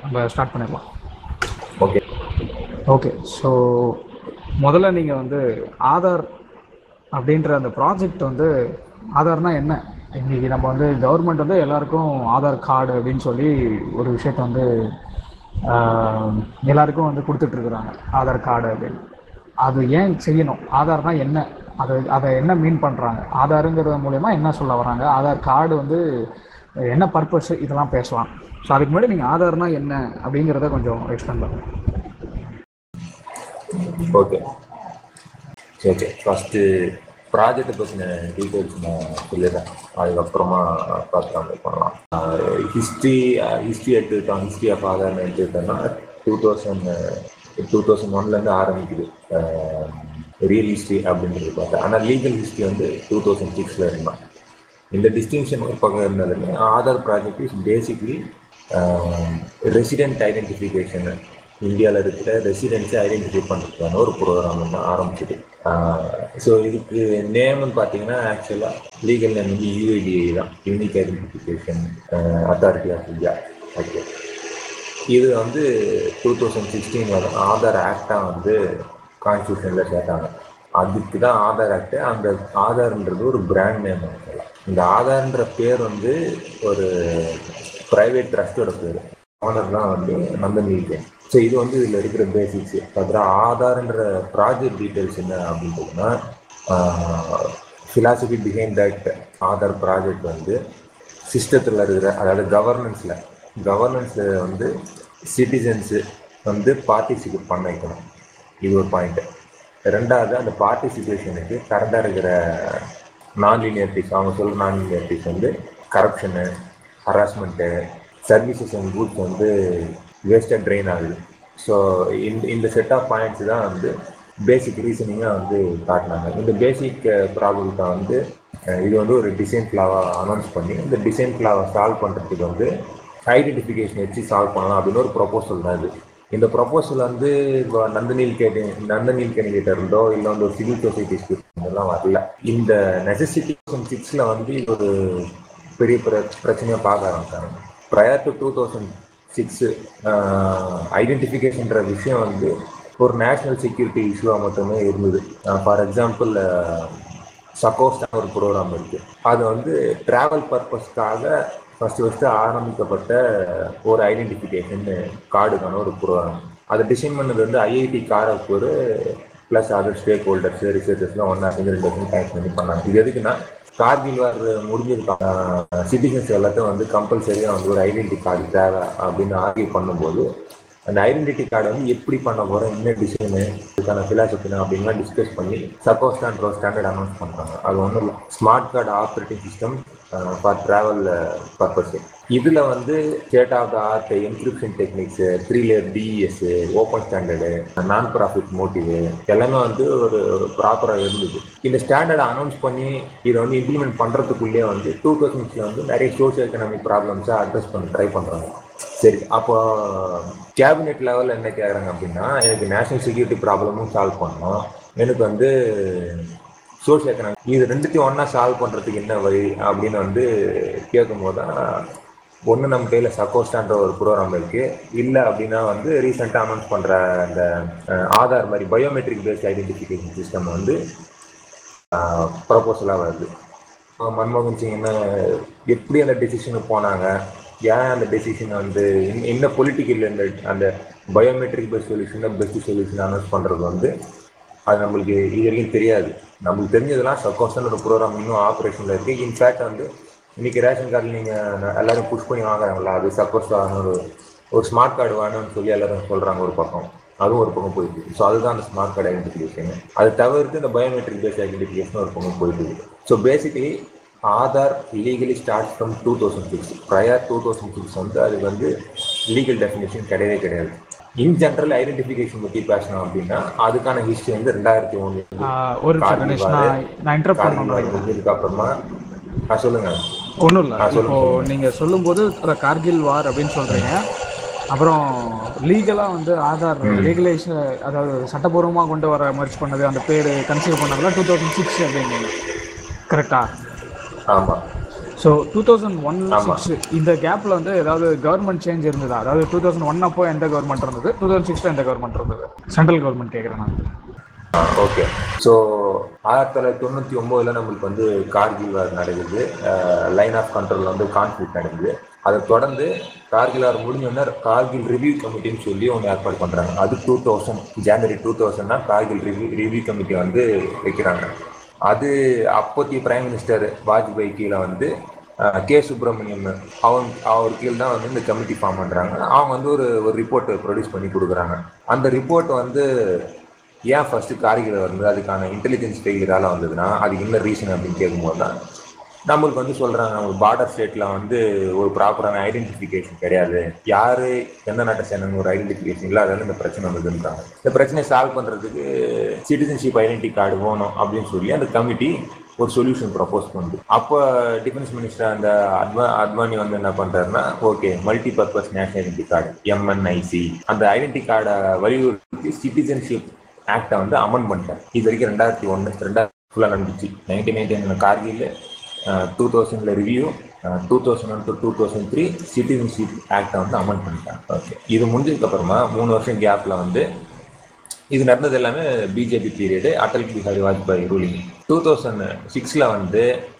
நம்ம ஸ்டார்ட் பண்ணிடலாம் okay okay so முதல்ல நீங்கள் வந்து ஆதார் அப்படின்ற அந்த ப்ராஜெக்ட் வந்து ஆதார்னா என்ன இன்னைக்கு நம்ம வந்து கவர்மெண்ட் வந்து எல்லாருக்கும் ஆதார் கார்டு அப்படின்னு சொல்லி ஒரு விஷயத்த வந்து ஆஹ், எல்லாருக்கும் வந்து கொடுத்துட்ருக்குறாங்க ஆதார் கார்டு அப்படின்னு அது ஏன் செய்யணும் ஆதார்னா என்ன அது அதை என்ன மீன் பண்ணுறாங்க ஆதாருங்கிறது மூலயமா என்ன சொல்ல வராங்க ஆதார் கார்டு வந்து என்ன பர்பஸ் இதெல்லாம் பேசலாம் ஸோ அதுக்கு முன்னாடி நீங்கள் ஆதார்னா என்ன அப்படிங்கிறத கொஞ்சம் எக்ஸ்பிளைன் பண்ணுங்கள் ஓகே ஓகே ஃபஸ்ட்டு ப்ராஜெக்டை பற்றின டீட்டெயில்ஸ் நான் சொல்லிடுறேன் அதுக்கப்புறமா பார்த்து நம்ம பண்ணலாம் ஹிஸ்ட்ரி ஹிஸ்ட்ரி எடுத்துக்கிட்டோம் ஹிஸ்ட்ரி ஆஃப் ஆதார்னு எடுத்துக்கிட்டோம்னா டூ தௌசண்ட் டூ தௌசண்ட் ஒன்லேருந்து ஆரம்பிக்குது ரியல் ஹிஸ்ட்ரி அப்படின்றது பார்த்தா ஆனால் லீகல் ஹிஸ்ட்ரி வந்து டூ தௌசண்ட் சிக்ஸில் இருந்தான் இந்த டிஸ்டிங்ஷன் ஒரு பக்கம் இருந்தாலுமே Aadhaar project is basically resident identification இந்தியாவில் இருக்கிற ரெசிடென்ஸை ஐடென்டிஃபை பண்ணுறதுக்கான ஒரு ப்ரோக்ராம் தான் ஆரம்பிச்சது ஸோ இதுக்கு நேம்னு பார்த்தீங்கன்னா ஆக்சுவலாக லீகல் நேம் வந்து யூஐடிஐ தான் unique identification authority of India okay இது வந்து டூ தௌசண்ட் சிக்ஸ்டீனில் ஆதார் ஆக்டாக வந்து கான்ஸ்டியூஷனில் சேர்த்தாங்க அதுக்கு தான் ஆதார் ஆக்ட் அந்த ஆதார்ன்றது ஒரு பிராண்ட் நேம் ஆக்சுவலாக இந்த ஆதார்ன்ற பேர் வந்து ஒரு ப்ரைவேட் ட்ரஸ்டோட பேர் ஓனர் தான் வந்து நந்தன் நீல்கன் ஸோ இது வந்து இதில் இருக்கிற பேசிக்ஸ் அதில் ஆதார்ன்ற ப்ராஜெக்ட் டீட்டெயில்ஸ் என்ன அப்படின்றதுன்னா philosophy behind that Aadhaar project வந்து சிஸ்டத்தில் இருக்கிற அதாவது கவர்னன்ஸில் கவர்னன்ஸில் வந்து சிட்டிசன்ஸு வந்து பார்ட்டிசிபேட் பண்ண வைக்கணும் இது ஒரு பாயிண்ட்டு ரெண்டாவது அந்த பார்ட்டிசிபேஷனுக்கு கரெக்டாக இருக்கிற நான் லீனியர்டிஸ் அவங்க சொல்கிற நான் லீனியர்டிஸ் வந்து corruption harassment services and goods வந்து வேஸ்ட்டாக ட்ரெயின் ஆகுது ஸோ இந்த இந்த செட் ஆஃப் பாயிண்ட்ஸ் தான் வந்து பேசிக் ரீசனிங்காக வந்து காட்டினாங்க இந்த பேசிக் ப்ராப்ளத்தை வந்து அஹ், இது வந்து ஒரு டிசைன் ஃப்ளாவாக அனௌன்ஸ் பண்ணி இந்த டிசைன் ஃப்ளாவை சால்வ் பண்ணுறதுக்கு வந்து ஐடென்டிஃபிகேஷன் வச்சு சால்வ் பண்ணலாம் அப்படின்னு ஒரு ப்ரொபோசல் தான் இது இந்த ப்ரொபோசல் வந்து இப்போ நந்தநீல் கேட்டு நந்தநீல் கேண்டிகிட்ட இருந்தோ இல்லை வந்து ஒரு சிவில் சொசைட்டிஸ் இதெல்லாம் வரல இந்த நெசசிட்டி சிக்ஸில் வந்து இது ஒரு பெரிய பிர பிரச்சனையாக பார்க்க ஆரம்பிச்சாங்க prior to two thousand six ஐடென்டிஃபிகேஷன்ற விஷயம் வந்து ஒரு நேஷ்னல் செக்யூரிட்டி இஷ்யூவாக மட்டுமே இருந்தது ஃபார் எக்ஸாம்பிள் சக்கோஸ்டான ஒரு ப்ரோக்ராம் இருக்கு அது வந்து டிராவல் பர்பஸ்க்காக ஃபர்ஸ்ட் ஃபர்ஸ்ட் ஆரம்பிக்கப்பட்ட ஒரு ஐடென்டிஃபிகேஷன் கார்டுக்கான ஒரு ப்ரோக்ராம் அதை டிசைன் பண்ணது வந்து IIT Kharagpur plus other stakeholders ரிசர்ச்சர்ஸ்லாம் ஒன்றா சேர்ந்து ரெண்டு வருஷம் டைம் பண்ணி பண்ணாங்க இது எதுக்குன்னா கார்கில் வார் முடிஞ்சிருக்காங்க சிட்டிசன்ஸ் எல்லாத்தையும் வந்து கம்பல்சரியாக வந்து ஒரு ஐடென்டி கார்டு தேவை அப்படின்னு ஆர்கியூ பண்ணும்போது அந்த ஐடென்டிட்டி கார்டு வந்து எப்படி பண்ண போகிறோம் என்ன டிசைனு இதுக்கான ஃபிலாசபினா அப்படின்லாம் டிஸ்கஸ் பண்ணி சப்போஸ்டான் ப்ரோ ஸ்டாண்டர்ட் அனௌன்ஸ் பண்ணுறாங்க அது ஒன்றும் இல்லை smart card operating system for travel purpose இதில் வந்து state of the art encryption techniques three layer DES open standard non profit motive எல்லாமே வந்து ஒரு ப்ராப்பராக இருந்தது இந்த ஸ்டாண்டர்டை அனௌன்ஸ் பண்ணி இதை வந்து இம்ப்ளிமெண்ட் பண்ணுறதுக்குள்ளேயே வந்து டூ தௌசண்ட்ஸில் வந்து நிறைய சோஷியல் எக்கனாமிக் ப்ராப்ளம்ஸை அட்ரஸ் பண்ண ட்ரை பண்ணுறாங்க சரி அப்போ கேபினெட் லெவலில் என்ன கேட்குறாங்க அப்படின்னா எனக்கு நேஷனல் செக்யூரிட்டி ப்ராப்ளமும் சால்வ் பண்ணணும் எனக்கு வந்து சோஷியல் எக்கனாமிக் இது ரெண்டுத்தையும் ஒன்றா சால்வ் பண்ணுறதுக்கு என்ன வழி அப்படின்னு வந்து கேட்கும்போது தான் ஒன்று நம்ம கையில் சக்கோஸ்டான்ற ஒரு ப்ரோக்ராம் இருக்குது இல்லை அப்படின்னா வந்து ரீசெண்டாக அனௌன்ஸ் பண்ணுற அந்த அஹ், ஆதார் மாதிரி பயோமெட்ரிக் பேஸ்ட் ஐடென்டிஃபிகேஷன் சிஸ்டம் வந்து ப்ரப்போசலாக வருது அஹ் மன்மோகன் சிங் என்ன எப்படி அந்த டெசிஷனுக்கு போனாங்க ஏன் அந்த டெசிஷன் வந்து என்ன- என்ன பொலிட்டிக்கல் இந்த அந்த பயோமெட்ரிக் பெஸ்ட் சொல்யூஷன் தான் பெஸ்ட் சொல்யூஷன் அனௌன்ஸ் பண்ணுறது வந்து அது நம்மளுக்கு இது வரைக்கும் தெரியாது நம்மளுக்கு தெரிஞ்சதெல்லாம் சக்கோஸ்டன் ஒரு ப்ரோக்ராம் இன்னும் ஆப்ரேஷனில் இருக்குது இன்ஃபேக்ட் வந்து இன்னைக்கு ரேஷன் கார்டில் நீங்கள் எல்லாரும் புஷ் பண்ணி வாங்குறாங்களா அது சப்போஸ் ஒரு ஒரு ஸ்மார்ட் கார்டு வேணும்னு சொல்லி எல்லாரும் சொல்கிறாங்க ஒரு பக்கம் அதுவும் ஒரு பக்கம் போயிட்டு ஸோ அதுதான் அந்த ஸ்மார்ட் கார்டு ஐடென்டிஃபிகேஷன் அது தவிர்த்து இந்த பயோமெட்ரிக் பேஸ்ட் ஐடென்டிஃபிகேஷன் ஒரு பக்கம் போயிட்டு இருக்கு so basically Aadhaar legally start from two thousand six prior two thousand six வந்து அது வந்து லீகல் டெஃபினேஷன் கிடையவே கிடையாது இன் ஜென்ரல் ஐடென்டிஃபிகேஷன் பற்றி பேசணும் அப்படின்னா அதுக்கான ஹிஸ்ட்ரி வந்து ரெண்டாயிரத்தி ஒன்று ஆஹ் ஒரு நிமிஷம் கணேஷ் நான் நான் இன்டர்ப்ட் பண்ணணும் முடிஞ்சதுக்கு அப்புறமா ஆ சொல்லுங்க ஒன்றும் இல்லை ஆ, சொல்லுங்க, இப்போ நீங்கள் சொல்லும்போது அந்த கார்கில் வார் அப்படின்னு சொல்கிறீங்க அப்புறம் லீகலாக வந்து ஆதார் லீகலைஸ் அதாவது சட்டப்பூர்வமாக கொண்டு வர முயற்சி பண்ணது அந்த பேர் கன்சிடர் பண்ணதெல்லாம் டூ தௌசண்ட் சிக்ஸ் அப்படிங்க கரெக்டா ஆமா ஸோ டூ தௌசண்ட் ஒன் ஆமா. சிக்ஸ் இந்த கேப்ல வந்து ஏதாவது கவர்மெண்ட் சேஞ்ச் இருந்ததா அதாவது டூ தௌசண்ட் ஒன் அப்போ எந்த கவர்மெண்ட் இருந்தது டூ தௌசண்ட் சிக்ஸ்ல எந்த கவர்மெண்ட் இருந்தது சென்ட்ரல் கவர்மெண்ட் கேட்குறேன் நான் ஓகே ஸோ ஆயிரத்தி தொள்ளாயிரத்தி தொண்ணூற்றி ஒம்போதில் நம்மளுக்கு வந்து கார்கில் வார் நடக்குது லைன் ஆஃப் கண்ட்ரோல் வந்து கான்ஃப்ளிக் நடக்குது அதை தொடர்ந்து கார்கில் வார் முடிஞ்சோடனே கார்கில் ரிவ்யூ கமிட்டின்னு சொல்லி ஒன்று ஏற்பாடு பண்ணுறாங்க அது டூ தௌசண்ட் ஜனவரி டூ தௌசண்ட்னா கார்கில் ரிவ்யூ ரிவ்யூ கமிட்டி வந்து வைக்கிறாங்க அது அப்போதைய பிரைம் மினிஸ்டர் வாஜ்பாய் கீழே வந்து அஹ், கே சுப்பிரமணியம் அவன் அவர் கீழ் தான் வந்து இந்த கமிட்டி ஃபார்ம் பண்ணுறாங்க அவங்க வந்து ஒரு ஒரு ரிப்போர்ட் ப்ரொடியூஸ் பண்ணி கொடுக்குறாங்க அந்த ரிப்போர்ட் வந்து ஏன் ஃபர்ஸ்ட் கார்கில் வந்து அதுக்கான இன்டெலிஜென்ஸ் ஃபெயிலியரால வந்ததுன்னா அது என்ன ரீசன் அப்படின்னு கேட்கும்போது தான் நம்மளுக்கு வந்து சொல்றாங்க நம்ம பார்டர் ஸ்டேட்ல வந்து ஒரு ப்ராப்பரான ஐடென்டிஃபிகேஷன் கிடையாது யாரு எந்த நாட்டை சேர்ந்தவங்க ஒரு ஐடென்டிஃபிகேஷன் இல்லாததால இந்த பிரச்சனை வந்ததுன்றாங்க இந்த பிரச்சனையை சால்வ் பண்றதுக்கு சிட்டிசன்ஷிப் ஐடென்டி கார்டு வேணும் அப்படின்னு சொல்லி அந்த கமிட்டி ஒரு சொல்யூஷன் ப்ரப்போஸ் பண்ணுது அப்போ டிஃபென்ஸ் மினிஸ்டர் அந்த அத்வா அத்வானி வந்து என்ன பண்றாருன்னா okay multi purpose national identity card MNIC அந்த ஐடென்டி கார்டை வலியுறுத்தி சிட்டிசன்ஷிப் ஆக்டை வந்து அமெண்ட் பண்ணிட்டார் இது வரைக்கும் ரெண்டாயிரத்தி ஒன்று ரெண்டாயிரத்தி ஃபுல்லாக நடந்துச்சு நைன்டீன் நைன்டி கார்கில் டூ தௌசண்ட்ல review two thousand one to two thousand three citizenship ஆக்டை வந்து அமெண்ட் பண்ணிட்டாங்க ஓகே இது முடிஞ்சதுக்கு அப்புறமா மூணு வருஷம் கேப்ல வந்து இது நடந்தது எல்லாமே BJP period Atal Bihari Vajpayee ruling two thousand சிக்ஸில் வந்து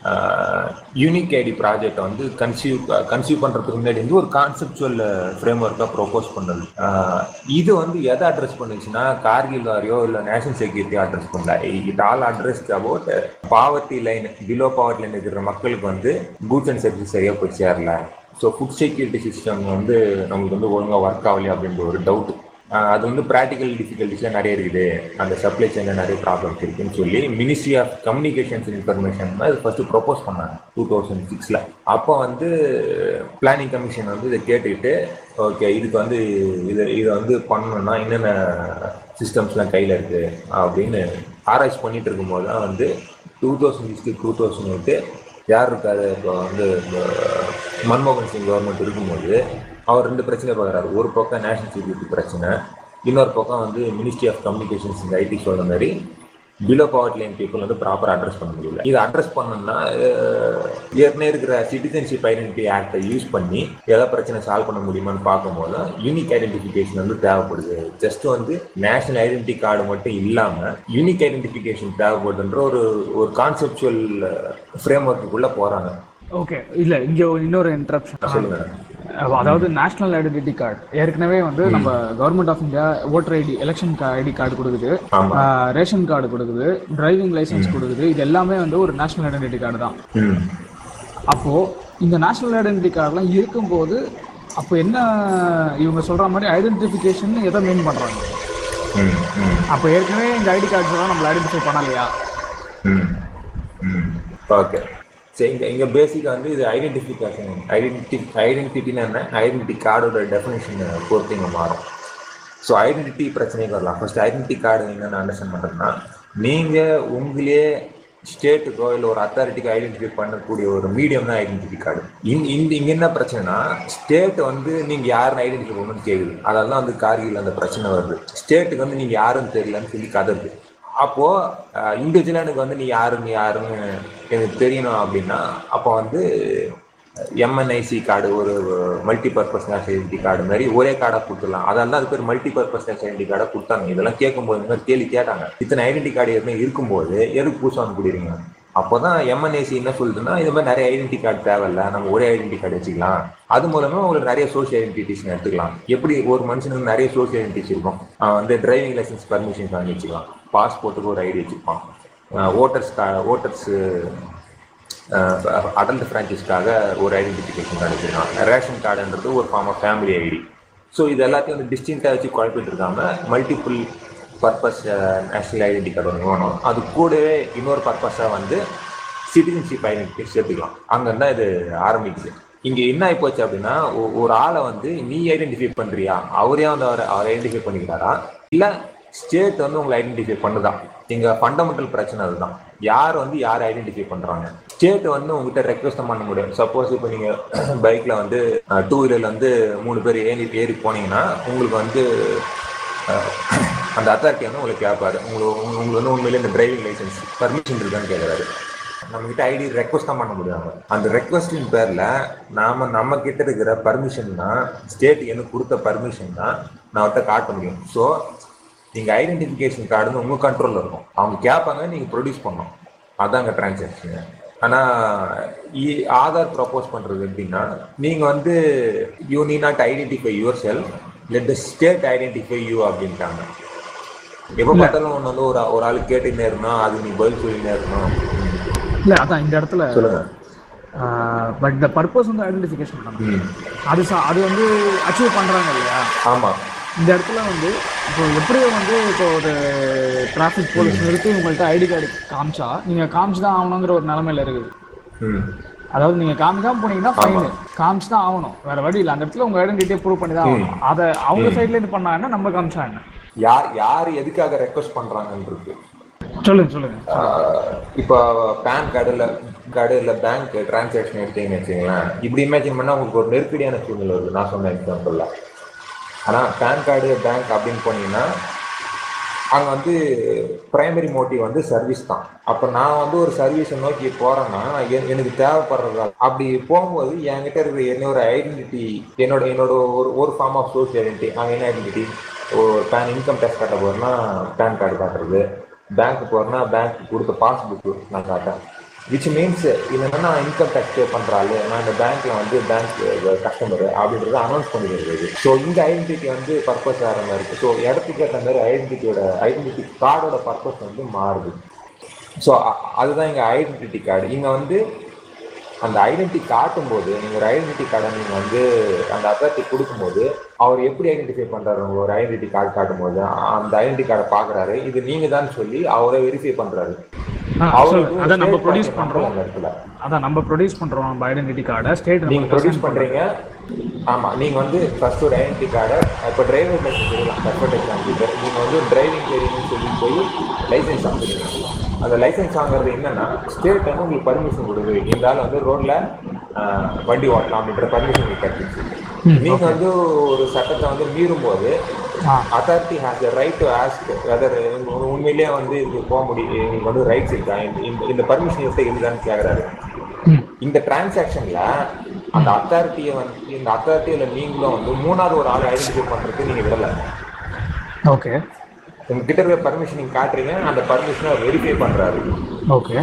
யூனிக் ஐடி ப்ராஜெக்டை வந்து கன்சியூ கன்சியூ பண்ணுறதுக்கு முன்னாடி வந்து ஒரு கான்செப்சுவல் ஃப்ரேம் ஒர்க்காக ப்ரோபோஸ் பண்ணது ஆஹ் இது வந்து எதை அட்ரஸ் பண்ணுச்சுன்னா கார்கில் வாரியோ இல்லை நேஷனல் செக்யூரிட்டி அட்ரஸ் பண்ணல it all address about poverty line below poverty line இருக்கிற மக்களுக்கு வந்து கூட்ஸ் அண்ட் சர்வீஸ் சரியாக போய் சேரல ஸோ ஃபுட் செக்யூரிட்டி சிஸ்டம் வந்து நம்மளுக்கு வந்து ஒழுங்காக ஒர்க் ஆகலையா அப்படின்ற ஒரு டவுட் ஆஹ் அது வந்து ப்ராக்டிக்கல் டிஃபிகல்ட்டிஸ்லாம் நிறைய இருக்குது அந்த சப்ளை செயினில் நிறைய ப்ராப்ளம்ஸ் இருக்குன்னு சொல்லி மினிஸ்ட்ரி ஆஃப் கம்யூனிகேஷன்ஸ் இன்ஃபர்மேஷன் தான் இது ஃபர்ஸ்ட் ப்ரொப்போஸ் பண்ணாங்க டூ தௌசண்ட் சிக்ஸில் அப்போ வந்து பிளானிங் கமிஷன் வந்து இதை கேட்டுக்கிட்டு ஓகே இதுக்கு வந்து இதை இதை வந்து பண்ணணும்னா என்னென்ன சிஸ்டம்ஸ்லாம் கையில் இருக்குது அப்படின்னு ஆராய்ச்சி பண்ணிட்டு இருக்கும்போது தான் வந்து டூ தௌசண்ட் சிக்ஸ்க்கு டூ தௌசண்ட் எயிட்டு யார் இருக்காரு இப்போ வந்து இந்த மன்மோகன் சிங் கவர்மெண்ட் இருக்கும்போது அவர் ரெண்டு பிரச்சனை பார்க்குறாரு ஒரு பக்கம் நேஷனல் செக்யூரிட்டி பிரச்சனை இன்னொரு பக்கம் வந்து மினிஸ்ட்ரி ஆஃப் கம்யூனிகேஷன்ஸ் இந்த ஐடி சொல்ற மாதிரி பிலோ பவர்ட்டி லைன் பீப்புள் வந்து ப்ராப்பர் அட்ரஸ் பண்ண முடியல இது அட்ரஸ் பண்ணணும்னா அஹ், ஏற்கனவே இருக்கிற சிட்டிசன்ஷிப் ஐடென்டிட்டி ஆக்டை யூஸ் பண்ணி ஏதாவது பிரச்சனை சால்வ் பண்ண முடியுமான்னு பார்க்கும்போது யூனிக் ஐடென்டிஃபிகேஷன் வந்து தேவைப்படுது ஜஸ்ட் வந்து நேஷனல் ஐடென்டிட்டி கார்டு மட்டும் இல்லாம யூனிக் ஐடென்டிஃபிகேஷன் தேவைப்படுதுன்ற ஒரு ஒரு கான்செப்சுவல் ஃப்ரேம் ஒர்க்குள்ள போறாங்க ஓகே இல்ல இங்க ஒரு இன்னொரு இன்டரப்ஷன் சொல்லுங்க அதாவது நேஷனல் ஐடென்டிட்டி கார்டு ஏற்கனவே வந்து நம்ம government of India voter ID election ID card கொடுக்குது ஆமா ஆஹ் ரேஷன் கார்டு கொடுக்குது டிரைவிங் லைசென்ஸ் கொடுக்குது இது எல்லாமே வந்து ஒரு நேஷனல் ஐடென்டிட்டி கார்டு தான் ம் அப்போ இந்த நேஷனல் ஐடென்டிட்டி கார்டெலாம் இருக்கும்போது அப்போ என்ன இவங்க சொல்ற மாதிரி ஐடென்டிஃபிகேஷன் எதை மீன் பண்றாங்க ம் ம் அப்போ ஏற்கனவே இந்த ஐடி கார்ட்ஸ் எல்லாம் நம்மள ஐடென்டிஃபை பண்ணலையா ம் ம் ஓகே சரி இங்கே இங்கே பேசிக்காக வந்து இது ஐடென்டிஃபிகேஷன் ஐடென்டி ஐடென்டிட்டினா என்ன ஐடென்டிட்டி கார்டோட டெஃபினேஷன் பொறுத்து இங்கே மாறும் ஸோ ஐடென்டிட்டி பிரச்சனைக்கு வரலாம் ஃபர்ஸ்ட் ஐடென்டிட்டி கார்டு என்னென்னு அண்டர்ஸ்டாண்ட் பண்ணுறதுன்னா நீங்கள் உங்களே ஸ்டேட்டுக்கோ இல்லை ஒரு அத்தாரிட்டிக்கு ஐடென்டிஃபை பண்ணக்கூடிய ஒரு மீடியம் தான் ஐடென்டிட்டி கார்டு இந்த இந்த இங்கே என்ன பிரச்சனைனா ஸ்டேட் வந்து நீங்கள் யாருன்னு ஐடென்டிஃபை பண்ணணும்னு கேட்குது அதெல்லாம் வந்து கார்கில் அந்த பிரச்சனை வருது ஸ்டேட்டுக்கு வந்து நீங்கள் யாருன்னு தெரியலன்னு சொல்லி கதறுது அப்போ இண்டிவிஜுவலாக எனக்கு வந்து நீ யாரு நீ யாருன்னு எனக்கு தெரியணும் அப்படின்னா அப்போ வந்து எம்என்ஐசி கார்டு ஒரு multi purpose national identity card மாதிரி ஒரே கார்டாக கொடுத்துடலாம் அதெல்லாம் அது பேர் மல்டி பர்பஸ் நேஷனல் ஐடென்டி கார்டாக கொடுத்தாங்க இதெல்லாம் கேட்கும்போது இந்த மாதிரி கேள்வி கேட்டாங்க இத்தனை ஐடென்டி கார்டு ஏற்கனவே இருக்கும்போது எதுக்கு புதுசாக வந்து கொடுக்குறீங்க அப்போதான் எம்என்ஐசி என்ன சொல்லுதுன்னா இது மாதிரி நிறைய ஐடென்டி கார்டு தேவையில்ல நம்ம ஒரே ஐடென்டி கார்டு வச்சுக்கலாம் அது மூலமா உங்களுக்கு நிறைய சோஷியல் ஐடென்டிட்டிஸ் எடுத்துக்கலாம் எப்படி ஒரு மனுஷனுக்கு நிறைய சோஷியல் ஐடென்டிட்டிஸ் இருக்கும் அவன் வந்து டிரைவிங் லைசன்ஸ் பர்மிஷன் வாங்கி வச்சுக்கலாம் பாஸ்போர்ட்டுக்கு ஒரு ஐடி வச்சுப்பான் ஓட்டர்ஸ் ஓட்டர்ஸ் அடல்ட் ஃப்ரான்ச்சைஸ்க்காக ஒரு ஐடென்டிஃபிகேஷன் கார்டு வச்சுருக்கான் ரேஷன் கார்டுன்றது ஒரு form of family ID so இது எல்லாத்தையும் வந்து டிஸ்டிங்காக வச்சு குழப்பிட்டு இருக்காம multiple purpose national identity card ஒன்று வேணும் அது கூடவே இன்னொரு பர்பஸாக வந்து சிட்டிசன்ஷிப் ஐடென்டிட்டி சேர்த்துக்கலாம் அங்கே தான் இது ஆரம்பிக்குது இங்கே என்ன ஆகி போச்சு அப்படின்னா ஒ- ஒரு ஆளை வந்து நீ ஐடென்டிஃபை பண்ணுறியா அவரே வந்து அவர் அவர் ஐடென்டிஃபை பண்ணிக்கிறாரா இல்லை ஸ்டேட் வந்து உங்களை ஐடென்டிஃபை பண்ணுதான் இங்க ஃபண்டமெண்டல் பிரச்சனை அதுதான் யார் வந்து யார் ஐடென்டிஃபை பண்றாங்க ஸ்டேட் வந்து உங்ககிட்ட ரெக்வஸ்ட் பண்ண முடியும் சப்போஸ் இப்போ நீங்க பைக்ல வந்து டூ வீலர்ல வந்து மூணு பேர் ஏறி ஏறி போனீங்கன்னா உங்களுக்கு வந்து அஹ், அந்த அத்தாரிட்டி வந்து உங்களுக்கு கேட்பாரு உங்களுக்கு உங்களுக்கு வந்து உண்மையிலே இந்த டிரைவிங் லைசன்ஸ் பர்மிஷன் இருக்கான்னு கேட்குறாரு நம்ம கிட்ட ஐடி ரெக்வஸ்ட் தான் பண்ண முடியாங்க அந்த ரெக்வஸ்டின் பேர்ல நாம நம்ம கிட்ட இருக்கிற பர்மிஷன் தான் ஸ்டேட் எனக்கு கொடுத்த பர்மிஷன் தான் நான் அவர்கிட்ட காட்ட முடியும் ஸோ நீங்க ஐடென்டிஃபிகேஷன் கார்டுன்னு உங்க கண்ட்ரோல்ல இருக்கும் அவங்க கேட்பாங்க நீங்க ப்ரொடியூஸ் பண்ணணும் அதாங்க டிரான்சாக்ஷன் ஆனா இ- ஆதார் ப்ரப்போஸ் பண்றது எப்படின்னா நீங்க வந்து you need not identify yourself let the state identify you அப்படின்ட்டாங்க எப்ப பார்த்தாலும் ஒன்று வந்து ஒரு ஒரு ஆள் கேட்டுக்கிட்டே இருக்கணும் அது நீ பதில் சொல்லினே இருக்கணும் இல்ல அதான் இந்த இடத்துல சொல்லுங்க பட் த பர்பஸ் வந்து ஐடென்டிஃபிகேஷன் பண்ணணும் ம். அது ச- அது வந்து அச்சீவ் பண்றாங்க இல்லையா ஆமா இந்த இடத்துல வந்து இப்போ எப்படியோ வந்து இப்போ ஒரு டிராஃபிக் போலீஸ் நிறுத்தி உங்கள்கிட்ட ஐடி கார்டு காமிச்சா நீங்க காமிச்சு தான் ஆகணுங்கிற ஒரு நிலைமையில இருக்குது ம் அதாவது நீங்க காமிக்காம போனீங்கன்னா ஃபைன் காமிச்சு தான் ஆகணும் வேற வழி இல்லை அந்த இடத்துல உங்க ஐடென்டிட்டியை ப்ரூவ் பண்ணி தான் ஆகணும் அதை அவங்க சைட்ல இருந்து பண்ணா என்ன நம்ம காமிச்சா என்ன யார் யார் எதுக்காக ரெக்வஸ்ட் பண்றாங்கன்னு இருக்கு சொல்லுங்க சொல்லுங்க ஆஹ் இப்போ பேன் கார்டு இல்லை கார்டு இல்லை பேங்க் டிரான்சாக்ஷன் எடுத்தீங்கன்னு வச்சுங்களேன் இப்படி இமேஜின் பண்ணால் உங்களுக்கு ஒரு நெருக்கடியான சூழ்நிலை வருது நான் சொன்ன எக்ஸாம்பிளில் ஆனால் பேன் கார்டு பேங்க் அப்படின்னு போனீங்கன்னா அங்கே வந்து பிரைமரி மோட்டிவ் வந்து சர்வீஸ் தான் அப்போ நான் வந்து ஒரு சர்வீஸை நோக்கி போகிறேன்னா எ- எனக்கு தேவைப்படுறது அப்படி போகும்போது என்கிட்ட இருக்கிற என்னோட ஐடென்டிட்டி என்னோட என்னோட ஒரு ஒரு ஃபார்ம் ஆஃப் சோர்ஸ் ஐடென்டிட்டி அங்கே என்ன ஐடென்டிட்டி ஒரு பேன் இன்கம் டேக்ஸ் காட்ட போகிறேன்னா பேன் கார்டு காட்டுறது பேங்க் போகிறேன்னா பேங்க் கொடுத்த பாஸ்புக் நான் காட்டேன் விச் மீன்ஸ் என்னன்னா நான் இன்கம் டேக்ஸ் பே பண்ணுறாள் நான் இந்த பேங்க்ல வந்து பேங்க் கஸ்டமர் அப்படின்றத அனௌன்ஸ் பண்ணிடுறது ஸோ இந்த ஐடென்டிட்டி வந்து பர்பஸ் வேற மாதிரி இருக்கு ஸோ இடத்துக்கு ஏற்ற மாதிரி ஐடென்டிட்டியோட ஐடென்டிட்டி கார்டோட பர்பஸ் வந்து மாறுது ஸோ அதுதான் இங்கே ஐடென்டிட்டி கார்டு இங்கே வந்து அந்த ஐடென்டிட்டி காட்டும்போது நீங்கள் ஒரு ஐடென்டிட்டி கார்டை நீங்கள் வந்து அந்த அத்தாரிட்டி கொடுக்கும்போது அவர் எப்படி ஐடென்டிஃபை பண்ணுறாரு உங்க ஒரு ஐடென்டிட்டி கார்டு காட்டும்போது அந்த ஐடென்டிட்டி கார்டை பார்க்குறாரு இது நீங்கள் தான் சொல்லி அவரை வெரிஃபை பண்ணுறாரு ஆ, அவரு சொல்லுங்க. அதை நம்ம ப்ரொடியூஸ் state பண்றோம் அந்த இடத்துல அதான் நம்ம ப்ரொடியூஸ் பண்றோம் நம்ம ஐடென்டிட்டி கார்டை ஸ்டேட் நீங்க ப்ரொடியூஸ் பண்றீங்க ஆமா நீங்க வந்து ஃபர்ஸ்ட் ஒரு ஐடென்டி கார்டை இப்போ டிரைவர் லைசன்ஸ் தெரியலாம் பர்ஃபெக்ட் எக்ஸாம்பிள் நீங்க வந்து டிரைவிங் தெரியணும்னு சொல்லி போய் லைசன்ஸ் வாங்குறீங்க அந்த லைசன்ஸ் வாங்குறது என்னன்னா ஸ்டேட் வந்து உங்களுக்கு பர்மிஷன் கொடுக்குது இந்த ஆள் வந்து ரோட்ல வண்டி ஓட்டலாம் அப்படின்ற பர்மிஷன் உங்களுக்கு கிடைச்சிச்சு நீங்க வந்து ஒரு சட்டத்தை வந்து மீறும் போது ah authority has the right to ask whether உண்மையிலேயே வந்து இது போக முடியும் உங்களுக்கு வந்து ரைட்ஸ் இருக்கா இந்த- இந்த- இந்த பர்மிஷன் எப்படி இருக்குதான்னு கேக்குறாரு ம் இந்த டிரான்சாக்ஷன்ல அந்த அத்தாரிட்டியை வந்து இந்த அத்தாரிட்டியில நீங்களும் வந்து மூணாவது ஒரு ஆளை ஐடென்டிஃபை பண்றதுக்கு நீங்க விடல ஓகே உங்ககிட்ட இருக்கிற பர்மிஷன் நீங்க காட்டுறீங்க அந்த பர்மிஷனை வெரிஃபை பண்றாரு ஓகே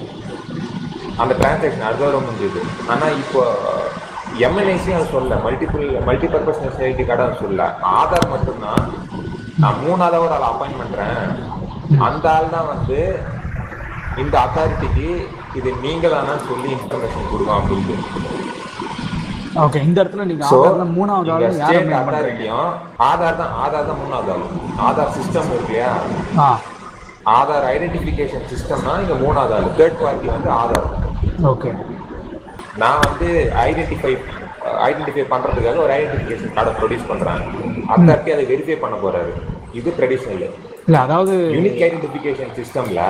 அந்த டிரான்சாக்ஷன் அதோட முடிஞ்சது ஆனா இப்போ எம்என்ஐசி அது சொல்ல multiple multi purpose nationality card அது சொல்ல ஆதார் மட்டும்தான் நான் மூணாவது ஒரு ஆள் அப்பாயிண்ட் பண்றேன் அந்த ஆள் தான் வந்து இந்த அத்தாரிட்டிக்கு இது நீங்க தானே சொல்லி இன்ஃபர்மேஷன் கொடுக்கும் அப்படின்ட்டு ஓகே இந்த இடத்துல நீங்க So, ஆதார்ல மூணாவது ஆளு இங்க யாரை state மெயின் பண்றீங்க authority-யும் ஆதார் தான் ஆதார் தான் மூணாவது ஆளு ஆதார் சிஸ்டம் இருக்கு இல்லையா ஆ ஆதார் ஐடென்டிஃபிகேஷன் சிஸ்டம்னா இங்க மூணாவது ஆளு தேர்ட் பார்ட்டி வந்து ஆதார் ஓகே நான் வந்து ஐடென்டிஃபை ஐடென்டிஃபை பண்றதுக்காக ஒரு ஐடென்டிஃபிகேஷன் கார்டை ப்ரொடியூஸ் பண்றேன் அத்தாரிட்டி அதை வெரிஃபை பண்ண போறாரு இது ட்ரெடிஷ்னல் இல்ல அதாவது யூனிக் ஐடென்டிஃபிகேஷன் சிஸ்டம்ல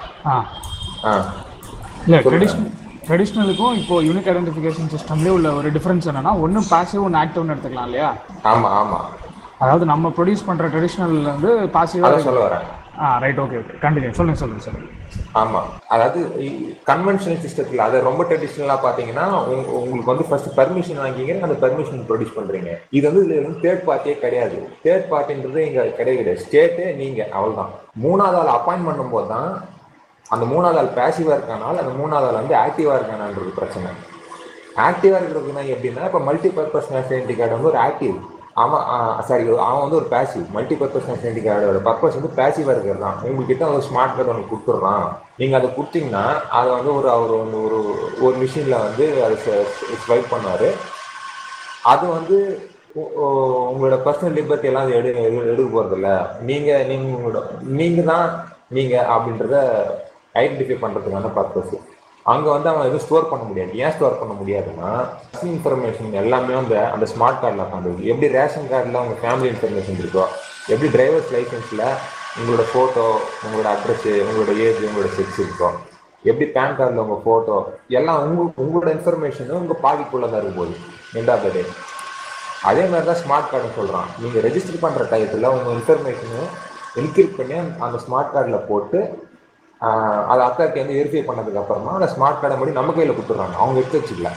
ஆ இல்ல ட்ரெடிஷ்னல் ட்ரெடிஷ்னலுக்கும் இப்போ யூனிக் ஐடென்டிஃபிகேஷன் சிஸ்டம்லேயே உள்ள ஒரு டிஃபரன்ஸ் என்னன்னா ஒன்றும் பாசிவ் ஒன்று ஆக்டிவ்னு எடுத்துக்கலாம் இல்லையா ஆமா ஆமா அதாவது நம்ம ப்ரொடியூஸ் பண்ற ட்ரெடிஷ்னல் வந்து பாசிவா அதான் சொல்ல வரேன் ah right okay okay continue சொல்லுங்க சொல்லுங்க சொல்லுங்க ஆமா அதாவது கன்வென்ஷனல் சிஸ்டத்துல அதை ரொம்ப ட்ரெடிஷ்னலா பாத்தீங்கன்னா உங்க- உங்களுக்கு வந்து ஃபர்ஸ்ட் பர்மிஷன் வாங்கிங்க அந்த பர்மிஷன் ப்ரொடியூஸ் பண்றீங்க இது வந்து இதுல வந்து தேர்ட் பார்ட்டியே கிடையாது தேர்ட் பார்ட்டின்றது இங்க கிடையாது கிடையாது ஸ்டேட்டே நீங்க அவ்வளவுதான் மூணாவது ஆள் அப்பாயிண்ட் பண்ணும்போது தான் அந்த மூணாவது ஆள் பேசிவா இருக்கானால் அந்த மூணாவது ஆள் வந்து ஆக்டிவா இருக்கானான்றது பிரச்சனை ஆக்டிவா இருக்கிறதுனா எப்படின்னா இப்போ மல்டி பர்பஸ் நேஷனாலிட்டி கார்டு வந்து ஒரு ஆக்டிவ் அவன் சாரி அவன் வந்து ஒரு பேசிவ் மல்டி பர்பஸ் நேஷனாலிட்டி கார்டோட பர்பஸ் வந்து பேசிவா இருக்கிறது தான் உங்ககிட்ட ஒரு ஸ்மார்ட் கார்டு ஒன்று கொடுத்துட்றான் நீங்க அதை கொடுத்தீங்கன்னா அதை வந்து ஒரு அவர் வந்து ஒரு ஒரு மிஷின்ல வந்து அதை ஸ்வைப் பண்ணுவாரு அது வந்து உ- உ- உங்களோட பர்சனல் லிபர்ட்டி எல்லாம் அது எடு எடு- எடுக்க போறது இல்ல நீங்க நீங்க உங்களோட நீங்க தான் நீங்க அப்படின்றத ஐடென்டிஃபை பண்றதுக்கான பர்பஸ் அங்க வந்து அவன் எதுவும் ஸ்டோர் பண்ண முடியாது ஏன் ஸ்டோர் பண்ண முடியாதுன்னா இன்ஃபர்மேஷன் எல்லாமே அந்த அந்த ஸ்மார்ட் கார்டில் உட்காந்துருக்கு எப்படி ரேஷன் கார்டில் உங்க ஃபேமிலி இன்ஃபர்மேஷன் இருக்கோ எப்படி டிரைவர்ஸ் லைசன்ஸ்ல உங்களோட போட்டோ உங்களோட அட்ரஸ் உங்களோட ஏஜ் உங்களோட செக்ஸ் இருக்கும் எப்படி பேன் கார்டில் உங்க போட்டோ எல்லாம் உங்க உங்களோட இன்ஃபர்மேஷனும் உங்க பாக்கெட்டுக்குள்ள தான் இருக்கும் போது எண்ட் ஆஃப் த டே அதே மாதிரி தான் ஸ்மார்ட் கார்டு சொல்றான் நீங்க ரெஜிஸ்டர் பண்ற டயத்துல உங்க இன்ஃபர்மேஷனை என்கிரிப்ட் பண்ணி அந்த ஸ்மார்ட் கார்டில் போட்டு ஆஹ் அது அத்தாரிட்டி வந்து வெரிஃபை பண்ணதுக்கு அப்புறமா அந்த ஸ்மார்ட் கார்டை முடி நம்ம கையில் கொடுத்துட்றாங்க அவங்க எடுத்து வச்சுக்கல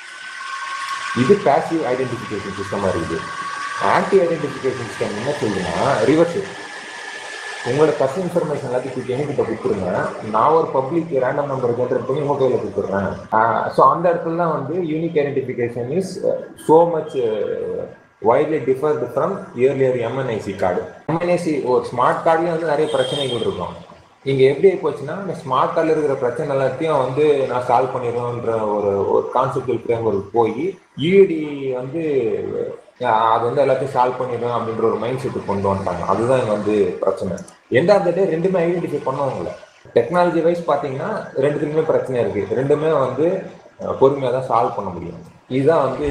இது பேசிவ் ஐடென்டிஃபிகேஷன் சிஸ்டமாக இருக்குது ஆன்டி ஐடென்டிஃபிகேஷன் சிஸ்டம் என்ன சொல்லுதுன்னா ரிவர்ஸ் உங்களோட பர்சனல் இன்ஃபர்மேஷன் எல்லாத்தையும் தூக்கி என்கிட்ட கொடுத்துருங்க நான் ஒரு பப்ளிக் ரேண்டம் நம்பர் ஜென்ரேட் பண்ணி உங்க கையில் கொடுத்துட்றேன் ஸோ அந்த இடத்துல தான் வந்து unique identification is so much widely differed from earlier MNIC card MNIC ஒரு ஸ்மார்ட் கார்டுலேயும் வந்து நிறைய பிரச்சனைகள் இருக்கும் இங்க எப்படி ஆகி போச்சுன்னா இந்த ஸ்மார்ட் கார்டில் இருக்கிற பிரச்சனை எல்லாத்தையும் வந்து நான் சால்வ் பண்ணிடுவேன்ற ஒரு ஒரு கான்செப்டல் ஃப்ரேம் ஒர்க் போய் யூடி வந்து அஹ், அது வந்து எல்லாத்தையும் சால்வ் பண்ணிடுவேன் அப்படின்ற ஒரு மைண்ட் செட்டுக்கு கொண்டு வந்துட்டாங்க அதுதான் இங்க வந்து பிரச்சனை எண்ட் ஆஃப் த டே ரெண்டுமே ஐடென்டிஃபை பண்ணுவாங்கல்ல டெக்னாலஜி வைஸ் பார்த்தீங்கன்னா ரெண்டுத்துலையுமே பிரச்சனை இருக்கு ரெண்டுமே வந்து பொறுமையாக தான் சால்வ் பண்ண முடியும் இதுதான் வந்து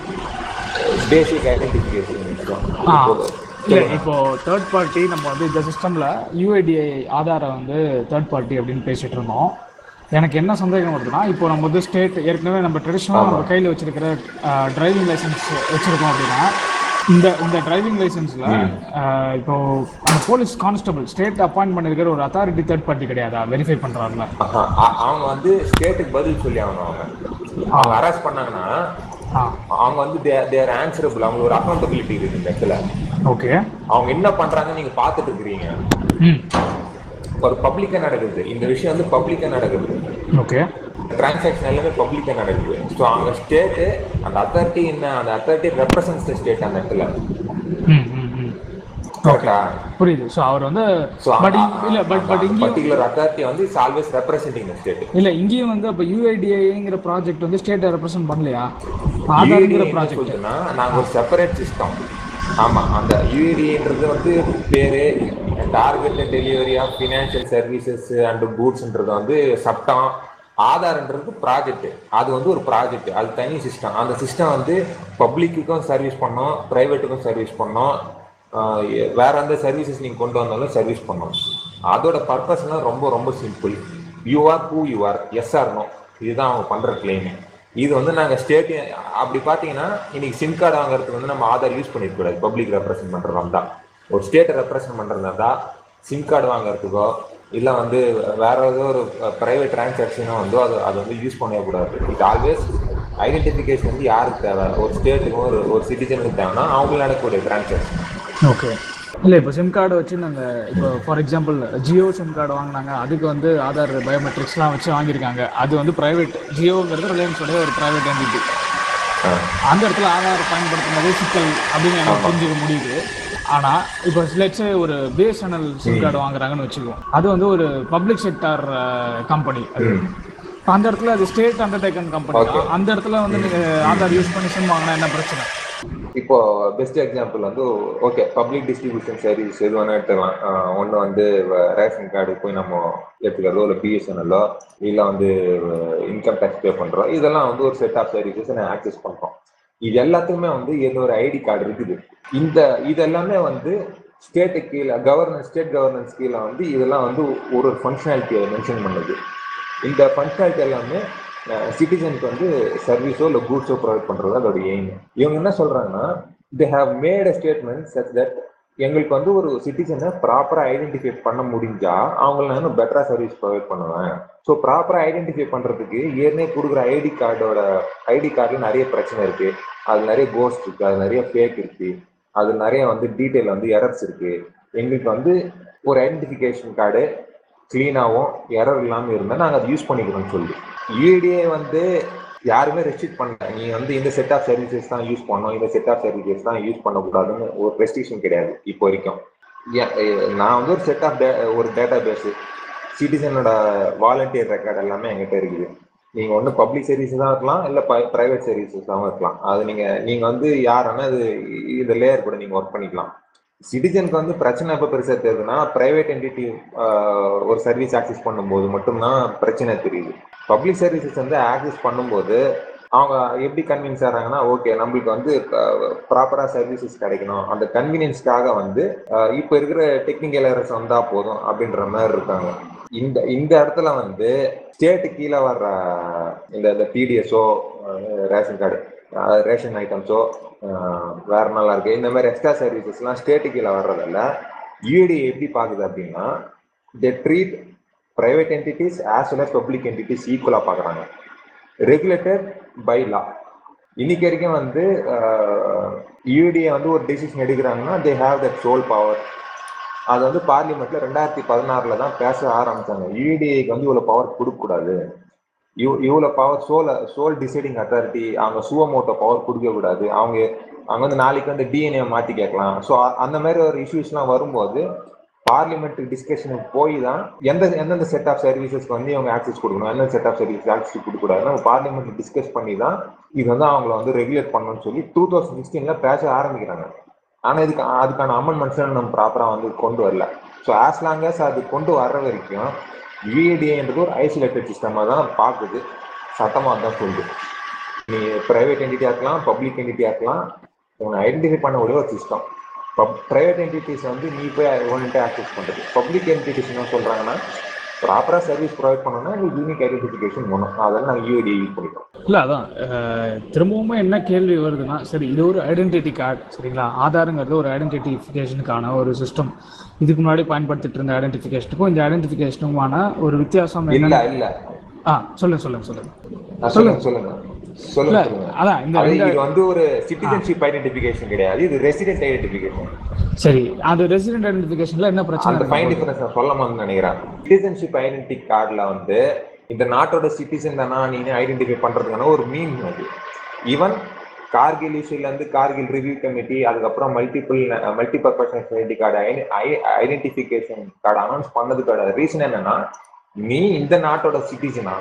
பேசிக் ஐடென்டிஃபிகேஷன் ஆ இல்லை இப்போ தேர்ட் பார்ட்டி நம்ம வந்து இந்த சிஸ்டமில் யூஐடிஐ ஆதாரை வந்து தேர்ட் பார்ட்டி அப்படின்னு பேசிட்டு இருந்தோம் எனக்கு என்ன சந்தேகம் வருதுன்னா இப்போ நம்ம வந்து ஸ்டேட் ஏற்கனவே நம்ம ட்ரெடிஷ்னலாக நம்ம கையில் வச்சிருக்கிற டிரைவிங் லைசன்ஸ் வச்சிருக்கோம் அப்படின்னா இந்த இந்த டிரைவிங் லைசன்ஸ்ல இப்போ அந்த போலீஸ் கான்ஸ்டபிள் ஸ்டேட் அப்பாயிண்ட் பண்ணிருக்கிற ஒரு அத்தாரிட்டி தேர்ட் பார்ட்டி கிடையாதா வெரிஃபை பண்றாருல ஆஹா, அ- அவங்க வந்து ஸ்டேட்டுக்கு பதில் சொல்லி ஆகணும் அவங்க அவங்க அரெஸ்ட் பண்ணாங்கன்னா ஆ அவங்க வந்து தேர் ஆன்சரபிள் அவங்களுக்கு ஒரு அக்கௌண்டபிலிட்டி இருக்கு இந்த இடத்துல ஓகே அவங்க என்ன பண்றாங்கன்னு நீங்க பாத்துட்டு இருக்கிறீங்க ம் ஒரு பப்ளிக்கா நடக்குது இந்த விஷயம் வந்து பப்ளிக்கா நடக்குது ஓகே டிரான்சாக்ஷன் எல்லாமே பப்ளிக்கா நடக்குது ஸோ அவங்க ஸ்டேட்டு அந்த அத்தாரிட்டி என்ன அந்த அத்தாரிட்டி ரெப்ரசன்ஸ் த ஸ்டேட் அந்த இடத்துல ம் ம் ம் கரெக்டா புரியுது ஸோ அவர் வந்து ஸோ பட் இல்ல பட் பட் இங்கேயும் பர்டிகுலர் அத்தாரிட்டி வந்து is always representing the state இல்ல இங்கேயும் வந்து அப்ப யுஐடிஐங்கிற ப்ராஜெக்ட் வந்து ஸ்டேட்டை ரெப்ரசென்ட் பண்ணலையா ஆதார்ங்கிற என்ன ப்ராஜெக்ட் சொல்லுதுன்னா நாங்க ஒரு செப்பரேட் சிஸ்டம் ஆமா அந்த யூஏடின்றது வந்து பேரு target delivery of financial services and கூட்ஸ்ன்றது வந்து சட்டம் ஆதார்ன்றது ப்ராஜெக்ட் அது வந்து ஒரு ப்ராஜெக்ட் அது தனி சிஸ்டம் அந்த சிஸ்டம் வந்து பப்ளிக்குக்கும் சர்வீஸ் பண்ணோம் ப்ரைவேட்டுக்கும் சர்வீஸ் பண்ணோம் ஆஹ் எ- வேற எந்த சர்வீசஸ் நீங்க கொண்டு வந்தாலும் சர்வீஸ் பண்ணோம் அதோட பர்பஸ்லாம் ரொம்ப ரொம்ப simple you are who you are yes or no இதுதான் அவங்க பண்ற கிளைம் இது வந்து நாங்க ஸ்டேட் அப்படி பாத்தீங்கன்னா இன்னைக்கு சிம் கார்டு வாங்குறதுக்கு வந்து நம்ம ஆதார் யூஸ் பண்ணிக்க கூடாது பப்ளிக் ரெப்ரசென்ட் பண்றதா இருந்தா ஒரு ஸ்டேட்டை ரெப்ரசென்ட் பண்றதா இருந்தா சிம் கார்டு வாங்குறதுக்கோ இல்ல வந்து வேற ஏதோ ஒரு பிரைவேட் டிரான்சாக்ஷனோ வந்து அது அது வந்து யூஸ் பண்ணவே கூடாது இட் ஆல்வேஸ் ஐடென்டிஃபிகேஷன் வந்து யாருக்கு தேவை ஒரு ஸ்டேட்டுக்கும் ஒரு ஒரு சிட்டிசனுக்கு தேவைன்னா அவங்களுக்கு நடக்கக்கூடிய டிரான்சாக்ஷன் ஓகே இல்ல இப்போ சிம் கார்டு வச்சு நாங்க இப்போ for example Jio SIM card வாங்கினாங்க அதுக்கு வந்து ஆதார் பயோமெட்ரிக்ஸ்லாம் வச்சு வாங்கியிருக்காங்க அது வந்து பிரைவேட் ஜியோங்கிறது ரிலையன்ஸோட ஒரு பிரைவேட் என்டிட்டி அந்த இடத்துல ஆதார் பயன்படுத்தும் போது சிக்கல் அப்படின்னு எனக்கு புரிஞ்சுக்க முடியுது ஆனா இப்போ லெட்ஸ் ஒரு பிஎஸ்என்எல் சிம் கார்டு வாங்குறாங்கன்னு வச்சுக்குவோம் அது வந்து ஒரு பப்ளிக் செக்டார் கம்பெனி அது இப்ப அந்த இடத்துல அது ஸ்டேட் அண்டர்டேக்கன் கம்பெனி தான் அந்த இடத்துல வந்து நீங்க ஆதார் யூஸ் பண்ணி சிம் வாங்கினா என்ன பிரச்சனை இப்போ பெஸ்ட் எக்ஸாம்பிள் வந்து ஓகே பப்ளிக் டிஸ்ட்ரிபியூஷன் சர்வீஸ் எது வேணா எடுத்துக்கலாம் ஒன்று வந்து ரேஷன் கார்டு போய் நம்ம எடுத்துக்கிறதோ இல்லை பிஎஸ்என்எல்லோ இல்லை வந்து இன்கம் டேக்ஸ் பே பண்ணுறோம் இதெல்லாம் வந்து ஒரு செட் ஆஃப் சர்வீசஸ் நான் ஆக்சஸ் பண்ணுறோம் இது எல்லாத்துக்குமே வந்து ஏதோ ஒரு ஐடி கார்டு இருக்குது இந்த இது எல்லாமே வந்து ஸ்டேட்டு கீழே கவர்னன்ஸ் ஸ்டேட் கவர்னன்ஸ் கீழே வந்து இதெல்லாம் வந்து ஒரு ஒரு ஃபங்க்ஷனாலிட்டியை மென்ஷன் பண்ணுது இந்த ஃபங்க்ஷனாலிட்டி எல்லாமே சிட்டிசனுக்கு வந்து சர்வீஸோ இல்லை கூட்ஸோ ப்ரொவைட் பண்ணுறது அதோட எய்ம் இவங்க என்ன சொல்றாங்கன்னா they have made a statement such that எங்களுக்கு வந்து ஒரு சிட்டிசனை ப்ராப்பராக ஐடென்டிஃபை பண்ண முடிஞ்சா அவங்கள நான் இன்னும் பெட்டரா சர்வீஸ் ப்ரொவைட் பண்ணுவேன் ஸோ ப்ராப்பராக ஐடென்டிஃபை பண்ணுறதுக்கு ஏற்கனவே கொடுக்குற ஐடி கார்டோட ஐடி கார்டில் நிறைய பிரச்சனை இருக்கு அது நிறைய கோஸ்ட் இருக்கு அது நிறைய ஃபேக் இருக்கு அது நிறைய வந்து டீட்டெயில் வந்து எரர்ஸ் இருக்கு எங்களுக்கு வந்து ஒரு ஐடென்டிஃபிகேஷன் கார்டு க்ளீனாகவும் எரர் இல்லாமல் இருந்தால் நாங்கள் அதை யூஸ் பண்ணிக்கிறோம்னு சொல்லி யூடிஏ வந்து யாருமே ரெஸ்ட்ரிக்ட் பண்ணல நீ வந்து இந்த செட் ஆஃப் சர்வீசஸ் தான் யூஸ் பண்ணணும் இந்த செட் ஆஃப் சர்வீசஸ் தான் யூஸ் பண்ணக்கூடாதுன்னு ஒரு ரெஸ்ட்ரிக்ஷன் கிடையாது இப்போ வரைக்கும் ஏ- ஏ- நான் வந்து ஒரு செட் ஆஃப் ஒரு டேட்டா பேஸ் சிட்டிசனோட வாலண்டியர் ரெக்கார்ட் எல்லாமே என்கிட்ட இருக்குது நீங்க ஒன்று பப்ளிக் சர்வீஸ் தான் இருக்கலாம் இல்லை பிரைவேட் சர்வீசஸ் தான் இருக்கலாம் அது நீங்க நீங்க வந்து யாருன்னா அது இந்த லேயர் கூட நீங்க ஒர்க் பண்ணிக்கலாம் சிட்டிசனுக்கு வந்து பிரச்சனை எப்போ பெருசா தெரியுதுன்னா பிரைவேட் என்டிட்டி ஒரு சர்வீஸ் ஆக்சஸ் பண்ணும்போது மட்டும்தான் பிரச்சனை தெரியுது பப்ளிக் சர்வீசஸ் வந்து ஆக்சஸ் பண்ணும்போது அவங்க எப்படி கன்வின்ஸ் ஆகிறாங்கன்னா ஓகே நம்மளுக்கு வந்து ப்ராப்பரா சர்வீசஸ் கிடைக்கணும் அந்த கன்வீனியன்ஸ்க்காக வந்து அஹ், இப்போ இருக்கிற டெக்னிக்கல் எரர்ஸ் வந்தா போதும் அப்படின்ற மாதிரி இருக்காங்க இந்த இந்த இடத்துல வந்து ஸ்டேட்டு கீழே வர்ற இந்த இந்த பிடிஎஸோ ரேஷன் கார்டு ரேஷன் ஐட்டம்ஸோ வேற நல்லா இருக்கு இந்த மாதிரி எக்ஸ்ட்ரா சர்வீசஸ்லாம் ஸ்டேட்டு கீழே வர்றதில்ல யூடி எப்படி பார்க்குது அப்படின்னா they treat private entities as well as public entities ஈக்குவலா பாக்குறாங்க ரெகுலேட்டட் பை லா இன்னைக்கு வரைக்கும் வந்து யூடிஏ வந்து ஒரு டிசிஷன் எடுக்கிறாங்கன்னா they have that sole power அது வந்து பார்லிமெண்ட்ல ரெண்டாயிரத்தி பதினாறுல தான் பேச ஆரம்பிச்சாங்க யூடிஏக்கு வந்து இவ்வளவு பவர் கொடுக்க கூடாது இவ் இவ்வளவு power sole sole deciding authority அவங்க சுவமோட்டோ பவர் கொடுக்க கூடாது அவங்க அவங்க வந்து நாளைக்கு வந்து டிஎன்ஏ மாத்தி கேட்கலாம் ஸோ அந்த மாதிரி ஒரு இஷ்யூஸ்லாம் வரும்போது பார்லிமெண்ட் டிஸ்கஷனுக்கு போய் தான் எந்த எந்தெந்த செட் ஆஃப் சர்வீசஸ்க்கு வந்து இவங்க ஆக்சஸ் கொடுக்கணும் எந்தெந்த செட் ஆஃப் சர்வீஸ் ஆக்சஸ் கொடுக்கக்கூடாது நம்ம பார்லிமெண்ட் டிஸ்கஸ் பண்ணி தான் இது வந்து அவங்கள வந்து ரெகுலேட் பண்ணணும்னு சொல்லி டூ தௌசண்ட் சிக்ஸ்டீன்ல பேச ஆரம்பிக்கிறாங்க ஆனா இதுக்கு அதுக்கான அமெண்ட்மெண்ட்ஸ் நம்ம ப்ராப்பரா வந்து கொண்டு வரல ஸோ ஆஸ் லாங் as அது கொண்டு வர்ற வரைக்கும் யூஏடிஏன்றது ஒரு ஐசோலேட்டட் சிஸ்டமாக தான் பார்க்குது சட்டமாக தான் சொல்லுது நீ பிரைவேட் என்டிட்டியாக இருக்கலாம் பப்ளிக் என்டிட்டியாக இருக்கலாம் உன்னை ஐடென்டிஃபை பண்ணக்கூடிய ஒரு சிஸ்டம் ப்ரைவேட் என்டிட்டிஸ் வந்து நீ போய் ஒன்ட்டு ஆக்சஸ் பண்ணுறது பப்ளிக் என்டிட்டிஸ் என்ன சொல்கிறாங்கன்னா ப்ராப்பராக சர்வீஸ் ப்ரொவைட் பண்ணணும்னா எங்களுக்கு யூனிக் ஐடென்டிஃபிகேஷன் வேணும் அதெல்லாம் நாங்கள் யூஏடி யூஸ் பண்ணிக்கிறோம் இல்லை அதான் அஹ், திரும்பவும் என்ன கேள்வி வருதுன்னா சரி இது ஒரு ஐடென்டிட்டி கார்டு சரிங்களா ஆதாருங்கிறது ஒரு ஐடென்டிஃபிகேஷனுக்கான ஒரு சிஸ்டம் இதுக்கு முன்னாடி பயன்படுத்திட்டு இருந்த ஐடென்டிஃபிகேஷனுக்கும் இந்த ஐடென்டிஃபிகேஷனுக்குமான ஒரு வித்தியாசம் இல்ல என்ன இல்ல ஆ சொல்லுங்க சொல்லுங்க சொல்லுங்க ஆ, சொல்லுங்க சொல்லுங்க சொல்லுங்க இல்ல சொல்லுங்க அதான் இந்த அது இந்த- இது வந்து ஒரு சிட்டிசன்ஷிப் ஐடென்டிஃபிகேஷன் கிடையாது இது ரெசிடென்ட் ஐடென்டிஃபிகேஷன் சரி அது ரெசிடென்ட் ஐடென்டிஃபிகேஷன்ல என்ன பிரச்சனை அந்த இருக்கு? ஃபைன் டிஃபரன்ஸ் நான் சொல்ல மாதிரி நினைக்கிறேன் சிட்டிசன்ஷிப் ஐடென்டி கார்டுல வந்து இந்த நாட்டோட சிட்டிசன் தானா நீங்க ஐடென்டிஃபை பண்றதுக்கான ஒரு மீன் அது ஈவன் கார்கில் இஷ்யூல இருந்து கார்கில் ரிவ்யூ கமிட்டி அதுக்கப்புறம் multiple multi purpose identity card identification card announce பண்ணதுக்கான ரீசன் என்னன்னா நீ இந்த நாட்டோட சிட்டிசனா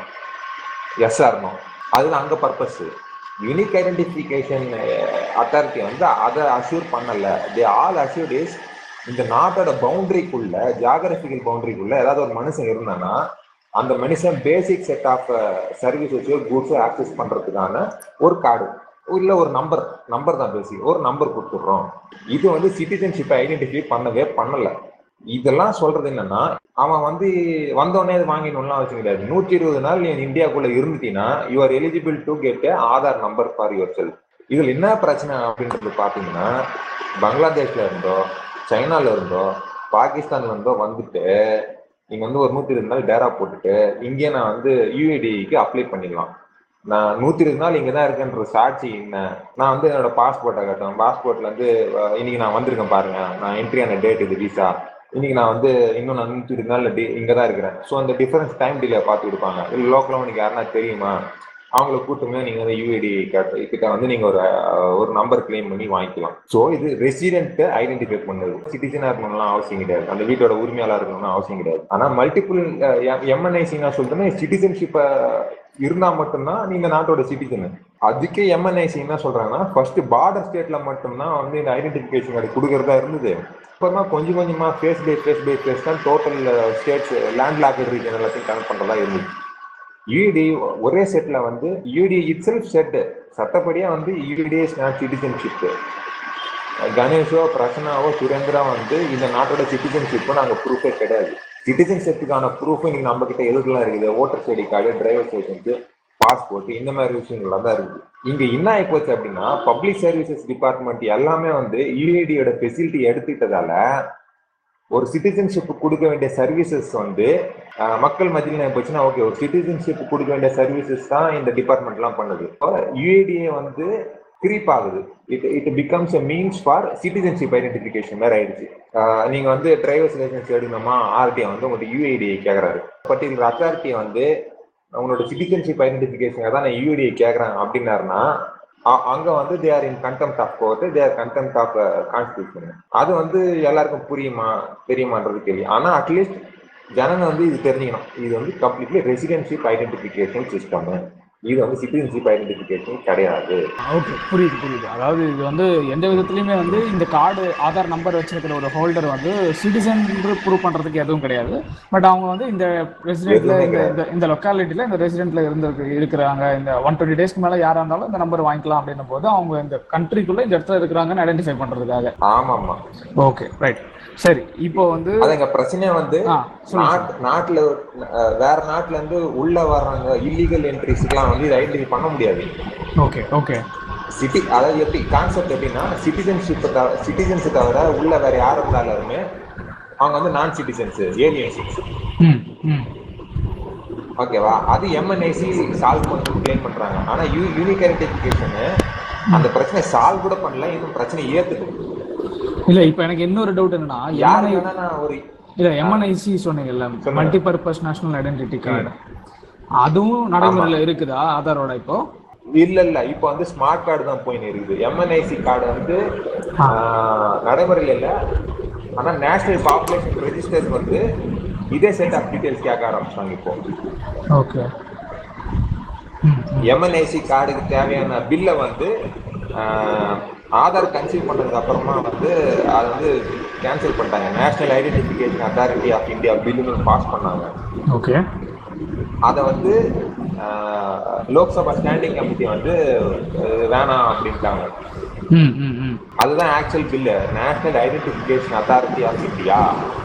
எஸ் ஆர்னோ அது அங்க பர்பஸ் யூனிக் ஐடென்டிஃபிகேஷன் அத்தாரிட்டி வந்து அதை அஷ்யூர் பண்ணல தே ஆல் அஷ்யூர்ட் இஸ் இந்த நாட்டோட பவுண்டரிக்குள்ள ஜியாகிரபிக்கல் பவுண்டரிக்குள்ள ஏதாவது ஒரு மனுஷன் இருந்தானா அந்த மனுஷன் பேசிக் செட் ஆஃப் சர்வீசஸோ குட்ஸோ ஆக்சஸ் பண்றதுக்கான ஒரு கார்டு இல்ல ஒரு நம்பர் நம்பர் தான் பேசிக் ஒரு நம்பர் கொடுத்துடுறோம் இது வந்து சிட்டிசன்ஷிப்பை ஐடென்டிஃபை பண்ணவே பண்ணல இதெல்லாம் சொல்றது என்னன்னா அவன் வந்து வந்தோடனே அது வாங்கிடணும்லாம் அவசியம் கிடையாது நூற்றி இருபது நாள் நீ இந்தியாக்குள்ள இருந்துட்டீங்கன்னா you are eligible to get Aadhaar number for yourself இதுல என்ன பிரச்சனை அப்படின்றது பாத்தீங்கன்னா பங்களாதேஷ்ல இருந்தோ சைனால இருந்தோ பாகிஸ்தான்ல இருந்தோ வந்துட்டு நீங்க வந்து ஒரு நூத்தி இருபது நாள் டேரா போட்டுட்டு இங்கே நான் வந்து யூஏடிக்கு அப்ளை பண்ணிடலாம் நான் நூத்தி இருபது நாள் இங்க தான் இருக்கேன்ற சாட்சி என்ன நான் வந்து என்னோட பாஸ்போர்ட்டை கட்டேன் பாஸ்போர்ட்ல இருந்து அஹ், இன்னைக்கு நான் வந்திருக்கேன் பாருங்க நான் என்ட்ரி ஆன டேட் இது விசா இன்னைக்கு நான் வந்து இன்னும் நான் நூத்தி இருபது நாள்ல டி- இங்க தான் இருக்கிறேன் ஸோ அந்த டிஃபரன்ஸ் டைம் டிலே பார்த்து கொடுப்பாங்க இல்லை லோக்கலாக உனக்கு யாருன்னா தெரியுமா அவங்கள கூட்டுமே நீங்க வந்து யூஏடி கிட்ட வந்து நீங்க ஒரு அஹ், ஒரு நம்பர் கிளைம் பண்ணி வாங்கிக்கலாம் ஸோ இது ரெசிடென்ட் ஐடென்டிஃபை பண்ணுது சிட்டிசனா இருக்கணும்லாம் அவசியம் கிடையாது அந்த வீட்டோட உரிமையாளர் இருக்கணும்னு அவசியம் கிடையாது ஆனா மல்டிபிள் எம்என்ஐசி நான் சொல்றேன்னா சிட்டிசன்ஷிப்பை இருந்தா மட்டும்தான் நீங்க நாட்டோட சிட்டிசன் அதுக்கே எம்என்ஐசி என்ன சொல்றாங்கன்னா ஃபர்ஸ்ட் பார்டர் ஸ்டேட்ல மட்டும்தான் வந்து இந்த ஐடென்டிபிகேஷன் கார்டு கொடுக்கறதா இருந்தது அப்புறமா கொஞ்சம் கொஞ்சமா phase by phase by phase தான் total states landlocked region எல்லாத்தையும் கனெக்ட் பண்றதா இருந்தது யூடி ஒரே செட்ல வந்து யூடி இட் செல்ஃப் செட் சட்டப்படியா வந்து யூடி இஸ் நாட் சிட்டிசன்ஷிப் கணேஷோ பிரசன்னாவோ சுரேந்திரா வந்து இந்த நாட்டோட சிட்டிசன்ஷிப்போ நாங்க ப்ரூஃபே கிடையாது சிட்டிசன்ஷிப்புக்கான ப்ரூஃப் இன்னைக்கு நம்ம கிட்ட எதுக்கெல்லாம் இருக்குது voter ID card driver licence passport இந்த மாதிரி விஷயங்கள்லாம் தான் இருக்குது இங்க என்ன ஆகி போச்சு அப்படின்னா பப்ளிக் சர்வீசஸ் டிபார்ட்மெண்ட் எல்லாமே வந்து யூஏடியோட ஃபெசிலிட்டி எடுத்துக்கிட்டதால ஒரு சிட்டிசன்ஷிப் கொடுக்க வேண்டிய சர்வீசஸ் வந்து அஹ், மக்கள் மத்தியில் என்ன போச்சுன்னா ஓகே ஒரு சிட்டிசன்ஷிப் கொடுக்க வேண்டிய சர்வீசஸ் தான் இந்த டிபார்ட்மெண்ட்லாம் பண்ணுது யூஏடிஏ வந்து கிரீப் ஆகுது it it becomes a means for citizenship identification மாதிரி ஆயிடுச்சு அஹ், நீங்க வந்து டிரைவர்ஸ் லைசன்ஸ் எடுக்கணுமா ஆர்டிஐ வந்து உங்கள்கிட்ட யூஐடிஐ கேட்கறாரு பர்டிகுலர் அத்தாரிட்டியை வந்து உங்களோட சிட்டிசன்ஷிப் ஐடென்டிஃபிகேஷன் தான் நான் யூஐடிஐ கேட்கறேன் அப்படின்னாருன்னா அ- அங்க வந்து they are in contempt of court they are contempt of constitution அது வந்து எல்லாருக்கும் புரியுமா தெரியுமான்றது கேள்வி ஆனா அட்லீஸ்ட் ஜனங்க வந்து இது தெரிஞ்சுக்கணும் இது வந்து கம்ப்ளீட்லி ரெசிடென்ஷிப் ஐடென்டிஃபிகேஷன் சிஸ்டம் இது வந்து சிட்டிசன்ஷிப் ஐடென்டிஃபிகேஷன் கிடையாது ஓகே புரியுது புரியுது அதாவது இது வந்து எந்த விதத்துலையுமே வந்து இந்த கார்டு ஆதார் நம்பர் வச்சிருக்கிற ஒரு ஹோல்டர் வந்து சிட்டிசன் ப்ரூவ் பண்றதுக்கு எதுவும் கிடையாது பட் அவங்க வந்து இந்த ரெசிடென்ட்ல எதுவுமே இந்த இந்த இந்த லொக்காலிட்டியில இந்த ரெசிடென்ட்ல இருந்து இருக்கிறாங்க இந்த ஒன் டுவெண்ட்டி டேஸ்க்கு மேல யாரா இருந்தாலும் இந்த நம்பர் வாங்கிக்கலாம் அப்படின்னும் போது அவங்க இந்த கண்ட்ரிக்குள்ள இந்த இடத்துல இருக்கிறாங்கன்னு ஐடென்டிஃபை பண்றதுக்காக ஆமா ஆமா ஓகே ரைட் சரி இப்போ வந்து அதுங்க பிரச்சனை வந்து ஆ சொல்லுங்க நாட் நாட்டுல அஹ், வேற நாட்டுல இருந்து உள்ள வர்றாங்க இல்லீகல் என்ட்ரிஸ்க்குலாம் வந்து இதை ஐடென்டிஃபை பண்ண முடியாது ஓகே ஓகே சிட்டி அதாவது எப்படி கான்செப்ட் எப்படின்னா சிட்டிசன்ஷிப் சிட்டிசன்ஸ் தவிர உள்ள வேற யார் இருந்தாலுமே அவங்க வந்து நான் சிட்டிசன்ஸ் ஏலியன்ஸ் ம் ம் ஓகேவா அது எம்என்ஐசி சால்வ் பண்ணி கிளைம் பண்றாங்க ஆனா யூ யூனிக் ஐடென்டிஃபிகேஷன் அந்த பிரச்சனை சால்வ் கூட பண்ணல இன்னும் பிரச்சனை ஏத்துக்கு இல்ல இப்போ எனக்கு இன்னொரு டவுட் என்னன்னா யாரு MNI வேணா நான் ஒரு இல்ல எம்என்ஐசி சொன்னீங்கல்ல சொல்லுங்க. Multi purpose national identity card அதுவும் நடைமுறையில இருக்குதா ஆதாரோட இப்போ இல்ல இல்ல இப்போ வந்து ஸ்மார்ட் கார்டு தான் போயின்னு இருக்குது எம்என்ஐசி கார்டு வந்து ஆஹ், நடைமுறையில இல்ல ஆனா நேஷனல் பாப்புலேஷன் ரெஜிஸ்டர் வந்து இதே செட் ஆஃப் டீடைல்ஸ் கேட்க ஆரம்பிச்சாங்க இப்போ ஓகே எம்என்ஐசி கார்டுக்கு தேவையான பில்லை வந்து ஆஹ், ஆதார் கன்சீவ் பண்ணதுக்கு அப்புறமா வந்து அதை வந்து கேன்சல் பண்ணிட்டாங்க national identification authority of India பில்லுன்னு பாஸ் பண்ணாங்க ஓகே அதை வந்து ஆஹ், லோக்சபா ஸ்டாண்டிங் கமிட்டி வந்து அஹ், வேணாம் அப்படின்ட்டாங்க ம் ம் ம் அதுதான் actual bill national identification authority of India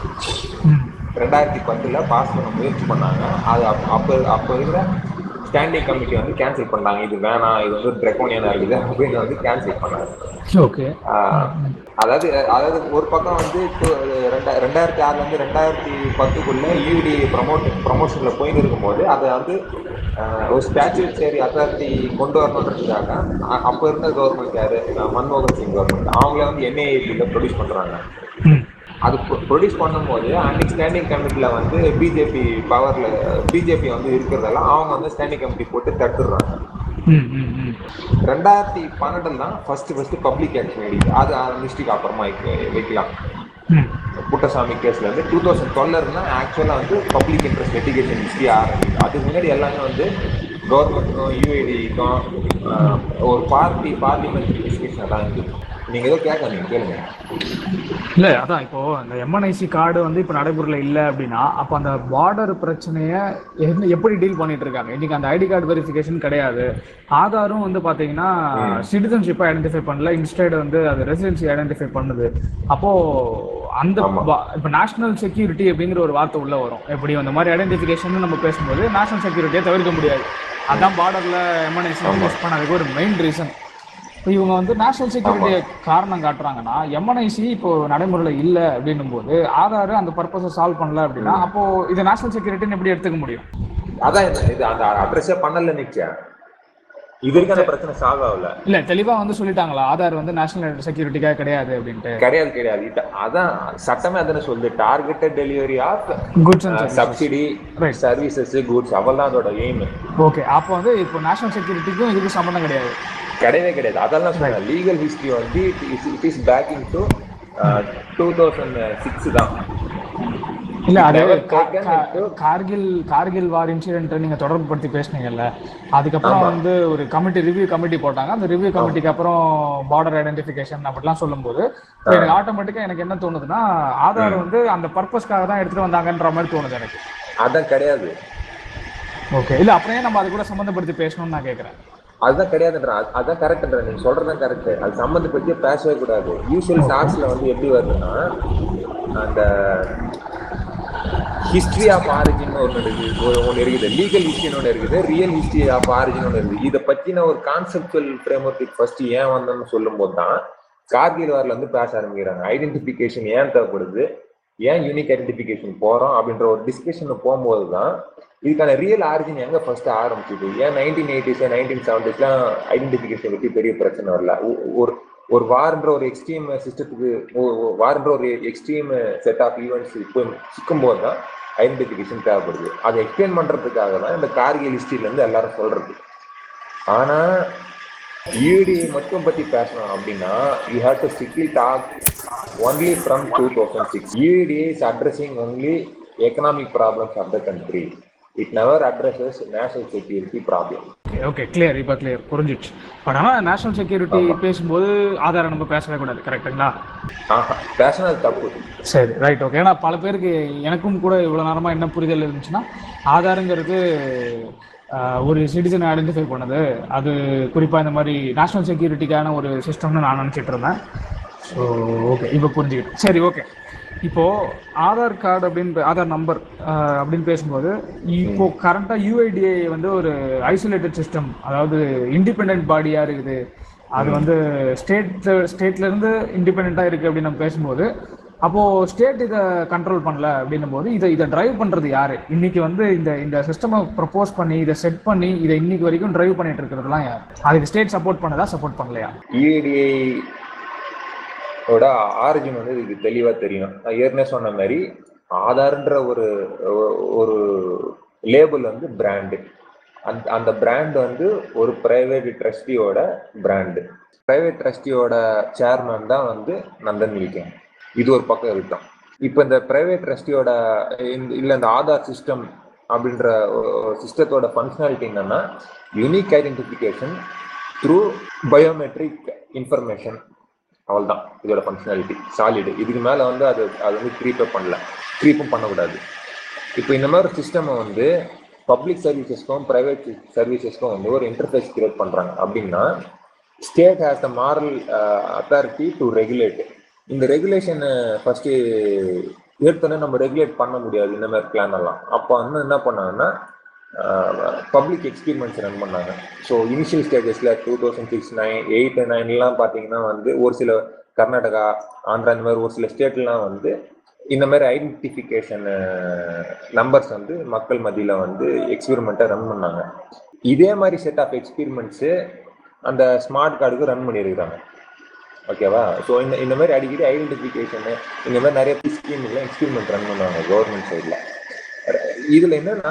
ம் ரெண்டாயிரத்தி பத்துல பாஸ் பண்ண முயற்சி பண்ணாங்க அது அப்ப அப்போ அப்போ இருக்கிற ஸ்டாண்டிங் கமிட்டி வந்து கேன்சல் பண்ணாங்க இது வேணாம் இது வந்து ட்ரெக்கோனியனா இருக்குது அப்படின்னு வந்து கேன்சல் பண்ணாங்க ஓகே ஆஹ் அதாவது அதாவது ஒரு பக்கம் வந்து இப்போ ரெண்டா ரெண்டாயிரத்தி ஆறுல இருந்து ரெண்டாயிரத்தி பத்துக்குள்ள யூடி ப்ரமோட் ப்ரமோஷன்ல போயின்னு இருக்கும்போது அதை வந்து ஆஹ் ஒரு ஸ்டாச்சுட்டரி அத்தாரிட்டி கொண்டு வரணுன்றதுக்காக அ- அப்ப இருந்த கவர்மெண்ட் யாரு அஹ் மன்மோகன் சிங் கவர்மெண்ட் அவங்களே வந்து என்ஐஏபியில் ப்ரொடியூஸ் பண்றாங்க ம் அது ப்ரொடியூஸ் பண்ணும்போது அன்னைக்கு ஸ்டாண்டிங் கமிட்டில வந்து பிஜேபி பவர்ல பிஜேபி வந்து இருக்கிறதெல்லாம் அவங்க வந்து ஸ்டாண்டிங் கமிட்டி போட்டு தடுத்துடுறாங்க ம் ம் ம் ரெண்டாயிரத்தி பன்னெண்டுல தான் ஃபர்ஸ்ட் ஃபர்ஸ்ட் பப்ளிக் ஆக்ஷன் எடுக்கு அது மிஸ்டேக் அப்புறமா வைக்க- வைக்கலாம் ம் புட்டசாமி கேஸ்ல இருந்து டூ தௌசண்ட் டுவெல்ல இருந்தா ஆக்சுவலா வந்து பப்ளிக் இன்ட்ரெஸ்ட் லிட்டிகேஷன் ஹிஸ்டரி ஆரம்பிக்கும் அதுக்கு முன்னாடி எல்லாமே வந்து கவர்மெண்ட்டுக்கும் யூஐடிக்கும் ஒரு பார்ட்டி பார்லிமெண்ட் டிஸ்கஷன் தான் இருக்கு நீங்க ஏதோ கேட்க நீங்க கேளுங்க இல்ல அதான் இப்போ இந்த எம்என்ஐசி கார்டு வந்து இப்போ நடைமுறையில் இல்லை அப்படின்னா அப்போ அந்த பார்டர் பிரச்சனையை என்ன எப்படி டீல் பண்ணிட்டு இருக்காங்க இன்னைக்கு அந்த ஐடி கார்டு வெரிஃபிகேஷன் கிடையாது ஆதாரும் வந்து பாத்தீங்கன்னா சிட்டிசன்ஷிப்பை ஐடென்டிஃபை பண்ணல இன்ஸ்டேட் வந்து அது ரெசிடென்சி ஐடென்டிஃபை பண்ணுது அப்போ அந்த ஆமா. பா- இப்போ நேஷனல் செக்யூரிட்டி அப்படிங்கிற ஒரு வார்த்தை உள்ள வரும் எப்படி அந்த மாதிரி ஐடென்டிஃபிகேஷன் நம்ம பேசும்போது நேஷனல் செக்யூரிட்டியை தவிர்க்க முடியாது அதான் பார்டர்ல எம்என்ஐசி யூஸ் பண்ணதுக்கு ஒரு மெயின் ரீசன் இப்போ இவங்க வந்து நேஷனல் செக்யூரிட்டியை காரணம் காட்டுறாங்கன்னா எம்என்ஐசி இப்போ நடைமுறையில் இல்லை அப்படின்னும் போது ஆதார் அந்த பர்பஸை சால்வ் பண்ணல அப்படின்னா அப்போ இது நேஷனல் செக்யூரிட்டின்னு எப்படி எடுத்துக்க முடியும் அதான் இது- இது அந்த அட்ரஸே பண்ணல நிச்சயம் இது வரைக்கும் அந்த பிரச்சனை சால்வ் ஆகல இல்ல தெளிவா வந்து சொல்லிட்டாங்களா ஆதார் வந்து நேஷனல் செக்யூரிட்டிக்காக கிடையாது அப்படின்ட்டு கிடையாது கிடையாது இது- அதான் சட்டமே அதானே சொல்லுது targeted delivery of goods and subsidy Right. Services goods அவெல்லாம் அதோட எய்ம் ஓகே அப்போ வந்து இப்போ நேஷனல் செக்யூரிட்டிக்கும் இதுக்கு சம்மந்தம் கிடையாது கிடையவே கிடையாது அதெல்லாம் சொல்றேன் லீகல் ஹிஸ்டரி வந்து it is backing to two thousand six தான் இல்ல அது Never கா- taken கா- into- Kargil Kargil war incident நீங்க தொடர்பு படுத்தி பேசுனீங்கல்ல அதுக்கப்புறம் ஆமா. வந்து ஒரு கமிட்டி ரிவ்யூ கமிட்டி போட்டாங்க அந்த ரிவ்யூ கமிட்டிக்கு அப்புறம் பார்டர் ஐடென்டிஃபிகேஷன் அப்படிலாம் சொல்லும்போது இப்ப எனக்கு ஆட்டோமேட்டிக்கா எனக்கு என்ன தோணுதுன்னா ஆதார் வந்து அந்த பர்பஸ்க்காக தான் எடுத்துட்டு வந்தாங்கன்ற மாதிரி தோணுது எனக்கு அதான் கிடையாது ஓகே இல்ல அப்படியே நம்ம அது கூட சம்மந்தப்படுத்தி பேசணும்னு நான் கேக்குறேன் அதுதான் கிடையாதுன்ற அது- அதான் கரெக்ட்ன்ற நீங்க சொல்றதுதான் கரெக்ட் அது சம்மந்தப்பட்டியே பேசவே கூடாது யூஸ்வல் டாக்ஸ்ல வந்து எப்படி வருதுன்னா அந்த ஹிஸ்டரி ஆஃப் ஆரிஜின் ஒன்று இருக்குது ஒரு ஒன்று இருக்குது லீகல் ஹிஸ்டரின்னு ஒன்று இருக்குது ரியல் ஹிஸ்டரி ஆஃப் ஆரிஜின் ஒன்று இருக்குது இதை பற்றின ஒரு கான்செப்டுவல் ஃப்ரேம் ஒர்க்கு ஃபர்ஸ்ட் ஏன் வந்தோம்னு சொல்லும்போது தான் கார்கில் வாரில் வந்து பேச ஆரம்பிக்கிறாங்க ஐடென்டிஃபிகேஷன் ஏன் தேவைப்படுது ஏன் யூனிக் ஐடென்டிஃபிகேஷன் போகிறோம் அப்படின்ற ஒரு டிஸ்கஷன் போகும்போது தான் இதுக்கான ரியல் ஆரிஜின் எங்க ஃபர்ஸ்ட் ஆரம்பிச்சது ஏன் நைன்டீன் எயிட்டிஸ் நைன்டீன் செவன்டிஸ்லாம் ஐடென்டிஃபிகேஷன் பற்றி பெரிய பிரச்சனை வரல ஒ- ஒரு ஒரு வார்ன்ற ஒரு எக்ஸ்ட்ரீம் சிஸ்டத்துக்கு வார்ன்ற ஒரு எக்ஸ்ட்ரீம் செட் ஆஃப் ஈவெண்ட்ஸ் இப்போ சிக்கும் போது தான் ஐடென்டிஃபிகேஷன் தேவைப்படுது அதை எக்ஸ்பிளைன் பண்றதுக்காக தான் இந்த கார்கில் ஹிஸ்டரியில இருந்து எல்லாரும் சொல்றது ஆனா யூடி மட்டும் பத்தி பேசணும் அப்படின்னா you have to strictly talk only from two thousand six UID is addressing only economic problems of the country it never addresses national security problem okay okay clear இப்போ கிளியர் புரிஞ்சிடுச்சு பட் ஆனால் நேஷனல் செக்யூரிட்டி பேசும்போது ஆதாரை நம்ம பேசவே கூடாது கரெக்டுங்களா ஆஹா பேசினது தப்பு சரி ரைட் ஓகே ஏன்னா பல பேருக்கு எனக்கும் கூட இவ்வளோ நேரமாக என்ன புரிதல் இருந்துச்சுன்னா ஆதாருங்கிறது ஆஹ், ஒரு சிட்டிசன் ஐடென்டிஃபை பண்ணது அது குறிப்பாக இந்த மாதிரி நேஷனல் செக்யூரிட்டிக்கான ஒரு சிஸ்டம்னு நான் நினச்சிட்டு இருந்தேன் ஸோ ஓகே இப்போ புரிஞ்சுக்கிட்டேன் சரி ஓகே இப்போ ஆதார் கார்டு அப்படின்னு பே- ஆதார் நம்பர் அப்படின்னு பேசும்போது இப்போ கரண்டா யூஐடிஏ வந்து ஒரு ஐசோலேட்டட் சிஸ்டம் அதாவது இண்டிபெண்ட் பாடியா இருக்குது அது வந்து ஸ்டேட் ஸ்டேட்ல இருந்து இண்டிபெண்டா இருக்கு அப்படின்னு நம்ம பேசும்போது அப்போ ஸ்டேட் இதை கண்ட்ரோல் பண்ணல அப்படின்னும் போது இதை இதை டிரைவ் பண்றது யாரு இன்னைக்கு வந்து இந்த இந்த சிஸ்டமை ப்ரப்போஸ் பண்ணி இதை செட் பண்ணி இதை இன்னைக்கு வரைக்கும் டிரைவ் பண்ணிட்டு இருக்கிறதுலாம் யார் அதுக்கு ஸ்டேட் சப்போர்ட் பண்ணதா சப்போர்ட் பண்ணலையா யூஏடிஐ ஓட ஆரிஜின் வந்து இதுக்கு தெளிவா தெரியும் நான் ஏற்கனவே சொன்ன மாதிரி ஆதார்ன்ற ஒரு ஒரு லேபிள் வந்து பிராண்டு அந்த அந்த பிராண்ட் வந்து ஒரு பிரைவேட் ட்ரஸ்டியோட பிராண்டு பிரைவேட் ட்ரஸ்டியோட சேர்மன் தான் வந்து நந்தன் வில்கேன் இது ஒரு பக்கம் இருக்கும் இப்போ இந்த பிரைவேட் ட்ரஸ்டியோட இல்லை இந்த ஆதார் சிஸ்டம் அப்படின்ற சிஸ்டத்தோட ஃபங்க்ஷனாலிட்டி என்னன்னா unique identification through biometric information அவ்வளோதான் இதோட ஃபங்க்ஷனாலிட்டி சாலிடு இதுக்கு மேலே வந்து அது அது வந்து க்ரீப்பே பண்ணல க்ரீப்பும் பண்ணக்கூடாது இப்போ இந்த மாதிரி சிஸ்டமை வந்து பப்ளிக் சர்வீசஸ்க்கும் ப்ரைவேட் சர்வீசஸ்க்கும் வந்து ஒரு இன்டர்ஃபேஸ் கிரியேட் பண்ணுறாங்க அப்படின்னா state has the moral authority to regulate இந்த ரெகுலேஷன் ஃபர்ஸ்ட் எடுத்தோன்னே நம்ம ரெகுலேட் பண்ண முடியாது இந்த மாதிரி பிளான் எல்லாம் அப்போ வந்து என்ன பண்ணாங்கன்னா பப்ளிக் எக்ஸ்பீரிமெண்ட்ஸ் ரன் பண்ணாங்க ஸோ இனிஷியல் ஸ்டேஜஸ்ல two thousand six nine eight நைன்லாம் பார்த்தீங்கன்னா வந்து ஒரு சில கர்நாடகா ஆந்திரா இந்த மாதிரி ஒரு சில ஸ்டேட்லாம் வந்து இந்த மாதிரி ஐடென்டிஃபிகேஷன் நம்பர்ஸ் வந்து மக்கள் மத்தியில் வந்து எக்ஸ்பெரிமெண்ட்டை ரன் பண்ணாங்க இதே மாதிரி செட் ஆஃப் எக்ஸ்பெரிமெண்ட்ஸு அந்த ஸ்மார்ட் கார்டுக்கு ரன் பண்ணியிருக்காங்க ஓகேவா ஸோ இந்த இந்த மாதிரி அடிக்கடி ஐடென்டிஃபிகேஷனு இந்த மாதிரி நிறைய ஸ்கீம்லாம் எக்ஸ்பெரிமெண்ட் ரன் பண்ணுவாங்க கவர்மெண்ட் சைடில் இதில் என்னன்னா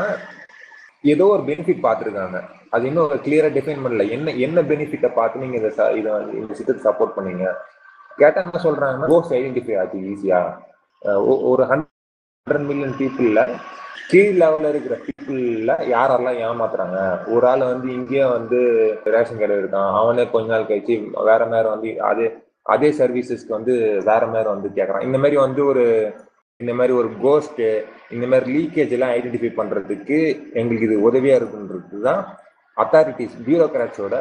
ஏதோ ஒரு பெனிஃபிட் பார்த்துருக்காங்க அது இன்னும் கிளியராக டிஃபைன் பண்ணல என்ன என்ன பெனிஃபிட்டை பார்த்து நீங்கள் இதை இதை இந்த சிஸ்டத்தை சப்போர்ட் பண்ணீங்க கேட்டால் என்ன சொல்கிறாங்கன்னா கோஸ்ட் ஐடென்டிஃபை ஆச்சு ஈஸியாக ஒரு ஹண்ட்ரட் மில்லியன் பீப்புளில் கீழ் லெவலில் இருக்கிற பீப்புளில் யாரெல்லாம் ஏமாத்துறாங்க ஒரு ஆள் வந்து இங்கேயே வந்து ரேஷன் கடை இருக்கான் அவனே கொஞ்ச நாள் கழிச்சு வேற மாதிரி வந்து அதே அதே சர்வீசஸ்க்கு வந்து வேற மாதிரி வந்து கேட்குறான் இந்த மாதிரி வந்து ஒரு இந்த மாதிரி ஒரு கோஸ்ட்டு இந்த மாதிரி லீக்கேஜ் எல்லாம் ஐடென்டிஃபை பண்ணுறதுக்கு எங்களுக்கு இது உதவியாக இருக்குன்றது தான் அத்தாரிட்டிஸ் பியூரோக்ராட்ஸோட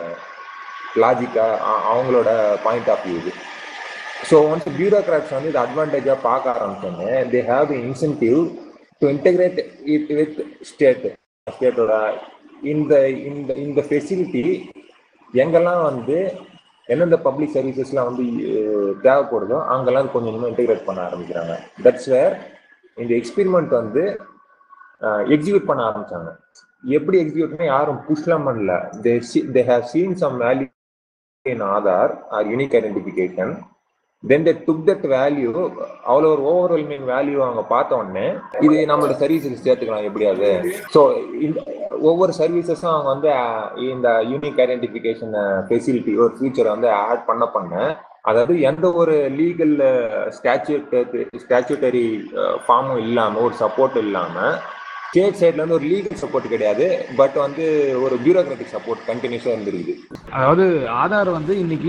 லாஜிக்கா அவங்களோட பாயிண்ட் ஆஃப் வியூ இது ஸோ ஒன்ஸ் பியூரோக்ராட்ஸ் வந்து இது அட்வான்டேஜாக பார்க்க ஆரம்பிச்சோன்னே they have the incentive to integrate it with state ஸ்டேட்டோட இந்த இந்த இந்த ஃபெசிலிட்டி எங்கெல்லாம் வந்து எந்தெந்த பப்ளிக் சர்வீசஸ்லாம் வந்து தேவைப்படுதோ அங்கெல்லாம் கொஞ்சம் கொஞ்சமாக இன்டெகிரேட் பண்ண ஆரம்பிக்கிறாங்க தட்ஸ் வேர் இந்த எக்ஸ்பெரிமெண்ட் வந்து எக்ஸிக்யூட் பண்ண ஆரம்பிச்சாங்க எப்படி எக்ஸிக்யூட்னா யாரும் புஷ்லாம் பண்ணல they they have seen some value in Aadhaar or unique identification then they took that value அவ்வளோ ஒரு ஓவர்வெல்மிங் வேல்யூ அவங்க பார்த்த உடனே இது நம்மளோட சர்வீஸுக்கு சேர்த்துக்கலாம் எப்படியாவது ஸோ இந்த ஒவ்வொரு சர்வீசஸும் அவங்க வந்து இந்த யூனிக் ஐடென்டிஃபிகேஷன் ஃபெசிலிட்டி ஒரு ஃபியூச்சரை வந்து ஆட் பண்ண பண்ண அதாவது எந்த ஒரு லீகல் ஸ்டாச்சுட் ஸ்டாச்சுட்டரி ஃபார்மும் இல்லாமல் ஒரு சப்போர்ட் இல்லாமல் ஸ்டேட் சைட்ல இருந்து ஒரு லீகல் சப்போர்ட் கிடையாது பட் வந்து ஒரு பியூரோக்ராட்டிக் சப்போர்ட் கண்டினியூஸா இருந்திருக்குது அதாவது ஆதார் வந்து இன்னைக்கு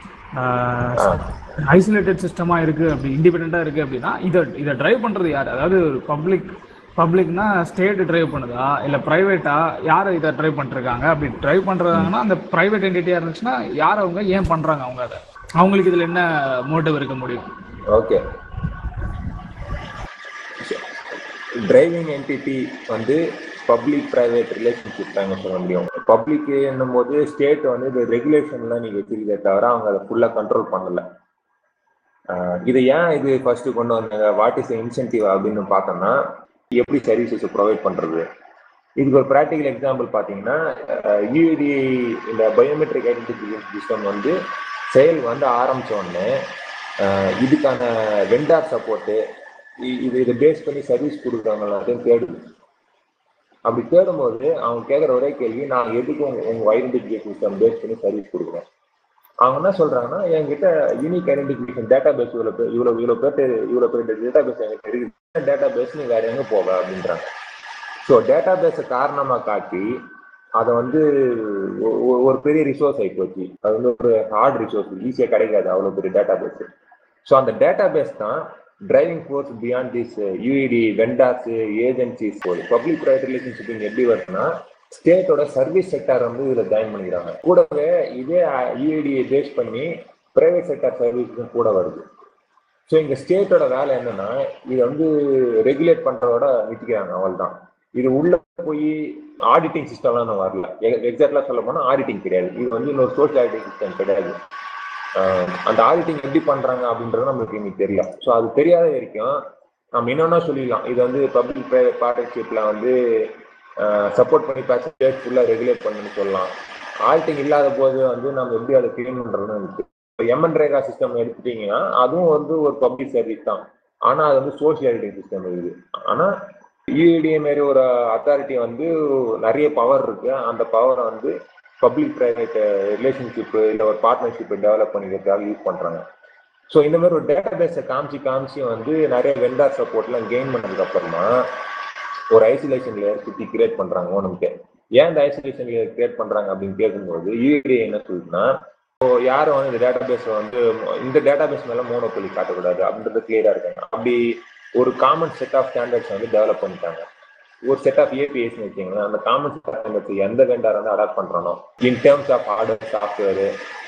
ஐசோலேட்டட் சிஸ்டமா இருக்கு அப்படி இண்டிபெண்டா இருக்கு அப்படின்னா இதை இதை டிரைவ் பண்றது யார் அதாவது ஒரு பப்ளிக் பப்ளிக்னா ஸ்டேட் டிரைவ் பண்ணுதா இல்ல பிரைவேட்டா யார் இதை டிரைவ் பண்ணிருக்காங்க அப்படி டிரைவ் பண்றாங்கன்னா அந்த பிரைவேட் என்டிட்டியா இருந்துச்சுன்னா யார் அவங்க ஏன் பண்றாங்க அவங்க அதை அவங்களுக்கு இதுல என்ன மோட்டிவ் இருக்க முடியும் ஓகே டிரைவிங் என்டிட்டி வந்து பப்ளிக் பிரைவேட் ரிலேஷன்ஷிப் தாங்க சொல்ல முடியும் பப்ளிக் என்னும் போது ஸ்டேட் வந்து இது ரெகுலேஷன்லாம் நீங்க வச்சிருக்கே தவிர அவங்க அதை ஃபுல்லா கண்ட்ரோல் பண்ணல இதை ஏன் இது ஃபர்ஸ்ட் கொண்டு வந்தாங்க வாட் இஸ் இன்சென்டிவ் அப்படின்னு பார்த்தோம்னா எப்படி சர்வீசஸ் ப்ரொவைட் பண்றது இதுக்கு ஒரு ப்ராக்டிக்கல் எக்ஸாம்பிள் பார்த்தீங்கன்னா யூஏடி இந்த பயோமெட்ரிக் ஐடென்டிஃபிகேஷன் சிஸ்டம் வந்து செயல் வந்து ஆரம்பிச்ச உடனே இதுக்கான வெண்டார் சப்போர்ட்டு இது இதை பேஸ் பண்ணி சர்வீஸ் கொடுக்குறவங்க எல்லாத்தையும் தேடுது அப்படி தேடும்போது அவங்க கேட்குற ஒரே கேள்வி நான் எதுக்கு உங்க உங்க ஐடென்டிஃபிகேஷன் சிஸ்டம் பேஸ் பண்ணி சர்வீஸ் கொடுக்குறேன் அவங்க என்ன சொல்றாங்கன்னா என்கிட்ட யூனிக் ஐடென்டிஃபிகேஷன் டேட்டா பேஸ் இவ்வளோ பேர் இவ்வளோ இவ்வளோ பேர் இவ்வளோ பேர் டேட்டா பேஸ் என்கிட்ட இருக்குது டேட்டா பேஸ் நீ வேற எங்க போக அப்படின்றாங்க ஸோ டேட்டா பேஸை காரணமாக காட்டி அதை வந்து ஒரு பெரிய ரிசோர்ஸ் ஆகி போச்சு அது வந்து ஒரு ஹார்ட் ரிசோர்ஸ் ஈஸியாக கிடைக்காது அவ்வளோ பெரிய டேட்டா பேஸ் ஸோ அந்த டேட்டா பேஸ் தான் driving force beyond this UID vendors agencies போது பப்ளிக் ப்ரைவேட் ரிலேஷன்ஷிப் எப்படி வருதுன்னா ஸ்டேட்டோட சர்வீஸ் செக்டார் வந்து இதுல ஜாயின் பண்ணிக்கிறாங்க கூடவே இதே யூஇடியை பேஸ் பண்ணி பிரைவேட் செக்டார் சர்வீஸும் கூட வருது ஸோ இங்க ஸ்டேட்டோட வேலை என்னன்னா இதை வந்து ரெகுலேட் பண்றதோட நிறுத்திக்கிறாங்க அவள் தான் இது உள்ள போய் ஆடிட்டிங் சிஸ்டம்லாம் வரல எக்ஸாக்டா சொல்ல போனா ஆடிட்டிங் கிடையாது இது வந்து இன்னொரு சோஷியல் ஆடிட்டிங் சிஸ்டம் கிடையாது ஆஹ் அந்த ஆடிட்டிங் எப்படி பண்றாங்க அப்படின்றது நம்மளுக்கு இன்னைக்கு தெரியல ஸோ அது தெரியாத வரைக்கும் நம்ம என்னன்னா சொல்லிடலாம் இது வந்து பப்ளிக் பிரைவேட் பார்ட்னர்ஷிப்ல வந்து சப்போர்ட் பண்ணி ஸ்டேட் ஃபுல்லாக ரெகுலேட் பண்ணுன்னு சொல்லலாம் ஆடிட்டிங் இல்லாத போது வந்து நம்ம எப்படி அதை கிளீன் பண்றதுன்னு இருக்கு இப்போ எம்என் ரேகா சிஸ்டம் எடுத்துட்டீங்கன்னா அதுவும் வந்து ஒரு பப்ளிக் சர்வீஸ் தான் ஆனா அது வந்து சோஷியல் ஆடிட்டிங் சிஸ்டம் இருக்குது ஆனா யூஏடிஏ மாரி ஒரு அத்தாரிட்டி வந்து நிறைய பவர் இருக்கு அந்த பவரை வந்து பப்ளிக் பிரைவேட் ரிலேஷன்ஷிப் இல்லை ஒரு பார்ட்னர்ஷிப் டெவலப் பண்ணிக்கிறதுக்காக யூஸ் பண்றாங்க ஸோ இந்த மாதிரி ஒரு டேட்டா பேஸை காமிச்சு காமிச்சு வந்து நிறைய வெண்டார் சப்போர்ட்லாம் கெயின் பண்ணதுக்கு அப்புறமா ஒரு ஐசோலேஷன் லேயர் சுற்றி கிரியேட் பண்றாங்க உனக்கு ஏன் இந்த ஐசோலேஷன் லேயர் கிரியேட் பண்றாங்க அப்படின்னு கேட்கும்போது யூஏடிஏ என்ன சொல்லுதுன்னா இப்போ யாரும் வந்து இந்த டேட்டா பேஸ் வந்து இந்த டேட்டா பேஸ் மேல மோனோபொலி காட்டக்கூடாது அப்படின்றது கிளியரா இருக்காங்க அப்படி ஒரு காமன் செட் ஆஃப் ஸ்டாண்டர்ட்ஸ் வந்து டெவலப் பண்ணிட்டாங்க ஒரு செட் ஆஃப் ஏபிஎஸ் வச்சுங்களேன் அந்த காமன் ஸ்டாண்டர்ட்ஸ் எந்த வெண்டார் வந்து அடாப்ட் பண்றானோ in terms of hardware software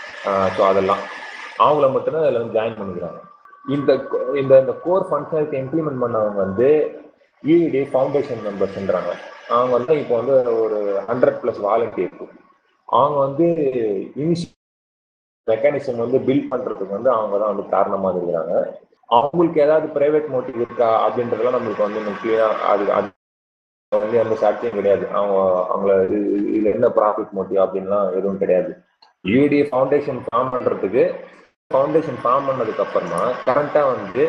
so அதெல்லாம் அவங்கள மட்டும்தான் அதில் வந்து ஜாயின் பண்ணிக்கிறாங்க இந்த இந்த இந்த கோர் ஃபங்க்ஷனாலிட்டி இம்ப்ளிமெண்ட் பண்ணவங்க வந்து யூஇடி ஃபவுண்டேஷன் மெம்பர்ஸ்ன்றாங்க அவங்க வந்து இப்போ வந்து ஒரு ஹண்ட்ரட் ப்ளஸ் வாலண்டியர்ஸ் அவங்க வந்து இனிஷியல் மெக்கானிசம் வந்து பில்ட் பண்றதுக்கு வந்து அவங்க தான் வந்து காரணமா இருக்கிறாங்க அவங்களுக்கு ஏதாவது பிரைவேட் மோட்டிவ் இருக்கா அப்படின்றதெல்லாம் நம்மளுக்கு வந்து கிளியரா அது அது வந்து எந்த சாட்சியும் கிடையாது அவங்க அவங்கள இது- இதுல என்ன ப்ராஃபிட் மோட்டிவ் அப்படின்லாம் எதுவும் கிடையாது யூடி ஃபவுண்டேஷன் ஃபார்ம் பண்றதுக்கு ஃபவுண்டேஷன் ஃபார்ம் பண்ணதுக்கு அப்புறமா கரண்டா வந்து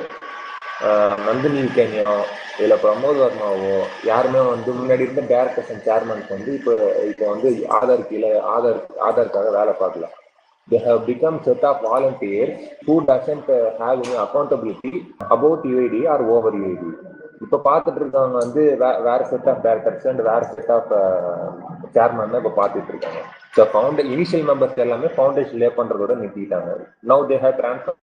ஆஹ், நந்தினி கேனியோ இல்ல பிரமோத் வர்மாவோ யாருமே வந்து முன்னாடி இருந்த டேரக்டர்ஸ் அண்ட் சேர்மன்ஸ் வந்து இப்போ இப்போ வந்து ஆதார் கீழே ஆதார் ஆதாருக்காக வேலை பார்க்கல they have become set of volunteers who doesn't uh, have any accountability about UID or over UID. இப்ப பார்த்துட்டு இருக்கவங்க வந்து வே- வேற செட் ஆஃப் டேரக்டர்ஸ் அண்ட் வேற செட் ஆஃப் சேர்மன் இப்ப பார்த்துட்டு இருக்காங்க ஸோ ஃபவுண்டர் இனிஷியல் மெம்பர்ஸ் எல்லாமே ஃபவுண்டேஷன் லே பண்றதோட நிறுத்திட்டாங்க now they have transfer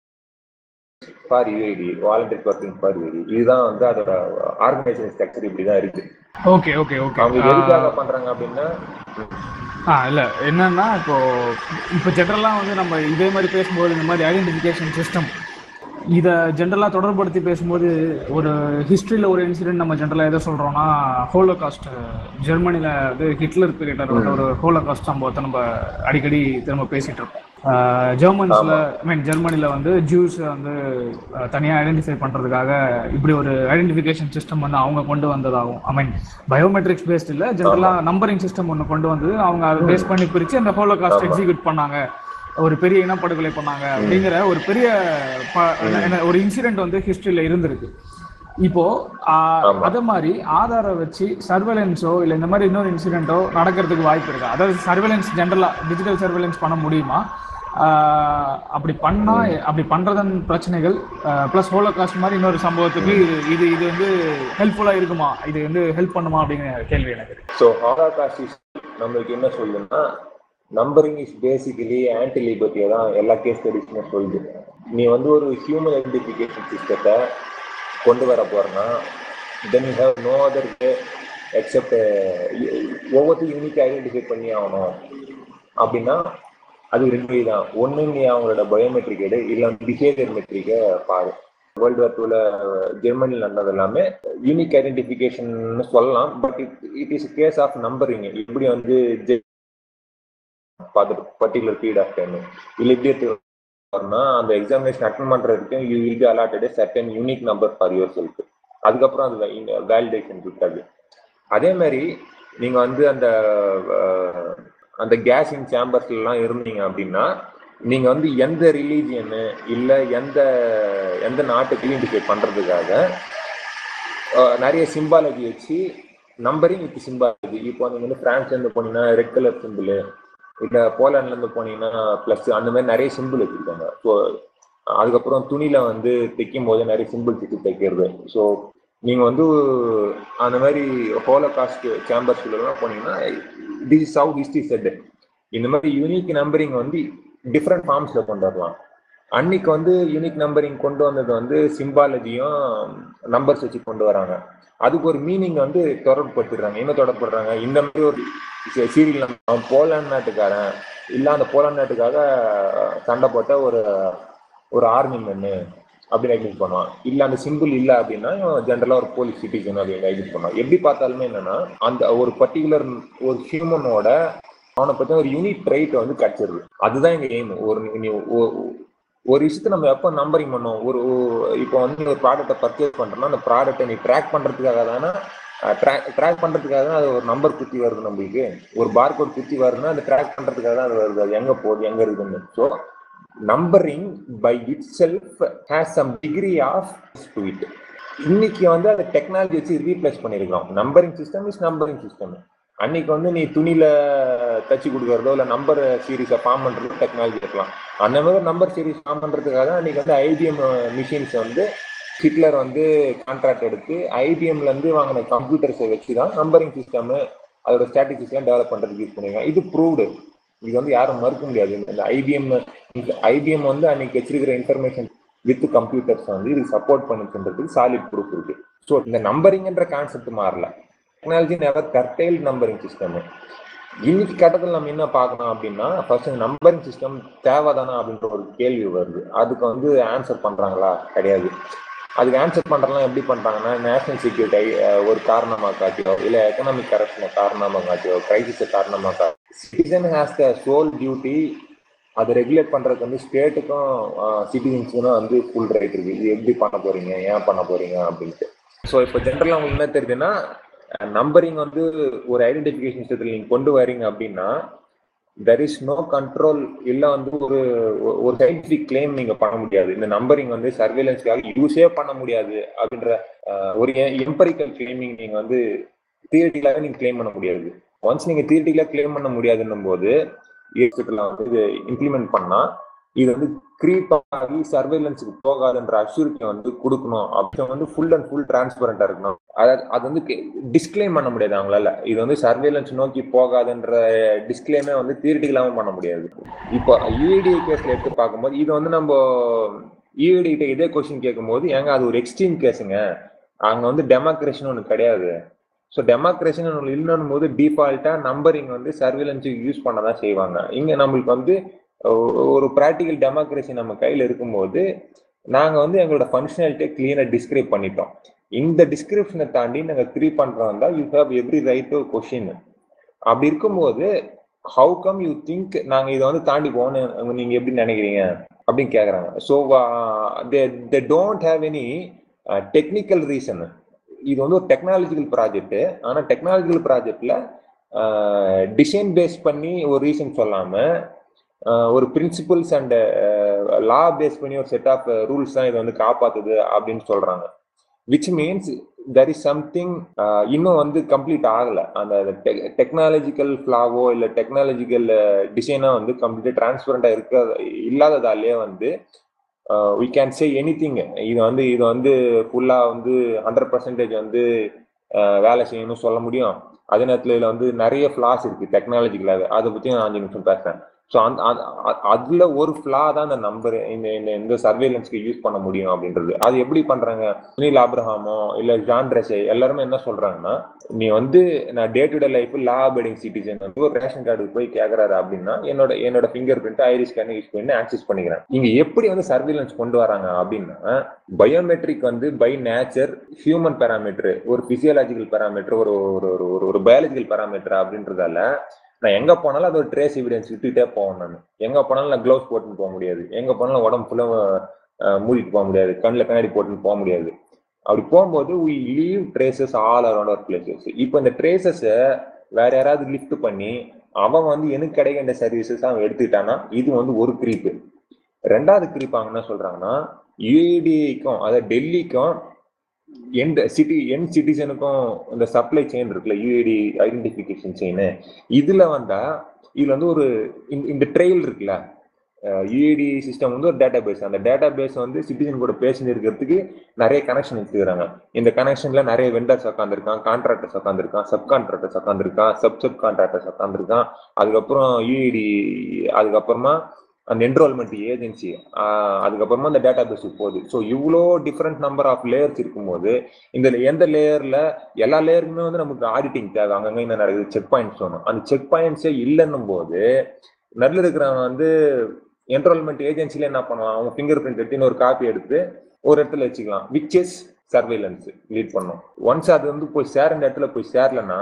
for UID volunteer working for UID இதுதான் வந்து அதோட ஆர்கனைசேஷன் ஸ்ட்ரக்சர் இப்படிதான் இருக்கு ஓகே ஓகே ஓகே அவங்க இது எதுக்காக பண்றாங்க அப்படின்னா ஆ இல்லை என்னன்னா இப்போ இப்போ ஜென்ரலாக வந்து நம்ம இதே மாதிரி பேசும்போது இந்த மாதிரி ஐடென்டிஃபிகேஷன் சிஸ்டம் இதை ஜென்ரலாக தொடர்படுத்தி பேசும்போது ஒரு ஹிஸ்ட்ரியில் ஒரு இன்சிடென்ட் நம்ம ஜென்ரலாக எதை சொல்கிறோம்னா ஹோலோகாஸ்ட் ஜெர்மனியில் வந்து ஹிட்லர் பீரியட் வந்து ஒரு ஹோலோகாஸ்ட் சம்பவத்தை நம்ம அடிக்கடி திரும்ப பேசிட்டு இருக்கோம் ஜெர்மன்ஸில் ஐ மீன் ஜெர்மனியில் வந்து ஜூஸ் வந்து தனியாக ஐடென்டிஃபை பண்ணுறதுக்காக இப்படி ஒரு ஐடென்டிஃபிகேஷன் சிஸ்டம் வந்து அவங்க கொண்டு வந்ததாகும் ஐ மீன் பயோமெட்ரிக்ஸ் பேஸ்ட் இல்லை ஜென்ரலாக நம்பரிங் சிஸ்டம் ஒன்று கொண்டு வந்தது அவங்க அதை பேஸ் பண்ணி பிரித்து அந்த ஹோலோகாஸ்ட் எக்ஸிக்யூட் பண்ணாங்க ஒரு பெரிய இனப்படுகொலை பண்ணாங்க அப்படிங்கிற ஒரு பெரிய ப- என்ன- ஒரு இன்சிடென்ட் வந்து ஹிஸ்டரியில இருந்திருக்கு இப்போ ஆஹ், அதே மாதிரி ஆதாரை வச்சு சர்வேலன்ஸோ இல்ல இந்த மாதிரி இன்னொரு இன்சிடென்ட்டோ நடக்கிறதுக்கு வாய்ப்பு இருக்கா அதாவது சர்வேலன்ஸ் ஜென்ரலா டிஜிட்டல் சர்வேலன்ஸ் பண்ண முடியுமா ஆஹ், அப்படி பண்ணா அப்படி பண்றதன் பிரச்சனைகள் பிளஸ் ஹோலோகாஸ்ட் மாதிரி இன்னொரு சம்பவத்துக்கு இது இது இது வந்து ஹெல்ப்ஃபுல்லா இருக்குமா இது வந்து ஹெல்ப் பண்ணுமா அப்படிங்கிற கேள்வி எனக்கு இருக்கு. ஸோ ஹாலோகாஸ்ட் நம்மளுக்கு என்ன சொல்லுதுன்னா நம்பரிங் இஸ் பேசிக்கலி ஆன்டி லிபர்ட்டியை தான் எல்லா கேஸ் ஸ்டடிஸுமே சொல்லுது நீ வந்து ஒரு ஹியூமன் ஐடென்டிஃபிகேஷன் சிஸ்டத்தை கொண்டு வர போறேன்னா then you have no other way except ஒவ்வொருத்தையும் யூனிக்காக ஐடென்டிஃபை பண்ணி ஆகணும் அப்படின்னா அது ரெண்டு வழி தான் ஒன்று நீ அவங்களோட பயோமெட்ரிக் எடு இல்லை பிஹேவியர் மெட்ரிக்கை பாரு வேர்ல்டு வார் டூல ஜெர்மனியில் நடந்தது எல்லாமே யூனிக் ஐடென்டிஃபிகேஷன் சொல்லலாம் but it it is case of numbering இப்படி வந்து பார்த்துட்டு பர்டிகுலர் பீரியட் ஆஃப் டைம் இல்லை இப்படி எடுத்துக்கணும்னா அந்த எக்ஸாமினேஷன் அட்டன் பண்றதுக்கு you will be allotted certain unique number for yourself அதுக்கப்புறம் அது வேலிடேஷன் இருக்காது அதே மாதிரி நீங்க வந்து அந்த அஹ், அந்த கேஸிங் சேம்பர்ஸ்ல எல்லாம் இருந்தீங்க அப்படின்னா நீங்க வந்து எந்த ரிலீஜியனு இல்ல எந்த எந்த நாட்டுக்கு ஐடென்டிஃபை பண்றதுக்காக அஹ், நிறைய சிம்பாலஜி வச்சு நம்பரிங் வித் சிம்பாலஜி இப்போ நீங்க வந்து பிரான்ஸ்ல இருந்து போனீங்கன்னா ரெட் கலர் சிம்பிள் இல்ல போலாண்ட்ல இருந்து போனீங்கன்னா பிளஸ் அந்த மாதிரி நிறைய சிம்பிள் வச்சிருக்காங்க ஸோ அதுக்கப்புறம் துணியில வந்து தைக்கும் போது நிறைய சிம்பிள் வச்சு தைக்கிறது ஸோ நீங்க வந்து அந்த மாதிரி ஹோலோகாஸ்ட் சேம்பர்ஸ் எல்லாம் போனீங்கன்னா this is how history said இந்த மாதிரி யூனிக் நம்பரிங் வந்து டிஃப்ரெண்ட் ஃபார்ம்ஸ்ல கொண்டு வரலாம் அன்னைக்கு வந்து யூனிக் நம்பரிங் கொண்டு வந்தது வந்து சிம்பாலஜியும் நம்பர்ஸ் வச்சு கொண்டு வராங்க அதுக்கு ஒரு மீனிங் வந்து தொடர்புபடுத்திடுறாங்க என்ன தொடர்புடுறாங்க இந்த மாதிரி ஒரு சீரியல் அவன் போலாந்து நாட்டுக்காரன் இல்ல அந்த போலாந்து நாட்டுக்காக சண்டை போட்ட ஒரு ஒரு ஆர்மி மேனு அப்படின்னு ஐடென்டி பண்ணுவான் இல்ல அந்த சிம்பிள் இல்ல அப்படின்னா ஜென்ரலா ஒரு போலீஸ் சிட்டிசன் அப்படின்னு ஐடென்டி பண்ணுவான் எப்படி பார்த்தாலுமே என்னன்னா அந்த ஒரு பர்டிகுலர் ஒரு ஹியூமனோட அவனை பத்தி ஒரு யூனிட் ரைட் வந்து கிடைச்சிருது அதுதான் எங்க எய்ம் ஒரு நீ ஒ- ஒரு விஷயத்த நம்ம எப்போ நம்பரிங் பண்ணோம் ஒரு ஒ- இப்போ வந்து நீ ஒரு ப்ராடக்ட்டை பர்ச்சேஸ் பண்றோம்னா அந்த ப்ராடக்ட்டை நீ ட்ராக் பண்றதுக்காக தானே ட்ராக் ட்ராக் பண்றதுக்காக தான் அது ஒரு நம்பர் குத்தி வருது நம்மளுக்கு ஒரு பார்கோட் குத்தி வருதுன்னா அது ட்ராக் பண்றதுக்காக தான் அது வருது அது எங்க போகுது எங்க இருக்குன்னு so numbering by itself has some degree of to it இன்னைக்கு வந்து அந்த டெக்னாலஜி வச்சு ரீப்ளேஸ் பண்ணிருக்கோம் numbering system is numbering system அன்னைக்கு வந்து நீ துணியில தச்சு கொடுக்கறதோ இல்ல நம்பர் சீரீஸை ஃபார்ம் பண்றது டெக்னாலஜி இருக்கலாம் அந்த மாதிரி நம்பர் சீரீஸ் ஃபார்ம் பண்றதுக்காக தான் அன்னைக்கு வந்து ஐபிஎம் மிஷின்ஸ் வந்து ஹிட்லர் வந்து கான்ட்ராக்ட் எடுத்து ஐபிஎம்ல இருந்து வாங்கின கம்ப்யூட்டர்ஸை வச்சு தான் நம்பரிங் சிஸ்டம் அதோட ஸ்ட்ராட்டஜிஸ்லாம் டெவலப் பண்றதுக்கு யூஸ் பண்ணிருக்காங்க இது ப்ரூவ்டு இது வந்து யாரும் மறுக்க முடியாது இந்த ஐபிஎம் ஐபிஎம் வந்து அன்னைக்கு வச்சிருக்கிற இன்ஃபர்மேஷன் வித் கம்ப்யூட்டர்ஸ் வந்து இது சப்போர்ட் பண்ணிச்சுன்றதுக்கு சாலிட் ப்ரூஃப் இருக்கு ஸோ இந்த நம்பரிங்ன்ற கான்செப்ட் மாறல technology never curtail numbering system இன்னைக்கு கட்டத்தில் நம்ம என்ன பார்க்கணும் அப்படின்னா ஃபர்ஸ்ட் நம்பரிங் சிஸ்டம் தேவைதானா அப்படின்ற ஒரு கேள்வி வருது அதுக்கு வந்து ஆன்சர் பண்றாங்களா கிடையாது அதுக்கு ஆன்சர் பண்றதுலாம் எப்படி பண்றாங்கன்னா நேஷனல் செக்யூரிட்டி ஒரு காரணமா காட்டியோ இல்ல எக்கனாமிக் கரப்ஷனை காரணமா காட்டியோ கிரைசிஸை காரணமா காட்டியோ citizen has the sole duty அதை ரெகுலேட் பண்றதுக்கு வந்து ஸ்டேட்டுக்கும் சிட்டிசன்ஸுக்கும் வந்து ஃபுல் ரைட் இருக்கு இது எப்படி பண்ண போறீங்க ஏன் பண்ண போறீங்க அப்படின்ட்டு ஸோ இப்போ ஜென்ரலாக உங்களுக்கு என்ன தெரியுதுன்னா நம்பரிங் வந்து ஒரு ஐடென்டிஃபிகேஷன் சிஸ்டத்தில் நீங்க கொண்டு வரீங்க அப்படின்னா தெர் இஸ் நோ கண்ட்ரோல் இல்ல வந்து ஒரு ஒரு சயின்டிபிக் கிளைம் நீங்க பண்ண முடியாது இந்த நம்பரிங் வந்து சர்வேலன்ஸ்க்காக யூஸே பண்ண முடியாது அப்படின்ற அஹ், ஒரு எம்பரிக்கல் கிளைமிங் நீங்க வந்து தியரிட்டிக்கலாக நீங்க கிளைம் பண்ண முடியாது ஒன்ஸ் நீங்க தியரிட்டிக்கலா கிளைம் பண்ண முடியாதுன்னும் போது இடத்துல வந்து இது இம்ப்ளிமெண்ட் பண்ணா இது வந்து கிரீப் ஆகி சர்வேலன்ஸுக்கு போகாதுன்ற அஷ்யூரிட்டி வந்து கொடுக்கணும் அப்படி வந்து ஃபுல் அண்ட் ஃபுல் டிரான்ஸ்பரண்டா இருக்கணும் அதாவது அது வந்து டிஸ்கிளைம் பண்ண முடியாது அவங்களால இது வந்து சர்வேலன்ஸ் நோக்கி போகாதுன்ற டிஸ்கிளைமே வந்து தியரிட்டிக்கலாவும் பண்ண முடியாது இப்போ யூஏடி கேஸ்ல எடுத்து பார்க்கும்போது இது வந்து நம்ம யூஏடி கிட்ட இதே கொஸ்டின் கேட்கும்போது ஏங்க அது ஒரு எக்ஸ்ட்ரீம் கேஸுங்க அங்க வந்து டெமோக்ரேஷன் ஒன்று கிடையாது ஸோ டெமோக்ரேஷன் ஒன்று இல்லைன்னும் போது டிஃபால்ட்டா நம்பரிங் வந்து சர்வேலன்ஸுக்கு யூஸ் பண்ண தான் செய்வாங்க இங்க நம்மளுக்கு வந்து ஒ- ஒரு ப்ராக்டிக்கல் டெமோக்ரஸி நம்ம கையில் இருக்கும்போது நாங்க வந்து எங்களோட ஃபங்க்ஷனாலிட்டியை கிளீனாக டிஸ்கிரைப் பண்ணிட்டோம் இந்த டிஸ்கிரிப்ஷனை தாண்டி நாங்கள் த்ரீ பண்றோம் தான் you have every right to question அப்படி இருக்கும்போது ஹவு கம் யூ திங்க் நாங்க இதை வந்து தாண்டி போகணும் நீங்க எப்படி நினைக்கிறீங்க அப்படின்னு கேக்குறாங்க so they don't have any technical reason இது வந்து ஒரு டெக்னாலஜிக்கல் ப்ராஜெக்ட் ஆனா டெக்னாலஜிக்கல் ப்ராஜெக்ட்ல டிசைன் பேஸ் பண்ணி ஒரு ரீசன் சொல்லாம ஆஹ் ஒரு பிரின்சிபல்ஸ் அண்ட் லா பேஸ் பண்ணி ஒரு செட் ஆஃப் ரூல்ஸ் தான் இதை வந்து காப்பாத்துது அப்படின்னு சொல்றாங்க which means there is something இன்னும் வந்து கம்ப்ளீட் ஆகல அந்த டெக்னாலஜிக்கல் ஃபிளாவோ இல்லை டெக்னாலஜிக்கல் டிசைனா வந்து கம்ப்ளீட்டாக டிரான்ஸ்பரண்டா இருக்க இல்லாததாலேயே வந்து we can say anything இது வந்து இது வந்து ஃபுல்லா வந்து ஹண்ட்ரட் பர்சன்டேஜ் வந்து அஹ், வேலை செய்யணும்னு சொல்ல முடியும் அதே நேரத்தில் இதில் வந்து நிறைய ஃபிளாஸ் இருக்கு டெக்னாலஜிக்கலாக அதை பற்றி நான் அஞ்சு நிமிஷம் பேசுறேன் ஸோ அந்த அந்த- அ- அதுல ஒரு ஃபிளா தான் இந்த நம்பர் இந்த இந்த இந்த சர்வேலன்ஸ்க்கு யூஸ் பண்ண முடியும் அப்படின்றது அது எப்படி பண்றாங்க சுனில் ஆப்ரஹாமோ இல்ல ஜான் ரெசே எல்லாருமே என்ன சொல்றாங்கன்னா நீ வந்து நான் day to day life law abiding citizen வந்து ஒரு ரேஷன் கார்டுக்கு போய் கேக்குறாரு அப்படின்னா என்னோட என்னோட fingerprint iris scan use பண்ணி ஆக்சஸ் பண்ணிக்கிறேன் இங்க எப்படி வந்து சர்வேலன்ஸ் கொண்டு வராங்க அப்படின்னா பயோமெட்ரிக் வந்து பை நேச்சர் ஹியூமன் பேராமீட்டர் ஒரு பிசியலாஜிக்கல் பேராமீட்டர் ஒரு ஒரு ஒரு- ஒரு ஒரு பயாலஜிக்கல் பேராமீட்டர் அப்படின்றதால நான் எங்க போனாலும் அது ஒரு ட்ரேஸ் எவிடன்ஸ் விட்டுட்டே போவேன் நான் எங்க போனாலும் நான் க்ளவுஸ் போட்டுன்னு போக முடியாது எங்க போனாலும் உடம்பு ஃபுல்லா மூடிட்டு போக முடியாது கண்ணில் கண்ணாடி போட்டுன்னு போக முடியாது அப்படி போகும்போது we leave traces all around our places இப்போ இந்த ட்ரேசஸை வேற யாராவது லிஃப்ட் பண்ணி அவன் வந்து எனக்கு கிடைக்க வேண்டிய சர்வீசஸ் அவன் எடுத்துக்கிட்டானா இது வந்து ஒரு கிரீப்பு ரெண்டாவது கிரீப் அவங்க என்ன சொல்றாங்கன்னா யூஏடிக்கும் அதாவது டெல்லிக்கும் எந்த சிட்டி என் சிட்டிசனுக்கும் இந்த சப்ளை செயின் இருக்குல்ல யூஏடி ஐடென்டிஃபிகேஷன் செயின் இதுல வந்தா இதுல வந்து ஒரு இந்த- இந்த ட்ரெயில் இருக்குல்ல யூஏடி சிஸ்டம் வந்து ஒரு டேட்டா பேஸ் அந்த டேட்டா பேஸ் வந்து சிட்டிசன் கூட பேசிட்டு இருக்கிறதுக்கு நிறைய கனெக்ஷன் வச்சுக்கிறாங்க இந்த கனெக்ஷன்ல நிறைய வெண்டர்ஸ் உட்காந்துருக்கான் கான்ட்ராக்டர்ஸ் உட்காந்துருக்கான் சப் கான்ட்ராக்டர்ஸ் உட்காந்துருக்கான் சப் சப் கான்ட்ராக்டர்ஸ் உட்காந்துருக்கான் அதுக்கப்புறம் யூஏடி அதுக்கப்புறமா அந்த என்ரோல்மெண்ட் ஏஜென்சி அதுக்கப்புறமா அந்த டேட்டா பேஸ் போகுது ஸோ இவ்வளோ டிஃப்ரெண்ட் நம்பர் ஆஃப் லேயர்ஸ் இருக்கும்போது இந்த எந்த லேயர்ல எல்லா லேயருக்குமே வந்து நமக்கு ஆடிட்டிங் தேவை அங்கங்க என்ன நடக்குது செக் பாயிண்ட்ஸ் வேணும் அந்த செக் பாயிண்ட்ஸே இல்லைன்னும் போது நடுவில் இருக்கிறவன் வந்து என்ரோல்மெண்ட் ஏஜென்சில என்ன பண்ணுவான் அவங்க ஃபிங்கர் பிரிண்ட் எடுத்து ஒரு காப்பி எடுத்து ஒரு இடத்துல வச்சுக்கலாம் விச் இஸ் சர்வேலன்ஸ் லீட் பண்ணும் ஒன்ஸ் அது வந்து போய் சேர இந்த இடத்துல போய் சேரலன்னா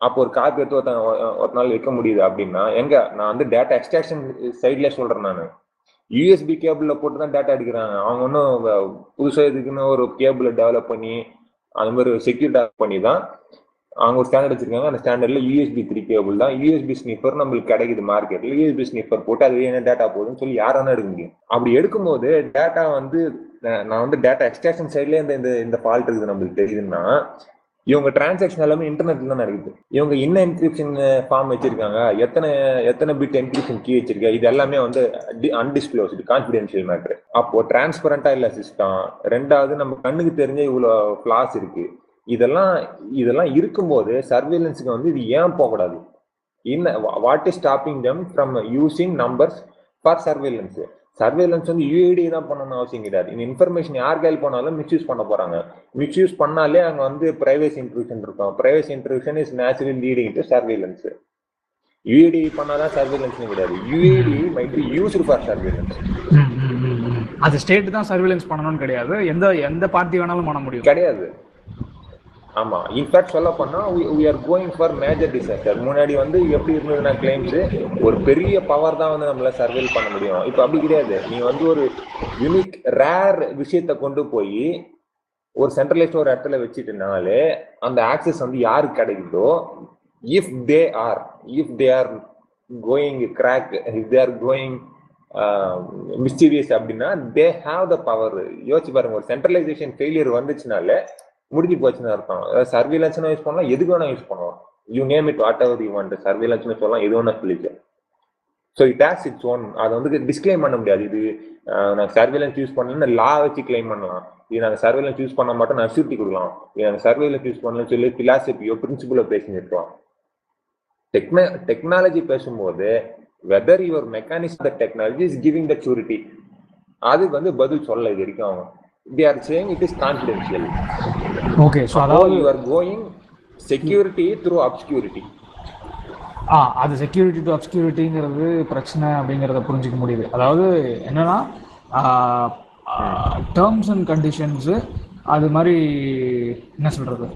அப்போ ஒரு காப்பி எடுத்து ஒருத்தன் ஒ- ஒரு நாள் வைக்க முடியுது அப்படின்னா எங்க நான் வந்து டேட்டா எக்ஸ்ட்ராக்ஷன் சைட்ல சொல்றேன் நான் யூஎஸ்பி கேபிள்ல போட்டு தான் டேட்டா எடுக்கிறாங்க அவங்க ஒன்றும் புதுசாக இதுக்குன்னு ஒரு கேபிளை டெவலப் பண்ணி அந்த மாதிரி செக்யூர் டெவலப் பண்ணி தான் அவங்க ஒரு ஸ்டாண்டர்ட் வச்சிருக்காங்க அந்த ஸ்டாண்டர்ட்ல யூஎஸ்பி த்ரீ கேபிள் தான் யூஎஸ்பி ஸ்னிஃபர் நம்மளுக்கு கிடைக்குது மார்க்கெட்ல யூஎஸ்பி ஸ்னிஃபர் போட்டு அது என்ன டேட்டா போகுதுன்னு சொல்லி யாரும் வேணா எடுக்க முடியும் அப்படி எடுக்கும்போது டேட்டா வந்து நான் நான் வந்து டேட்டா எக்ஸ்ட்ராக்ஷன் சைட்ல இந்த இந்த இந்த ஃபால்ட் இருக்குது நம்மளுக்கு தெரியுதுன்னா இவங்க டிரான்சாக்ஷன் எல்லாமே இன்டர்நெட்ல தான் நடக்குது இவங்க என்ன என்கிரிப்ஷன் ஃபார்ம் வச்சிருக்காங்க எத்தனை எத்தனை பிட் என்கிரிப்ஷன் கீ வச்சிருக்காங்க இது எல்லாமே வந்து அன்டிஸ்க்ளோஸ்டு கான்ஃபிடென்ஷியல் மேட்ரு அப்போ டிரான்ஸ்பரண்டா இல்ல சிஸ்டம் ரெண்டாவது நம்ம கண்ணுக்கு தெரிஞ்ச இவ்வளவு ஃபிளாஸ் இருக்கு இதெல்லாம் இதெல்லாம் இருக்கும்போது சர்வேலன்ஸுக்கு வந்து இது ஏன் போகக்கூடாது என்ன what is stopping them from using numbers for surveillance surveillance வந்து யூஏடி தான் பண்ணணும்னு அவசியம் கிடையாது இந்த இன்ஃபர்மேஷன் யார் கையில் போனாலும் மிஸ்யூஸ் பண்ண போறாங்க மிஸ்யூஸ் பண்ணாலே அங்க வந்து பிரைவேசி இன்ட்ரூஷன் இருக்கும் privacy intrusion is natural leading to surveillance UID பண்ணாதான் சர்வேலன்ஸ் கிடையாது UID might be used for surveillance hmm, ம், ம், ம். அது ஸ்டேட் தான் சர்வேலன்ஸ் பண்ணணும்னு கிடையாது எந்த எந்த பார்ட்டி வேணாலும் பண்ண முடியும் கிடையாது ஆமா இன்ஃபேக்ட் சொல்ல போனா we are going for major disaster முன்னாடி வந்து எப்படி இருந்ததுன்னா கிளைம்ஸ் ஒரு பெரிய பவர் தான் வந்து நம்மள சர்வேல் பண்ண முடியும் இப்போ அப்படி கிடையாது நீ வந்து ஒரு யூனிக் ரேர் விஷயத்தை கொண்டு போய் ஒரு சென்ட்ரலைஸ்ட் ஒரு இடத்துல வச்சுட்டுனாலே அந்த ஆக்சஸ் வந்து யாருக்கு கிடைக்குதோ if they are if they are going crack if they are going mysterious அப்படின்னா தே ஹாவ் த பவர் யோசிச்சு பாருங்க ஒரு சென்ட்ரலைசேஷன் ஃபெயிலியர் வந்துச்சுனாலே முடிஞ்சு போச்சுன்னு அர்த்தம் அதாவது சர்வீலன்ஸ்னு யூஸ் பண்ணலாம் எதுக்கு வேணா யூஸ் பண்ணலாம் you name it whatever you want சர்வீலன்ஸ்னு சொல்லலாம் எது வேணா சொல்லிச்சு so it has its own அதை வந்து டிஸ்கிளைம் பண்ண முடியாது இது அஹ், நாங்கள் சர்வேலன்ஸ் யூஸ் பண்ணலன்னு லா வச்சு கிளைம் பண்ணலாம் இது நாங்கள் சர்வேலன்ஸ் யூஸ் பண்ண மாட்டோம் நான் அசூரிட்டி கொடுக்கலாம் இது நாங்கள் சர்வேலன்ஸ் யூஸ் பண்ணலன்னு சொல்லி பிலாசபியோ பிரின்சிபலோ பேசினிருக்கலாம் டெக்னா டெக்னாலஜி பேசும்போது whether your mechanism the technology is giving the surety அதுக்கு வந்து பதில் சொல்ல இது வரைக்கும் அவங்க they are saying it is confidential okay so அதாவது அதாவது you are going security through obscurity ah அது செக்யூரிட்டி டு அப்ஸ்கியூரிட்டிங்கிறது பிரச்சனை அப்படிங்கிறத புரிஞ்சுக்க முடியுது அதாவது என்னன்னா டேர்ம்ஸ் அண்ட் கண்டிஷன்ஸு அது மாதிரி என்ன சொல்றது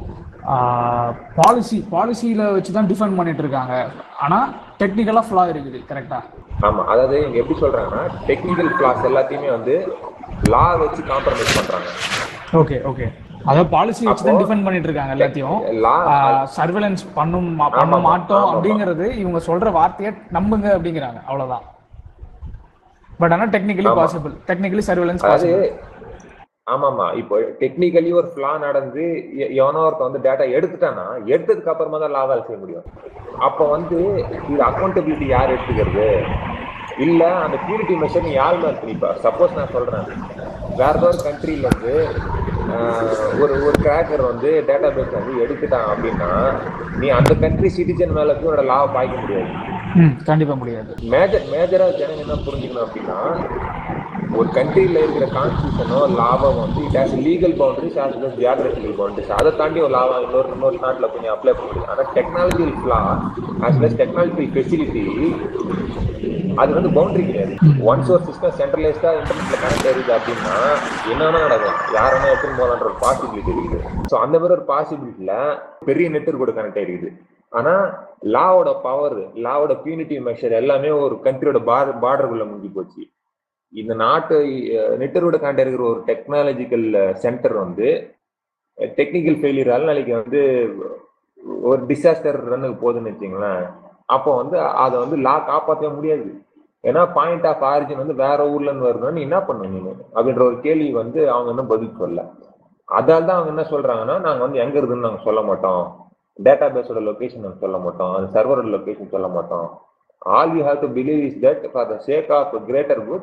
பாலிசி பாலிசியில வச்சு தான் டிஃபைன் பண்ணிட்டு இருக்காங்க ஆனா டெக்னிக்கலா ஃப்ளா இருக்குது கரெக்டா ஆமா அதாவது இங்க எப்படி சொல்றாங்கன்னா டெக்னிக்கல் கிளாஸ் எல்லாத்தையுமே வந்து லா வச்சு காம்ப்ரமைஸ் பண்றாங்க ஓகே ஓகே அதாவது பாலிசி வச்சு தான் டிஃபைன் பண்ணிட்டு இருக்காங்க எல்லாத்தையும் லா சர்வேலன்ஸ் பண்ணும் மா- பண்ண ஆமாமா, மாட்டோம் ஆமாமா. அப்படிங்கிறது இவங்க சொல்ற வார்த்தையை நம்புங்க அப்படிங்கிறாங்க அவ்வளவுதான் பட் ஆனா டெக்னிக்கலி பாசிபிள் டெக்னிக்கலி சர்வேலன்ஸ் அதாவது பாசிபிள் ஆமாமா இப்போ டெக்னிக்கலி ஒரு ஃபிளா நடந்து எ- எவனோ ஒருத்தன் வந்து டேட்டா எடுத்துட்டானா எடுத்ததுக்கு அப்புறமா தான் லா வேலை செய்ய முடியும் அப்போ வந்து இது அக்கௌண்டபிலிட்டி யார் எடுத்துக்கிறது இல்ல அந்த பியூரிட்டி மெஷர் நீ யார் மேல திணிப்பா சப்போஸ் நான் சொல்றேன் வேற ஏதோ ஒரு கண்ட்ரில இருந்து ஆஹ், ஒரு ஒரு கிராக்கர் வந்து டேட்டா பேஸ் வந்து எடுத்துட்டான் அப்படின்னா நீ அந்த கண்ட்ரி சிட்டிசன் மேல போய் உன்னோட லாவை பாய்க்க முடியாது ம் கண்டிப்பா முடியாது மேஜர் மேஜரா ஜனங்க என்ன புரிஞ்சுக்கணும் அப்படின்னா ஒரு கண்ட்ரில இருக்கிற கான்ஸ்டியூஷனோ லாபம் வந்து it has legal boundaries as well geographical boundaries அதை தாண்டி ஒரு லாபம் இன்னொரு இன்னொரு நாட்டில் கொஞ்சம் அப்ளை பண்ண முடியும் ஆனால் technological flaw as well technological facility அது வந்து பவுண்டரி கிடையாது ஒன்ஸ் ஒரு சிஸ்டம் சென்ட்ரலைஸ்டா இன்டர்நெட்ல கனெக்ட் ஆயிருது அப்படின்னா என்னன்னா நடக்கும் யாருன்னா எடுத்துன்னு போகலான்ற ஒரு பாசிபிலிட்டி இருக்குது ஸோ அந்த மாதிரி ஒரு பாசிபிலிட்டியில பெரிய நெட்வொர்க் கூட கனெக்ட் ஆயிருக்குது ஆனா லாவோட பவர் லாவோட பியூனிட்டி மெஷர் எல்லாமே ஒரு கண்ட்ரியோட பார்டர் பார்டருக்குள்ள முடிஞ்சு போச்சு இந்த நாட்டு நெட்வொர்க்கோட கனெக்ட் இருக்கிற ஒரு டெக்னாலஜிக்கல் சென்டர் வந்து டெக்னிக்கல் ஃபெயிலியரால நாளைக்கு வந்து ஒரு டிசாஸ்டர் ரன்னுக்கு போகுதுன்னு வச்சுங்களேன் அப்போ வந்து அதை வந்து லா காப்பாற்றவே முடியாது ஏன்னா பாயிண்ட் ஆஃப் ஆரிஜின் வந்து வேற ஊர்ல இருந்து வருதுன்னா நீ என்ன பண்ணுவ நீ அப்படின்ற ஒரு கேள்வி வந்து அவங்க இன்னும் பதில் சொல்லல அதால தான் அவங்க என்ன சொல்றாங்கன்னா நாங்க வந்து எங்க இருக்குன்னு நாங்க சொல்ல மாட்டோம் டேட்டா பேஸோட லொகேஷன் நாங்க சொல்ல மாட்டோம் அந்த சர்வரோட லொகேஷன் சொல்ல மாட்டோம் all you have to believe is that for the sake of greater good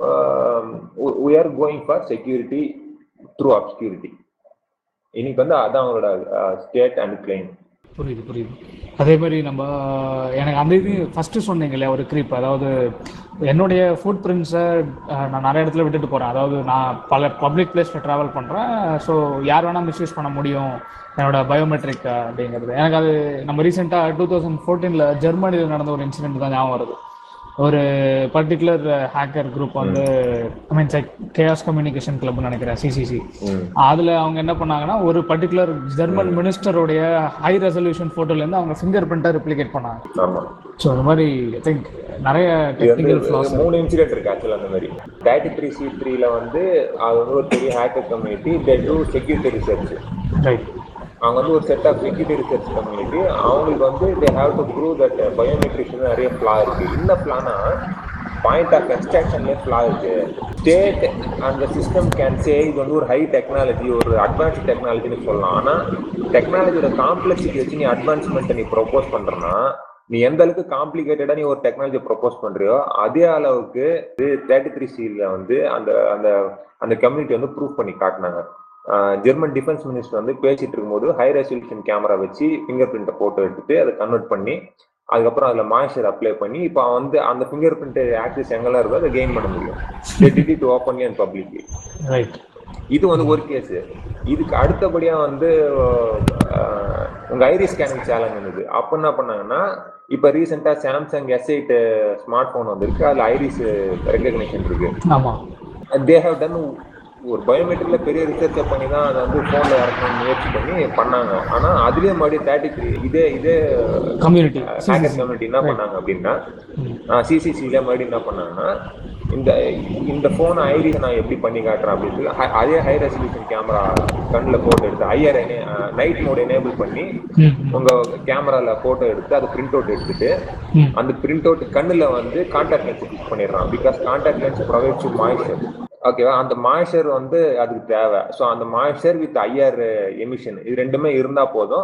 we are going for security through obscurity இன்னைக்கு வந்து அதான் அவங்களோட ஸ்டேட் அண்ட் கிளைம் புரியுது புரியுது அதே மாதிரி நம்ம எனக்கு அந்த இது ஃபர்ஸ்ட் சொன்னீங்க இல்லையா ஒரு creep அதாவது என்னுடைய ஃபுட் பிரிண்ட்ஸை நான் நிறைய இடத்துல விட்டுட்டு போறேன் அதாவது நான் பல பப்ளிக் பிளேஸ்ல டிராவல் பண்றேன் ஸோ யார் வேணா மிஸ்யூஸ் பண்ண முடியும் என்னோட பயோமெட்ரிக் அப்படிங்கிறது எனக்கு அது நம்ம ரீசெண்டாக டூ தௌசண்ட் ஃபோர்டீனில் ஜெர்மனியில் நடந்த ஒரு இன்சிடென்ட் தான் ஞாபகம் வருது ஒரு பர்டிகுலர் ஹேக்கர் குரூப் வந்து ஐ மீன் கேஆஸ் கம்யூனிகேஷன் கிளப்னு நினைக்கிறேன் சிசிசி ம் அதுல அவங்க என்ன பண்ணாங்கன்னா ஒரு பர்டிகுலர் ஜெர்மன் மினிஸ்டருடைய ஹை ரெசல்யூஷன் போட்டோல இருந்து அவங்க ஃபிங்கர் பிரிண்டை ரிப்ளிகேட் பண்ணாங்க ஆமா ஸோ அந்த மாதிரி ஐ திங்க் நிறைய இது வந்து டெக்னிக்கல் ஃபிளாஸ் மூணு இன்சிடென்ட் இருக்கு ஆக்சுவலா அந்த மாதிரி தேர்ட்டி த்ரீ சி த்ரீல வந்து அது வந்து ஒரு பெரிய hacker community they do security research right அவங்க வந்து ஒரு set of security research community அவங்களுக்கு வந்து they have to prove that biometrics நிறைய ஃப்ளா இருக்கு என்ன ஃப்ளானா பாயிண்ட் ஆஃப் எக்ஸ்ட்ராக்ஷன்லேயே ஃப்ளா இருக்கு ஸ்டேட் அந்த சிஸ்டம் கேன் சே இது வந்து ஒரு ஹை டெக்னாலஜி ஒரு அட்வான்ஸ் டெக்னாலஜின்னு சொல்லலாம் ஆனால் டெக்னாலஜியோட காம்ப்ளெக்சிட்டி வச்சு நீ அட்வான்ஸ்மெண்ட்டை நீ ப்ரொபோஸ் பண்றனா நீ எந்த அளவுக்கு காம்ப்ளிகேட்டடா நீ ஒரு டெக்னாலஜி ப்ரொபோஸ் பண்றியோ அதே அளவுக்கு இது தேர்ட்டி த்ரீ சீல வந்து அந்த அந்த அந்த கம்யூனிட்டி வந்து ப்ரூவ் பண்ணி காட்டினாங்க ஆஹ் ஜெர்மன் டிஃபென்ஸ் மினிஸ்டர் வந்து பேசிட்டு இருக்கும்போது ஹை ரெசல்யூஷன் கேமரா வச்சு ஃபிங்கர் பிரிண்ட்டை போட்டோ எடுத்துட்டு அதை கன்வெர்ட் பண்ணி அதுக்கப்புறம் அதில் மாய்ச்சர் அப்ளை பண்ணி இப்போ வந்து அந்த ஃபிங்கர் பிரிண்ட் ஆக்சஸ் எங்கெல்லாம் இருக்கோ அதை கெயின் பண்ண முடியும் டிடி to openly and publicly right இது வந்து ஒரு கேஸ் இதுக்கு அடுத்தபடியா வந்து ஆஹ், உங்க ஐரிஸ் ஸ்கேனிங் சேலஞ்ச் இருந்தது அப்ப என்ன பண்ணாங்கன்னா இப்ப ரீசெண்டா Samsung S eight smartphone வந்திருக்கு அதுல ஐரிஸ் ரெகக்னிஷன் இருக்கு ஆமா தே ஹவ் டன் ஒரு பயோமெட்ரிக்ல பெரிய ரிசர்ச்சை பண்ணி தான் அதை வந்து போன்ல இறக்கணும் முயற்சி பண்ணி பண்ணாங்க ஆனா அதுலயே மறுபடியும் தேர்ட்டி த்ரீ இதே இதே கம்யூனிட்டி ஹேக்கர் கம்யூனிட்டி என்ன பண்ணாங்க அப்படின்னா சிசிசில மறுபடியும் என்ன பண்ணாங்கன்னா இந்த இந்த போன் ஐரிஸ் நான் எப்படி பண்ணி காட்டுறேன் அப்படின்னு சொல்லி ஹை- அதே ஹை ரெசல்யூஷன் கேமரா கண்ணில் போட்டோ எடுத்து ஐஆர் நைட் மோட் எனேபிள் பண்ணி உங்க கேமரால போட்டோ எடுத்து அது பிரிண்ட் அவுட் எடுத்துட்டு ம். அந்த பிரிண்ட் அவுட் கண்ணுல வந்து கான்டாக்ட் லென்ஸ் ஃபிக்ஸ் பண்ணிடுறான் because contact lens provide to moisture ஓகேவா அந்த மாய்ச்சர் வந்து அதுக்கு தேவை ஸோ அந்த மாய்ச்சர் வித் ஐஆர் எமிஷன் இது ரெண்டுமே இருந்தா போதும்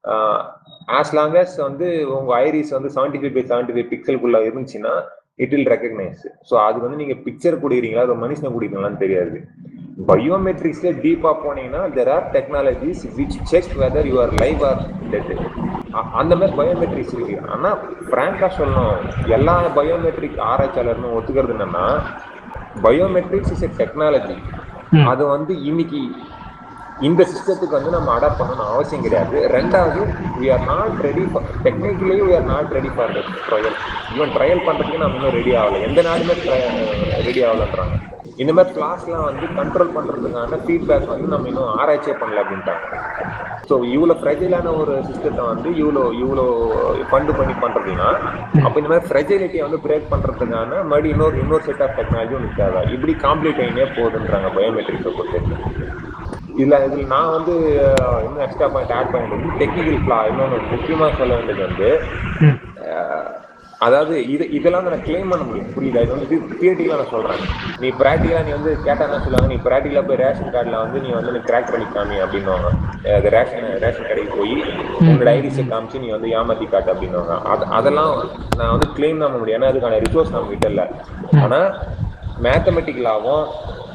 ஆஸ் லாங் as வந்து உங்க ஐரிஸ் வந்து seventy five by seventy five பிக்சலுக்குள்ள இருந்துச்சுன்னா இட் வில் ரெக்கக்னைஸ் ஸோ அது வந்து நீங்க பிக்சர் குடிக்கிறீங்களா ஒரு மனுஷனை குடிக்கிறீங்களான்னு தெரியாது பயோமெட்ரிக்ஸ்ல டீப்பா போனீங்கன்னா there are technologies which check whether you are live or dead அந்த மாதிரி பயோமெட்ரிக்ஸ் இருக்கு ஆனா பிராங்கா சொல்லணும் எல்லா பயோமெட்ரிக் ஆராய்ச்சியாளரும் ஒத்துக்கிறது என்னன்னா பயோமெட்ரிக்ஸ் இஸ் எ டெக்னாலஜி ம். அது வந்து இன்னைக்கு இந்த சிஸ்டத்துக்கு வந்து நம்ம அடாப்ட் பண்ணணும்னு அவசியம் கிடையாது ரெண்டாவது we are not ready technically we are not ready for trial even trial பண்றதுக்கு நம்ம இன்னும் ரெடி ஆகல எந்த நாடுமே ரெடி ஆகலன்றாங்க இந்த மாதிரி கிளாஸ்லாம் வந்து கண்ட்ரோல் பண்றதுக்கான ஃபீட்பேக் வந்து நம்ம இன்னும் ஆராய்ச்சியே பண்ணல அப்படின்ட்டாங்க ஸோ இவ்வளோ ஃப்ரெஜைலான ஒரு சிஸ்டத்தை வந்து இவ்வளோ இவ்வளோ ஃபண்டு பண்ணி பண்றதுன்னா அப்போ இந்த மாதிரி ஃப்ரெஜைலிட்டியை வந்து பிரேக் பண்றதுக்கான மறுபடியும் இன்னொரு இன்னொரு செட் ஆஃப் டெக்னாலஜி ஒன்று தேவை இப்படி காம்ப்ளீட் ஆகினே போகுதுன்றாங்க பயோமெட்ரிக்ஸை பொறுத்த இதுல இதுல நான் வந்து அஹ், இன்னும் எக்ஸ்ட்ரா பாயிண்ட் ஆட் பண்ணிட்டு டெக்னிக்கல் ஃபிளா இன்னொன்று முக்கியமா சொல்ல வேண்டியது வந்து ம். அஹ், அதாவது இது இதெல்லாம் நான் கிளைம் பண்ண முடியும் புரியுதா இது வந்து தியேட்டிக்கலா நான் சொல்றேன் நீ ப்ராக்டிக்கலா நீ வந்து கேட்டா என்ன சொல்லுவாங்க நீ ப்ராக்டிக்கலா போய் ரேஷன் கார்டுல வந்து நீ வந்து கிராக் பண்ணி காமி அப்படின்னுவாங்க அது ரேஷன் ரேஷன் கடைக்கு போய் உங்களோட ஐடிஸை காமிச்சு நீ வந்து ஏமாத்தி காட்டு அப்படின்னுவாங்க அது அதெல்லாம் நான் வந்து கிளைம் பண்ண முடியும் ஏன்னா அதுக்கான ரிசோர்ஸ் நம்ம கிட்ட இல்லை ஆனா மேத்தமெட்டிக்கலாகவும்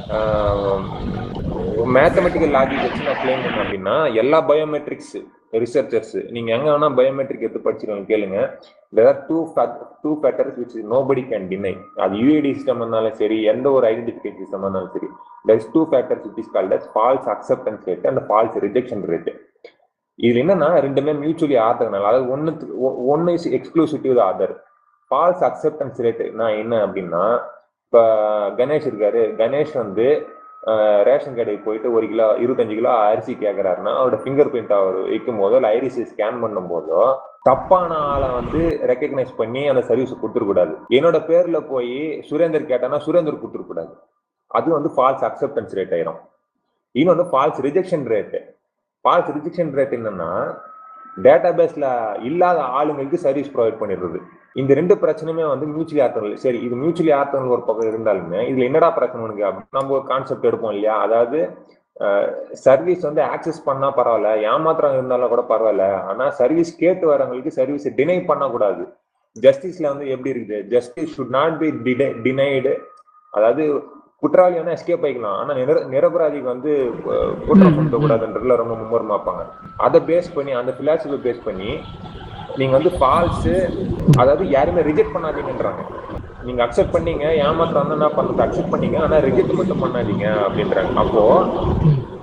மேத்தமெட்டிக்கல் லாஜிக் வச்சு நான் கிளைம் பண்ணேன் அப்படின்னா எல்லா பயோமெட்ரிக்ஸ் ரிசர்ச்சர்ஸ் நீங்க எங்க வேணா பயோமெட்ரிக் எடுத்து படிச்சிருக்கோம் கேளுங்க there are two fac- two factors which nobody can deny அது யூஏடி சிஸ்டம் இருந்தாலும் சரி எந்த ஒரு ஐடென்டிஃபிகேஷன் சிஸ்டம் இருந்தாலும் சரி there is two factors which is called as false acceptance rate and false rejection rate இதுல என்னன்னா ரெண்டுமே மியூச்சுவலி ஆதரனால அதாவது ஒன்னு ஒன்னு is exclusive to other false acceptance rate நான் என்ன அப்படின்னா இப்ப கணேஷ் இருக்காரு கணேஷ் வந்து அஹ், ரேஷன் கடைக்கு போயிட்டு ஒரு கிலோ இருபத்தஞ்சு கிலோ அரிசி கேட்கறாருன்னா அவரோட ஃபிங்கர் பிரிண்ட் அவர் வைக்கும் போதோ இல்லை ஐரிஸ் ஸ்கேன் பண்ணும் போதோ தப்பான ஆளை வந்து ரெக்கக்னைஸ் பண்ணி அந்த சர்வீஸ் கொடுத்துடக்கூடாது என்னோட பேர்ல போய் சுரேந்தர் கேட்டானா சுரேந்தர் கொடுத்துடக்கூடாது அது வந்து ஃபால்ஸ் அக்செப்டன்ஸ் ரேட் ஆயிரும் இன்னும் வந்து false rejection rate false rejection rate என்னன்னா டேட்டாபேஸ்ல இல்லாத ஆளுங்களுக்கு சர்வீஸ் ப்ரொவைட் பண்ணிடுறது இந்த ரெண்டு பிரச்சனையுமே வந்து மியூச்சுவலி ஆர்த்தனல் சரி இது மியூச்சுவலி ஆர்த்தனல் ஒரு பக்கம் இருந்தாலுமே இதுல என்னடா பிரச்சனை உனக்கு அப்படின்னு நம்ம ஒரு கான்செப்ட் எடுப்போம் இல்லையா அதாவது சர்வீஸ் வந்து ஆக்சஸ் பண்ணா பரவாயில்ல ஏமாத்திரம் இருந்தாலும் கூட பரவாயில்ல ஆனா சர்வீஸ் கேட்டு வரவங்களுக்கு சர்வீஸ் டினை பண்ணக்கூடாது ஜஸ்டிஸ்ல வந்து எப்படி இருக்குது justice should not be denied அதாவது குற்றவாளி வந்து எஸ்கேப் ஆயிக்கலாம் ஆனா நிர நிரபராதிக்கு வந்து அஹ், குற்றம் சொல்லக்கூடாதுன்றதுல ரொம்ப மும்முரமா இருப்பாங்க அதை பேஸ் பண்ணி அந்த பிலாசபி பேஸ் பண்ணி நீங்க வந்து ஃபால்ஸ் அதாவது யாருமே ரிஜெக்ட் பண்ணாதீங்கன்றாங்க நீங்க அக்செப்ட் பண்ணீங்க ஏமாத்திரம் வந்து என்ன பண்றது அக்செப்ட் பண்ணீங்க ஆனா ரிஜெக்ட் மட்டும் பண்ணாதீங்க அப்படின்றாங்க அப்போ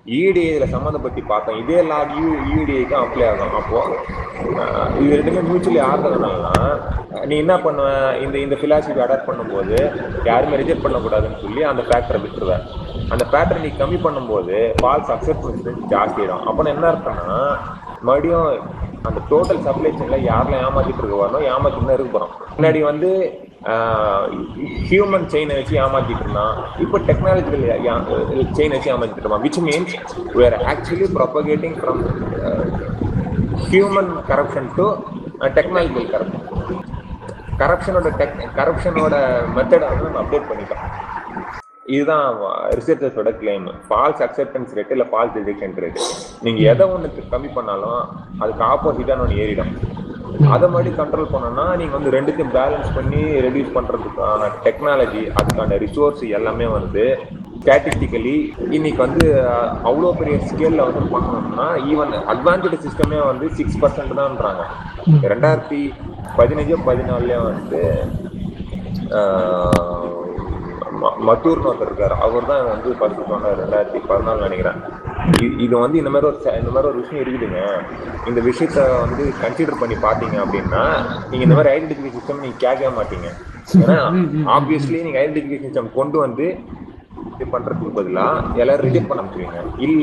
இடிஐ இதுல சம்மந்தப்பட்டு பார்த்தோம் இதே லாக் யூ யூடிஐக்கு அப்ளை ஆகும் அப்போ ஆஹ், இது ரெண்டுமே மியூச்சுவலி ஆகிறதுனால நீ என்ன பண்ணுவ இந்த இந்த பிலாசபி அடாப்ட் பண்ணும்போது யாருமே ரிஜெக்ட் பண்ணக்கூடாதுன்னு சொல்லி அந்த ஃபேக்டரை விட்டுருவ அந்த பேட்டர் நீ கம்மி பண்ணும்போது ஃபால்ஸ் அக்செப்டன்ஸ் ஜாஸ்தி ஆயிடும் அப்போ என்ன அர்த்தம்னா மறுபடியும் அந்த டோட்டல் சப்ளை செயின்ல யாரெல்லாம் ஏமாத்திட்டு இருக்க வரணும் ஏமாத்திட்டு தான் இருக்க போறோம் முன்னாடி வந்து ஹியூமன் செயினை வச்சு ஏமாத்திட்டு இருந்தான் இப்போ டெக்னாலஜிக்கல் செயின் வச்சு ஏமாத்திட்டு இருக்கான் which means we're actually propagating from human corruption to technological corruption கரப்ஷனோட டெக் கரப்ஷனோட மெத்தடை வந்து நம்ம அப்டேட் பண்ணிட்டோம் இதுதான் ரிசர்ச்சர்ஸோட கிளைம் ஃபால்ஸ் அக்செப்டன்ஸ் ரேட் இல்லை ஃபால்ஸ் ரிஜெக்ஷன் ரேட் நீங்க எதை ஒண்ணுக்கு கம்மி பண்ணாலும் அதுக்கு ஆப்போசிட்டான ஒன்று ஏறிடும் அதை மாதிரி கண்ட்ரோல் பண்ணோம்னா நீங்க வந்து ரெண்டுத்தையும் பேலன்ஸ் பண்ணி ரெடியூஸ் பண்றதுக்கான டெக்னாலஜி அதுக்கான ரிசோர்ஸ் எல்லாமே வந்து ஸ்டாட்டிஸ்டிக்கலி இன்னைக்கு வந்து அஹ், அவ்வளோ பெரிய ஸ்கேல்ல வந்து பண்ணணும்னா ஈவன் அட்வான்ஸ்டு சிஸ்டமே வந்து சிக்ஸ் பர்சன்ட் தான்ன்றாங்க ரெண்டாயிரத்தி பதினஞ்சோ பதினாலுலயே வந்து ஆஹ், ம- மத்தூர்னு ஒருத்தர் இருக்காரு அவர் தான் வந்து ஃபர்ஸ்ட் சொன்னார் ரெண்டாயிரத்தி பதினாலு நினைக்கிறேன் இ- இது வந்து இந்த மாதிரி ஒரு ச- இந்த மாதிரி ஒரு விஷயம் இருக்குதுங்க இந்த விஷயத்த வந்து கன்சிடர் பண்ணி பார்த்தீங்க அப்படின்னா நீங்க இந்த மாதிரி ஐடென்டிஃபிகேஷன் சிஸ்டம் நீங்க கேட்கவே மாட்டீங்க ஏன்னா ஆப்வியஸ்லி நீங்க ஐடென்டிஃபிகேஷன் சிஸ்டம் கொண்டு வந்து இது பண்றதுக்கு பதிலா எல்லாரும் ரிஜெக்ட் பண்ண முடியுங்க இல்ல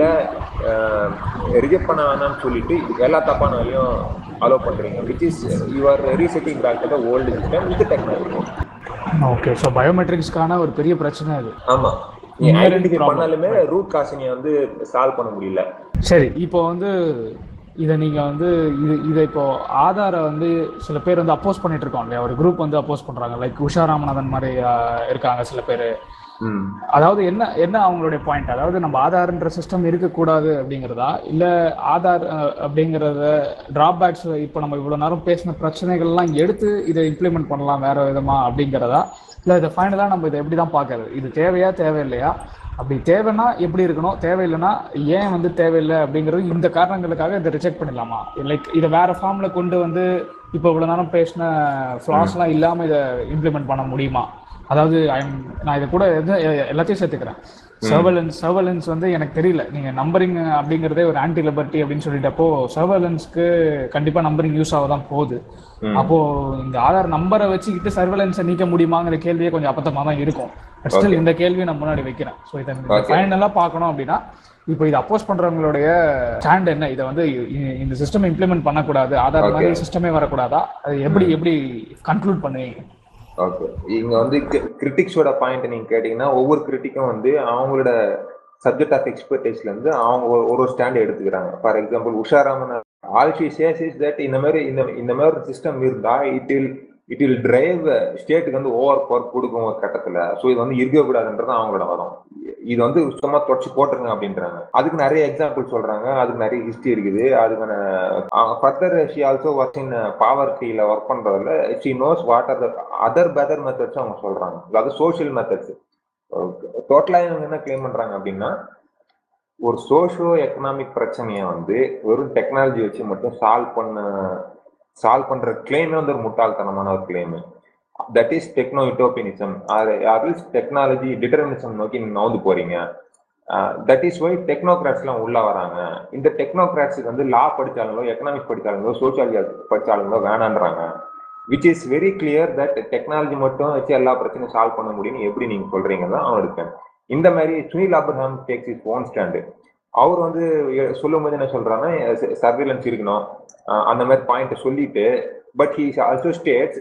ரிஜெக்ட் பண்ண வேணாம்னு சொல்லிட்டு எல்லா தப்பான வேலையும் அலோவ் பண்றீங்க which is you're resetting back to the old system with technology okay so பயோமெட்ரிக்ஸ்க்கான ஒரு பெரிய பிரச்சனை அது ஆமா நீ Inherent ஐடென்டிஃபை problem. பண்ணாலுமே ரூட் காசை நீ வந்து சால்வ் பண்ண முடியல சரி இப்போ வந்து இதை நீங்க வந்து இது இதை இப்போ ஆதாரை வந்து சில பேர் வந்து அப்போஸ் பண்ணிட்டு இருக்கோம் இல்லையா ஒரு குரூப் வந்து அப்போஸ் பண்றாங்க லைக் உஷா ராமநாதன் மாதிரி ஆஹ், இருக்காங்க சில பேர் ம் அதாவது என்ன என்ன அவங்களுடைய பாயிண்ட் அதாவது நம்ம ஆதார்ன்ற சிஸ்டம் இருக்கக்கூடாது அப்படிங்கிறதா இல்ல ஆதார் அஹ், அப்படிங்கறத டிராபேக்ஸ் இப்போ நம்ம இவ்வளவு நேரம் பேசின பிரச்சனைகள்லாம் எடுத்து இதை இம்ப்ளிமெண்ட் பண்ணலாம் வேற விதமா அப்படிங்கிறதா இல்ல இதை ஃபைனலா நம்ம இதை எப்படி தான் பார்க்கறது இது தேவையா தேவையில்லையா அப்படி தேவைன்னா எப்படி இருக்கணும் தேவையில்லைன்னா ஏன் வந்து தேவையில்லை அப்படிங்கிறது இந்த காரணங்களுக்காக இதை ரிஜெக்ட் பண்ணிடலாமா லைக் இதை வேற ஃபார்ம்ல கொண்டு வந்து இப்போ இவ்வளவு நேரம் பேசின ஃபிளாஸ்லாம் இல்லாம இதை இம்ப்ளிமெண்ட் பண்ண முடியுமா அதாவது I'm- நான் இதை கூட எது எல்லாத்தையும் சேர்த்துக்கிறேன் சர்வலன்ஸ் சர்வலன்ஸ் வந்து எனக்கு தெரியல நீங்க நம்பரிங் அப்படிங்கறதே ஒரு ஆன்டி லிபர்ட்டி அப்படின்னு சொல்லிட்டப்போ சர்வலன்ஸ்க்கு கண்டிப்பா நம்பரிங் யூஸ் ஆக தான் போகுது அப்போ இந்த ஆதார் நம்பரை வச்சுக்கிட்டு சர்வலன்ஸை நீக்க முடியுமாங்கிற கேள்வியே கொஞ்சம் அப்பத்தமா தான் இருக்கும் பட் ஸ்டில் இந்த கேள்வியை நான் முன்னாடி வைக்கிறேன் ஸோ இதை ஃபைனலா பார்க்கணும் அப்படின்னா இப்போ இதை அப்போஸ் பண்றவங்களுடைய ஸ்டாண்ட் என்ன இதை வந்து இ- இந்த சிஸ்டம் இம்ப்ளிமெண்ட் பண்ணக்கூடாது ஆதார் மாதிரி சிஸ்டமே வரக்கூடாதா அது எப்படி எப்படி கன்க்ளூட் பண்ணுவீங்க ஓகே இங்க வந்து கிரிட்டிக்ஸோட பாயிண்ட் நீங்க கேட்டீங்கன்னா ஒவ்வொரு கிரிட்டிக்கும் வந்து அவங்களோட சப்ஜெக்ட் ஆஃப் எக்ஸ்பர்டைஸ்ல இருந்து அவங்க ஒரு- ஒரு ஸ்டாண்ட் எடுத்துக்கிறாங்க for example Usha Raman all she says is that இந்த மாதிரி இந்த இந்த மாதிரி ஒரு சிஸ்டம் இருந்தா it will it will drive ஸ்டேட்டுக்கு வந்து ஓவர் பவர் கொடுக்கும் ஒரு கட்டத்துல ஸோ இது வந்து இருக்கக்கூடாதுன்றது அவங்களோட வரும் இது வந்து சுத்தமா தொடச்சு போட்டுருங்க அப்படின்றாங்க அதுக்கு நிறைய எக்ஸாம்பிள் சொல்றாங்க அதுக்கு நிறைய ஹிஸ்டரி இருக்குது அதுக்கான further she also work in பாவர்ட்டியில ஒர்க் பண்றதுல she knows what are the other better methods அவங்க சொல்றாங்க அதாவது சோஷியல் மெத்தட்ஸ் டோட்டலா இவங்க என்ன கிளைம் பண்றாங்க அப்படின்னா ஒரு சோஷியோ எக்கனாமிக் பிரச்சனையை வந்து வெறும் டெக்னாலஜி வச்சு மட்டும் சால்வ் பண்ண சால்வ் பண்ற கிளைமே வந்து ஒரு முட்டாள்தனமான ஒரு claim that is techno utopianism அது டெக்னாலஜி டிட்டர்மினிசம் நோக்கி நீங்க நவுந்து போறீங்க தட் இஸ் ஒய் டெக்னோகிராட்ஸ்லாம் உள்ள வராங்க இந்த டெக்னோகிராட்ஸுக்கு வந்து லா படிச்சாலுங்களோ எக்கனாமிக்ஸ் படிச்சாலுங்களோ சோசியாலஜி படிச்சாலுங்களோ வேணான்றாங்க which is very clear that technology மட்டும் வச்சு எல்லா பிரச்சனையும் சால்வ் பண்ண முடியும்னு எப்படி நீங்க சொல்றீங்க தான் அவனோட stand. இந்த மாதிரி Sunil Abraham takes his own stand அவர் வந்து எ- சொல்லும்போது என்ன சொல்றாருன்னா சர்வேலன்ஸ் இருக்கணும் அஹ் அந்த மாதிரி பாயிண்ட் சொல்லிட்டு but he also states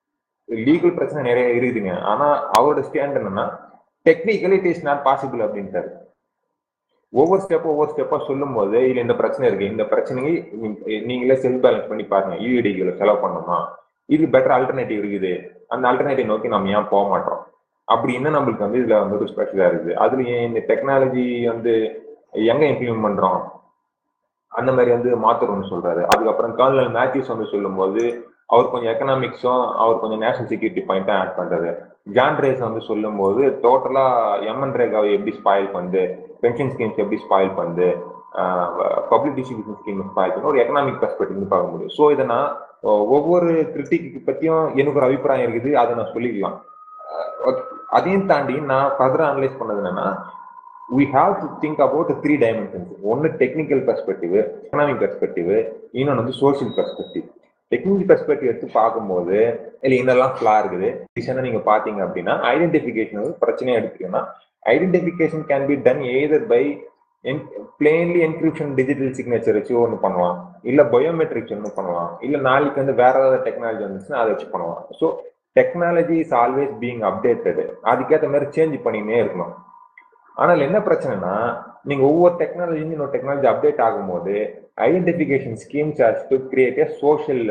legal பிரச்சனை நிறைய இருக்குதுங்க ஆனா அவரோட ஸ்டாண்ட் என்னன்னா technically it is not possible அப்படின்ட்டாரு ஒவ்வொரு ஸ்டெப் ஒவ்வொரு ஸ்டெப்பா சொல்லும் போது இல்ல இந்த பிரச்சனை இருக்கு இந்த பிரச்சனையை நீங்க- நீங்களே செல்ஃப் பேலன்ஸ் பண்ணி பாருங்க யூஇடிகளை செலவு பண்ணணுமா இது பெட்டர் ஆல்டர்னேட்டிவ் இருக்குது அந்த ஆல்டர்னேட்டிவ் நோக்கி நம்ம ஏன் போக மாட்டோம் அப்படின்னு நம்மளுக்கு வந்து இதுல வந்து ஒரு ஸ்பெஷலா இருக்குது அதுல ஏன் இந்த டெக்னாலஜி வந்து எங்க இம்ப்ளிமெண்ட் பண்றோம் அந்த மாதிரி வந்து மாத்தணும்னு சொல்றாரு அதுக்கப்புறம் கர்னல் மேத்யூஸ் வந்து சொல்லும்போது அவர் கொஞ்சம் எக்கனாமிக்ஸும் அவர் கொஞ்சம் நேஷனல் செக்யூரிட்டி பாயிண்ட்டும் ஆட் பண்றாரு ஜான் ரேஸ் வந்து சொல்லும்போது டோட்டலா எம்என் ரேகாவை எப்படி ஸ்பாயில் பண்ணுது பென்ஷன் ஸ்கீம்ஸ் எப்படி ஸ்பாயில் பண்ணுது பப்ளிக் டிஸ்ட்ரிபியூஷன் ஸ்கீம் ஸ்பாயில் பண்ணி ஒரு எக்கனாமிக் பெர்ஸ்பெக்டிவ் பார்க்க முடியும் ஸோ இதை நான் அஹ், ஒவ்வொரு கிரிட்டிக்கு பத்தியும் எனக்கு ஒரு அபிப்பிராயம் இருக்குது அதை நான் சொல்லிக்கலாம் அஹ், அதையும் தாண்டி நான் ஃபர்தர் அனலைஸ் பண்ணது என்னன்னா we have to think about three dimensions ஒன்னு டெக்னிக்கல் பெர்ஸ்பெக்டிவ் எக்கனாமிக் பெர்ஸ்பெக்டிவ் இன்னொன்று வந்து சோஷியல் பெர்ஸ்பெக்டிவ் டெக்னிக்கல் பெர்ஸ்பெக்டிவ் எடுத்து பார்க்கும்போது இல்லை என்னெல்லாம் ஃபிளா இருக்குது ரீசெண்டாக நீங்க பாத்தீங்க அப்படின்னா ஐடென்டிஃபிகேஷன் வந்து பிரச்சனையா எடுத்துக்கீங்கன்னா identification can be done either by plainly encryption digital signature வச்சு ஒன்று பண்ணலாம் இல்ல பயோமெட்ரிக்ஸ் ஒன்று பண்ணலாம் இல்ல நாளைக்கு வந்து வேற ஏதாவது டெக்னாலஜி வந்துச்சுன்னா அதை வச்சு பண்ணலாம் so technology is always being updated அதுக்கேற்ற மாதிரி சேஞ்ச் பண்ணினே இருக்கணும் ஆனால் என்ன பிரச்சனைனா நீங்க ஒவ்வொரு டெக்னாலஜி இன்னொரு டெக்னாலஜி அப்டேட் ஆகும்போது identification schemes has to create a social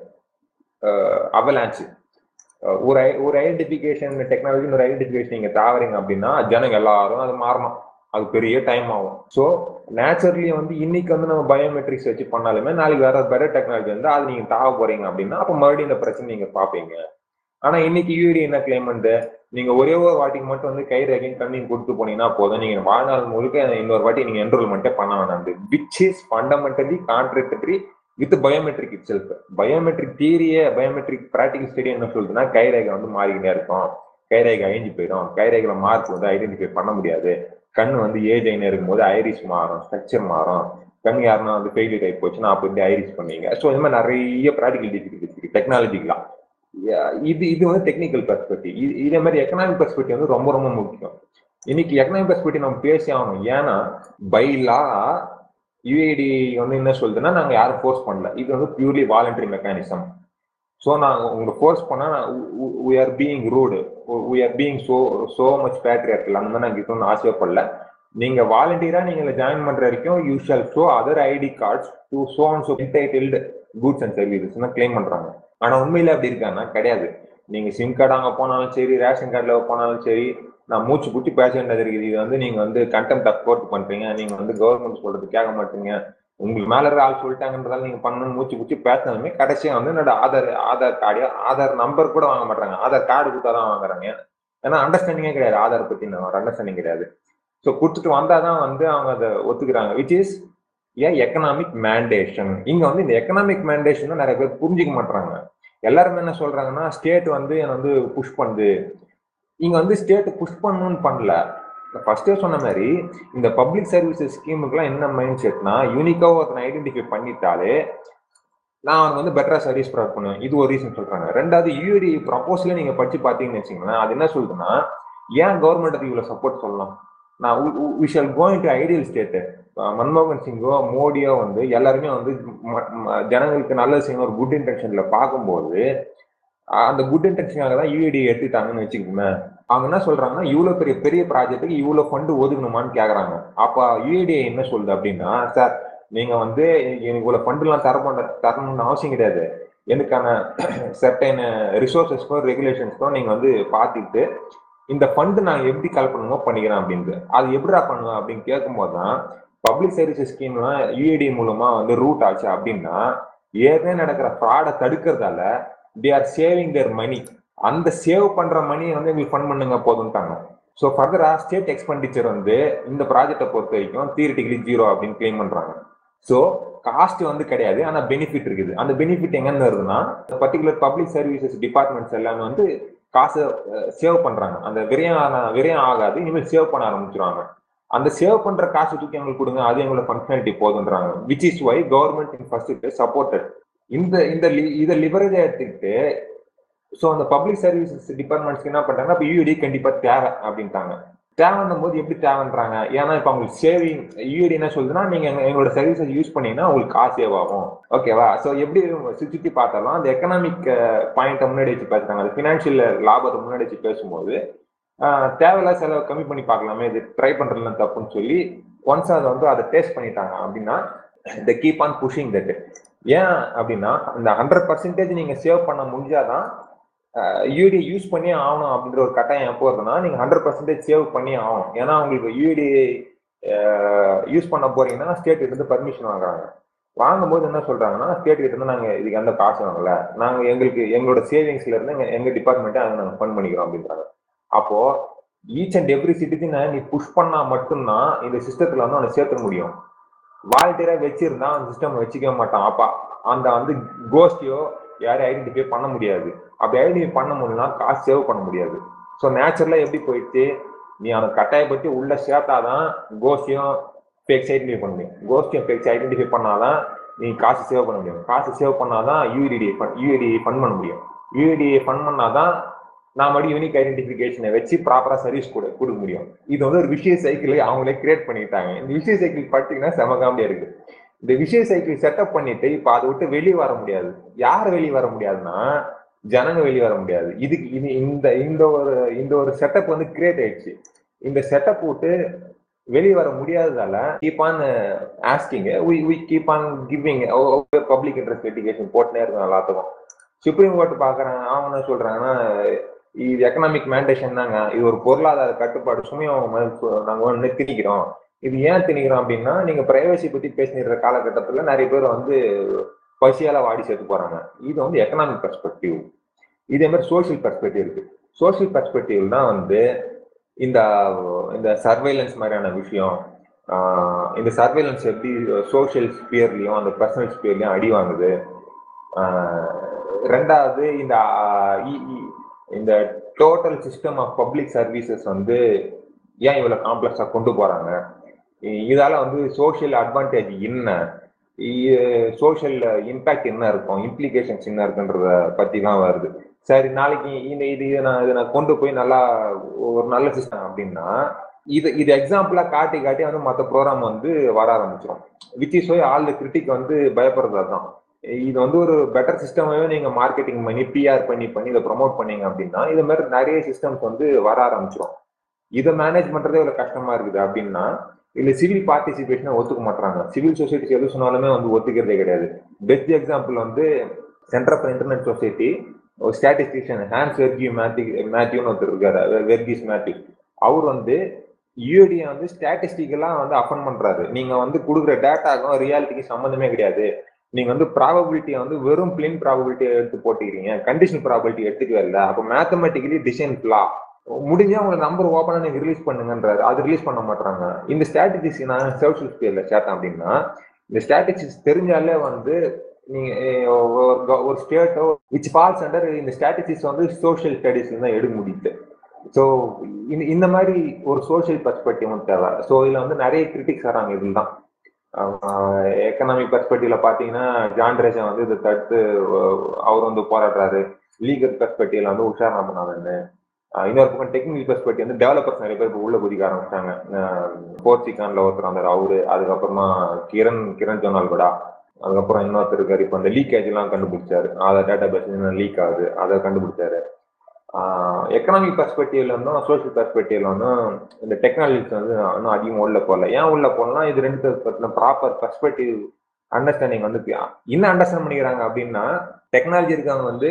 avalanche ஒரு ஒரு ஐடென்டிஃபிகேஷன் டெக்னாலஜி ஒரு ஐடென்டிஃபிகேஷன் நீங்க தாவறீங்க அப்படின்னா ஜனங்க எல்லாரும் அது மாறணும் அது பெரிய டைம் ஆகும் ஸோ நேச்சுரலி வந்து இன்னைக்கு வந்து நம்ம பயோமெட்ரிக்ஸ் வச்சு பண்ணாலுமே நாளைக்கு வேற பெட்டர் டெக்னாலஜி வந்து அது நீங்க தாவ போறீங்க அப்படின்னா அப்போ மறுபடியும் இந்த பிரச்சனை நீங்க பாப்பீங்க ஆனா இன்னைக்கு யூடி என்ன கிளைம் பண்ணுது நீங்க ஒரே ஒரு வாட்டிக்கு மட்டும் வந்து கை ரேகையும் கண்ணி கொடுத்து போனீங்கன்னா போதும் நீங்க வாழ்நாள் முழுக்க இன்னொரு வாட்டி நீங்க என்ரோல்மெண்ட்டே பண்ண வேணாம் which is fundamentally contradictory with biometric itself biometric தியரியே பயோமெட்ரிக் ப்ராக்டிகல் ஸ்டடி என்ன சொல்றதுன்னா கைரேகை வந்து மாறிக்கிட்டே இருக்கும் கைரேகை அழிஞ்சு போயிடும் கைரேகையில மார்க் வந்து ஐடென்டிஃபை பண்ண முடியாது கண் வந்து ஏஜ் ஆயினே இருக்கும்போது ஐரிஸ் மாறும் ஸ்ட்ரக்சர் மாறும் கண் யாருன்னா வந்து ஃபெயிலியர் ஆகி போச்சுன்னா அப்போ வந்து ஐரிஸ் பண்ணுவீங்க ஸோ இந்த மாதிரி நிறைய ப்ராக்டிகல் டிஃபிகல்டி இருக்கு டெக்னாலஜிக்கெலாம் இது இது வந்து டெக்னிக்கல் பெர்ஸ்பெக்டிவ் இதே மாதிரி எக்கனாமிக் பெர்ஸ்பெக்டிவ் வந்து ரொம்ப ரொம்ப முக்கியம் இன்னைக்கு எக்கனாமிக் பெர்ஸ்பெக்டிவ் நம்ம பேசி ஆகணும் ஏன்னா பை லா யுஏடி வந்து என்ன சொல்றதுன்னா நாங்க யாரும் ஃபோர்ஸ் பண்ணல இது வந்து பியூர்லி வாலண்டரி மெக்கானிசம் ஸோ நான் உங்களை ஃபோர்ஸ் பண்ணா we are being rude we are being so so much patriarchal அந்த மாதிரி நாங்கள் இருக்கணும்னு ஆசைப்படல நீங்க வாலண்டியரா நீங்க ஜாயின் பண்ற வரைக்கும் you shall show other ID cards to show and show entitled goods and services claim பண்றாங்க ஆனா உண்மையில அப்படி இருக்காங்கன்னா கிடையாது நீங்க சிம் கார்டு அங்க போனாலும் சரி ரேஷன் கார்டுல போனாலும் சரி நான் மூச்சு குட்டி பேச வேண்டியது இருக்குது இது வந்து நீங்க வந்து கண்டெம்ட் ஆஃப் கோர்ட் பண்றீங்க நீங்க வந்து கவர்மெண்ட் சொல்றது கேட்க மாட்டீங்க உங்களுக்கு மேல இருக்க ஆள் சொல்லிட்டாங்கன்றதால நீங்க பண்ணணும் மூச்சு குச்சி பேசினாலுமே கடைசியா வந்து என்னோட ஆதார் ஆதார் கார்டு ஆதார் நம்பர் கூட வாங்க மாட்டாங்க ஆதார் கார்டு கொடுத்தா தான் வாங்குறாங்க ஏன்னா அண்டர்ஸ்டாண்டிங்கே கிடையாது ஆதார் பத்தி ஒரு அண்டர்ஸ்டாண்டிங் கிடையாது ஸோ கொடுத்துட்டு வந்தாதான் வந்து அவங்க அதை ஒத்துக்கிறாங்க which is a economic mandation இங்க வந்து இந்த எக்கனாமிக் மேண்டேஷன் நிறைய பேர் புரிஞ்சுக்க மாட்டாங்க எல்லாருமே என்ன சொல்றாங்கன்னா ஸ்டேட் வந்து என்னை வந்து புஷ் பண்ணுது இங்க வந்து ஸ்டேட் புஷ் பண்ணணும்னு பண்ணல ஃபர்ஸ்டே சொன்ன மாதிரி இந்த பப்ளிக் சர்வீசஸ் ஸ்கீமுக்குலாம் என்ன மைண்ட் செட்னா யூனிக்கா ஒருத்தனை ஐடென்டிஃபை பண்ணிட்டாலே நான் அவனுக்கு வந்து பெட்டரா சர்வீஸ் ப்ரொவைட் பண்ணுவேன் இது ஒரு ரீசன் சொல்றாங்க ரெண்டாவது யூடி ப்ரப்போஸ்ல நீங்க படிச்சு பாத்தீங்கன்னு வச்சுங்களேன் அது என்ன சொல்லுதுன்னா ஏன் கவர்மெண்ட் அதுக்கு இவ்வளவு சப்போர்ட் சொல்லலாம் நான் we shall going to ideal state மன்மோகன் சிங்கோ மோடியோ வந்து எல்லாருமே வந்து ஜனங்களுக்கு நல்லது செய்யணும் ஒரு குட் இன்டென்ஷன்ல பார்க்கும்போது அந்த குட் இன்டென்ஷனாக தான் யூஏடி எடுத்துட்டாங்கன்னு வச்சுக்கோங்க அவங்க என்ன சொல்றாங்கன்னா இவ்வளவு பெரிய பெரிய ப்ராஜெக்ட்டுக்கு இவ்வளவு ஃபண்டு ஒதுக்கணுமான்னு கேக்குறாங்க அப்ப யூஏடிஏ என்ன சொல்லுது அப்படின்னா சார் நீங்க வந்து எனக்கு இவ்வளவு ஃபண்ட் எல்லாம் தர தரணும்னு அவசியம் கிடையாது எனக்கான சர்டைன் ரிசோர்சஸ்க்கோ ரெகுலேஷன்ஸ்க்கோ நீங்க வந்து பார்த்துட்டு இந்த ஃபண்ட் நான் எப்படி கலெக்ட் பண்ணணுமோ பண்ணிக்கிறேன் அப்படின்ட்டு அது எப்படிடா பண்ணுவேன் அப்படின்னு கேட்கும்போது தான் பப்ளிக் சர்வீசஸ் ஸ்கீம்லாம் யூஏடி மூலமா வந்து ரூட் ஆச்சு அப்படின்னா ஏற்கனவே நடக்கிற ஃப்ராடை தடுக்கிறதால தே ஆர் சேவிங் தேர் மணி அந்த சேவ் பண்ற மணியை வந்து எங்களுக்கு ஃபண்ட் பண்ணுங்க போதும்ட்டாங்க ஸோ ஃபர்தரா ஸ்டேட் எக்ஸ்பெண்டிச்சர் வந்து இந்த ப்ராஜெக்டை பொறுத்த வரைக்கும் தியரிட்டிக்கலி ஜீரோ அப்படின்னு கிளைம் பண்றாங்க ஸோ காஸ்ட் வந்து கிடையாது ஆனா பெனிஃபிட் இருக்குது அந்த பெனிஃபிட் எங்கன்னு வருதுன்னா பர்டிகுலர் பப்ளிக் சர்வீசஸ் டிபார்ட்மெண்ட்ஸ் எல்லாமே வந்து காசை சேவ் பண்றாங்க அந்த விரயம் விரயம் ஆகாது இனிமேல் சேவ் பண்ண ஆரம்பிச்சிருவாங்க அந்த சேவ் பண்ற காசு தூக்கி எங்களுக்கு கொடுங்க அது எங்களோட ஃபங்க்ஷனாலிட்டி போதுன்றாங்க which is why government in first supported இந்த இந்த இதை லிவரேஜ் எடுத்துக்கிட்டு ஸோ அந்த பப்ளிக் சர்வீசஸ் டிபார்ட்மெண்ட்ஸ்க்கு என்ன பண்றாங்க இப்போ யூடி கண்டிப்பா தேவை அப்படின்ட்டாங்க தேவைன்னும் போது எப்படி தேவைன்றாங்க ஏன்னா இப்போ அவங்களுக்கு சேவிங் யூடி என்ன சொல்லுதுன்னா நீங்க எங்களோட சர்வீசஸ் யூஸ் பண்ணீங்கன்னா உங்களுக்கு காசு சேவ் ஆகும் ஓகேவா ஸோ எப்படி சுற்றி சுற்றி பார்த்தாலும் அந்த எக்கனாமிக் பாயிண்ட்டை முன்னாடி வச்சு பேசுறாங்க அந்த ஃபினான்ஷியல் லாபத்தை முன்னாடி வச்சு பேசும்போது தேவையில்ல செலவு கம்மி பண்ணி பார்க்கலாமே இது ட்ரை பண்றதுல தப்புன்னு சொல்லி ஒன்ஸ் அதை வந்து அதை டேஸ்ட் பண்ணிட்டாங்க அப்படின்னா the keep on pushing that ஏன் அப்படின்னா இந்த ஹண்ட்ரட் பர்சன்டேஜ் நீங்க சேவ் பண்ண முடிஞ்சாதான் யூடி யூஸ் பண்ணி ஆகணும் அப்படின்ற ஒரு கட்டாயம் எப்போ வருதுன்னா நீங்க ஹண்ட்ரட் பர்சன்டேஜ் சேவ் பண்ணி ஆகணும் ஏன்னா உங்களுக்கு யூடி யூஸ் பண்ண போறீங்கன்னா ஸ்டேட் இருந்து பர்மிஷன் வாங்குறாங்க வாங்கும்போது என்ன சொல்றாங்கன்னா ஸ்டேட் கிட்ட இருந்து நாங்க இதுக்கு எந்த காசு வாங்கல நாங்க எங்களுக்கு எங்களோட சேவிங்ஸ்ல இருந்து எங்க எங்க டிபார்ட்மெண்ட்டை அதை நாங்க ஃபண்ட் பண்ணிக்கிறோம் அப்படின்றாங்க அப்போ ஈச் அண்ட் எவ்ரி சிட்டிசனை நீ புஷ் பண்ணா மட்டும்தான் இந்த சிஸ்டத்துல வந்து அவனை சேர்த்த முடியும் வாலண்டியரா வச்சிருந்தா அந்த சிஸ்டம் வச்சுக்க மாட்டான் அப்பா அந்த வந்து கோஸ்டியோ யாரையும் ஐடென்டிஃபை பண்ண முடியாது அப்படி ஐடென்டிஃபை பண்ண முடியும்னா காசு சேவ் பண்ண முடியாது ஸோ நேச்சுரலா எப்படி போயிடுச்சு நீ அவனை கட்டாயப்படுத்தி உள்ள சேர்த்தாதான் கோஸ்டியும் ஃபேக்ஸ் ஐடென்டிஃபை பண்ண முடியும் கோஸ்டியும் ஃபேக்ஸ் ஐடென்டிஃபை பண்ணாதான் நீ காசு சேவ் பண்ண முடியும் காசு சேவ் பண்ணாதான் யூஐடி யூஐடி ஃபண்ட் பண்ண முடியும் யூஐடி ஃபண்ட் பண்ணாதான் நான் மறுபடியும் யூனிக் ஐடென்டிஃபிகேஷனை வச்சு ப்ராப்பரா சர்வீஸ் கூட கொடுக்க முடியும் இது வந்து ஒரு விஷய சைக்கிள் அவங்களே கிரியேட் பண்ணிட்டாங்க இந்த விஷய சைக்கிள் பார்த்தீங்கன்னா செம காமெடியா இருக்கு இந்த விஷய சைக்கிள் செட்டப் பண்ணிட்டு இப்ப அதை விட்டு வெளியே வர முடியாது யார் வெளியே வர முடியாதுன்னா ஜனங்க வெளியே வர முடியாது இதுக்கு இது இந்த இந்த ஒரு இந்த ஒரு செட்டப் வந்து கிரியேட் ஆயிடுச்சு இந்த செட்டப் விட்டு வெளியே வர முடியாததால keep on asking we keep on giving public interest education போட்டுனே இருக்கும் எல்லாத்துக்கும் சுப்ரீம் கோர்ட் பாக்குறாங்க அவங்க என்ன சொல்றாங்கன்னா இது எக்கனாமிக் மேண்டேஷன் தாங்க இது ஒரு பொருளாதார கட்டுப்பாடு சுமையும் நாங்க வந்து திணிக்கிறோம் இது ஏன் திணிக்கிறோம் அப்படின்னா நீங்க பிரைவசி பத்தி பேசினிருக்கிற காலகட்டத்துல நிறைய பேர் வந்து பசியால வாடி சேர்த்து போறாங்க இது வந்து எக்கனாமிக் பெர்ஸ்பெக்டிவ் இதே மாதிரி சோசியல் பெர்ஸ்பெக்டிவ் இருக்கு சோசியல் பெர்ஸ்பெக்டிவ் தான் வந்து இந்த இந்த சர்வைலன்ஸ் மாதிரியான விஷயம் இந்த சர்வைலன்ஸ் எப்படி சோசியல் ஸ்பியர்லயும் அந்த பர்சனல் ஸ்பியர்லயும் அடி வாங்குது ரெண்டாவது இந்த இந்த total system of public services வந்து ஏன் இவ்வளவு காம்ப்ளெக்ஸா கொண்டு போறாங்க இதால வந்து சோசியல் அட்வான்டேஜ் என்ன சோசியல் இம்பாக்ட் என்ன இருக்கும் இம்ப்ளிகேஷன்ஸ் என்ன இருக்குன்றத பத்தி தான் வருது சரி நாளைக்கு இந்த இது இதை நான் இதை நான் கொண்டு போய் நல்லா ஒரு நல்ல சிஸ்டம் அப்படின்னா இது இது எக்ஸாம்பிளா காட்டி காட்டி வந்து மற்ற ப்ரோக்ராம் வந்து வர ஆரம்பிச்சிடும் which is why all the critic வந்து பயப்படுறது தான் இது வந்து ஒரு பெட்டர் சிஸ்டமாவே நீங்க மார்க்கெட்டிங் பண்ணி பிஆர் பண்ணி பண்ணி இதை ப்ரொமோட் பண்ணீங்க அப்படின்னா இது மாதிரி நிறைய சிஸ்டம்ஸ் வந்து வர ஆரம்பிச்சிடும் இதை மேனேஜ் பண்றதே இவ்வளவு கஷ்டமா இருக்குது அப்படின்னா இல்ல சிவில் பார்ட்டிசிபேஷனை ஒத்துக்க மாட்டாங்க சிவில் சொசைட்டி எது சொன்னாலுமே வந்து ஒத்துக்கிறதே கிடையாது பெஸ்ட் எக்ஸாம்பிள் வந்து சென்டர் ஃபார் இன்டர்நெட் சொசைட்டி ஒரு ஸ்டாட்டிஸ்டிஷியன் ஹேன்ஸ் வெர்கியூ மேத்தி மேத்யூன்னு ஒருத்தர் இருக்காரு வெர்கிஸ் மேத்யூ அவர் வந்து யூடியை வந்து ஸ்டாட்டிஸ்டிக்கலா வந்து அஃபன் பண்றாரு நீங்க வந்து கொடுக்குற டேட்டாக்கும் ரியாலிட்டிக்கு சம்மந்தமே கிடையாது நீங்க வந்து ப்ராபபிலிட்டியை வந்து வெறும் பிளின் ப்ராபபிலிட்டியை எடுத்து போட்டுக்கிறீங்க கண்டிஷன் ப்ராபபிலிட்டி எடுத்துக்கவே இல்லை அப்போ மேத்தமெட்டிக்கலி டிசைன் லா முடிஞ்சா உங்களை நம்பர் ஓப்பனா நீங்க ரிலீஸ் பண்ணுங்கன்றாரு அது ரிலீஸ் பண்ண மாட்டாங்க இந்த ஸ்டாட்டிஸ்டிக்ஸ் நான் சோசியல் ஸ்பியர்ல சேர்த்தேன் அப்படின்னா இந்த ஸ்டாட்டிஸ்டிக்ஸ் தெரிஞ்சாலே வந்து நீங்க ஒரு ஸ்டேட்டோ விச் ஃபால்ஸ் அண்டர் இந்த ஸ்டாட்டிஸ்டிக்ஸ் வந்து சோசியல் ஸ்டடிஸ் தான் எடுக்க முடியுது ஸோ இந்த மாதிரி ஒரு சோசியல் பெர்ஸ்பெக்டிவும் தேவை ஸோ இதுல வந்து நிறைய கிரிட்டிக்ஸ் வராங்க இதுல தான் எக்கனாமிக் பெர்ஸ்பெக்டிவ்ல பாத்தீங்கன்னா ஜான் ரேசன் வந்து இதை தடுத்து அவர் வந்து போராடுறாரு லீகல் பெர்ஸ்பெக்டிவ்ல வந்து உஷார் ராமநாதன் இன்னொரு பக்கம் டெக்னிக்கல் பெர்ஸ்பெக்டிவ் வந்து டெவலப்பர்ஸ் நிறைய பேர் உள்ள குதிக்க ஆரம்பிச்சிட்டாங்க போர்ச்சிகான்ல ஒருத்தர் வந்தார் அவரு அதுக்கப்புறமா கிரண் கிரண் ஜோனால்கடா அதுக்கப்புறம் இன்னொருத்தர் இருக்காரு இப்போ அந்த லீக்கேஜ் எல்லாம் கண்டுபிடிச்சாரு அதை டேட்டா பேஸ் லீக் ஆகுது அதை கண்டுபிடிச்சாரு எக்கனாமிக் பெர்ஸ்பெக்டிவ்ல இருந்தும் சோசியல் பெர்ஸ்பெக்டிவ்ல இருந்தும் இந்த டெக்னாலஜிஸ் வந்து இன்னும் அதிகம் உள்ள போகல ஏன் உள்ள போகலாம் இது ரெண்டு பத்தின ப்ராப்பர் பெர்ஸ்பெக்டிவ் அண்டர்ஸ்டாண்டிங் வந்து என்ன அண்டர்ஸ்டாண்ட் பண்ணிக்கிறாங்க அப்படின்னா டெக்னாலஜி இருக்கவங்க வந்து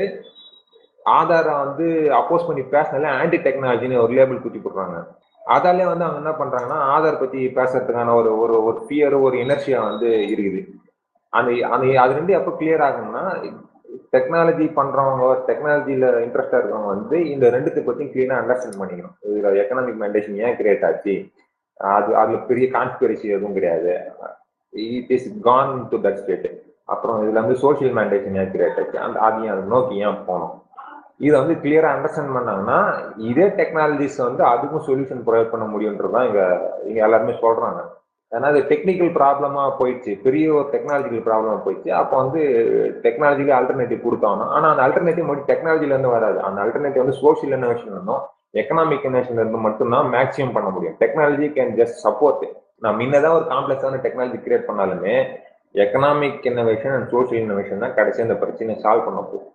ஆதாரை வந்து அப்போஸ் பண்ணி பேசினாலே ஆன்டி டெக்னாலஜின்னு ஒரு லேபிள் குத்தி போடுறாங்க அதாலே வந்து அவங்க என்ன பண்றாங்கன்னா ஆதார் பத்தி பேசுறதுக்கான ஒரு ஒரு ஒரு ஃபியர் ஒரு எனர்ஜியா வந்து இருக்குது அந்த அந்த அது ரெண்டு எப்போ கிளியர் ஆகும்னா டெக்னாலஜி பண்றவங்க டெக்னாலஜியில இன்ட்ரெஸ்டா இருக்கவங்க வந்து இந்த ரெண்டுத்தை பத்தி கிளீனா அண்டர்ஸ்டாண்ட் பண்ணிக்கணும் இதுல எக்கனாமிக் மெண்டேஷன் ஏன் கிரியேட் ஆச்சு அது அதுல பெரிய கான்ஸ்பிரசி எதுவும் கிடையாது it is con to that state அப்புறம் இதுல வந்து சோசியல் மேண்டேஷன் ஏன் கிரியேட் ஆச்சு அந்த அதையும் அதை நோக்கி ஏன் போகணும் இதை வந்து கிளியரா அண்டர்ஸ்டாண்ட் பண்ணாங்கன்னா இதே டெக்னாலஜிஸ் வந்து அதுக்கும் சொல்யூஷன் ப்ரொவைட் பண்ண முடியுன்றதுதான் இங்க இங்க எல்லாருமே சொல்றாங்க ஏன்னா அது டெக்னிக்கல் ப்ராப்ளமா போயிடுச்சு பெரிய ஒரு டெக்னாலஜிக்கல் ப்ராப்ளமா போயிடுச்சு அப்போ வந்து டெக்னாலஜிக்கு ஆல்டர்னேட்டிவ் கொடுத்தாங்க ஆனா அந்த ஆல்டர்னேட்டிவ் மட்டும் டெக்னாலஜில இருந்து வராது அந்த ஆல்டர்னேட்டிவ் வந்து சோஷியல் இன்னோவேஷன் இருந்தும் எக்கனாமிக் இன்னோவேஷன் இருந்து மட்டும்தான் மேக்ஸிமம் பண்ண முடியும் டெக்னாலஜி கேன் ஜஸ்ட் சப்போர்ட் நான் முன்னதான் ஒரு காம்ப்ளெக்ஸான டெக்னாலஜி கிரியேட் பண்ணாலுமே economic innovation and social innovation தான் கடைசி அந்த பிரச்சனையை சால்வ் பண்ண போகும்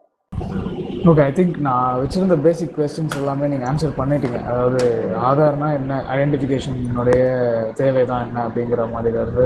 ஓகே ஐ திங்க் நான் வச்சிருந்த பேசிக் கொஸ்டின்ஸ் எல்லாமே நீங்கள் ஆன்சர் பண்ணிட்டீங்க அதாவது ஆதார்னா என்ன ஐடென்டிஃபிகேஷனுடைய தேவை தான் என்ன அப்படிங்கிற மாதிரி வந்து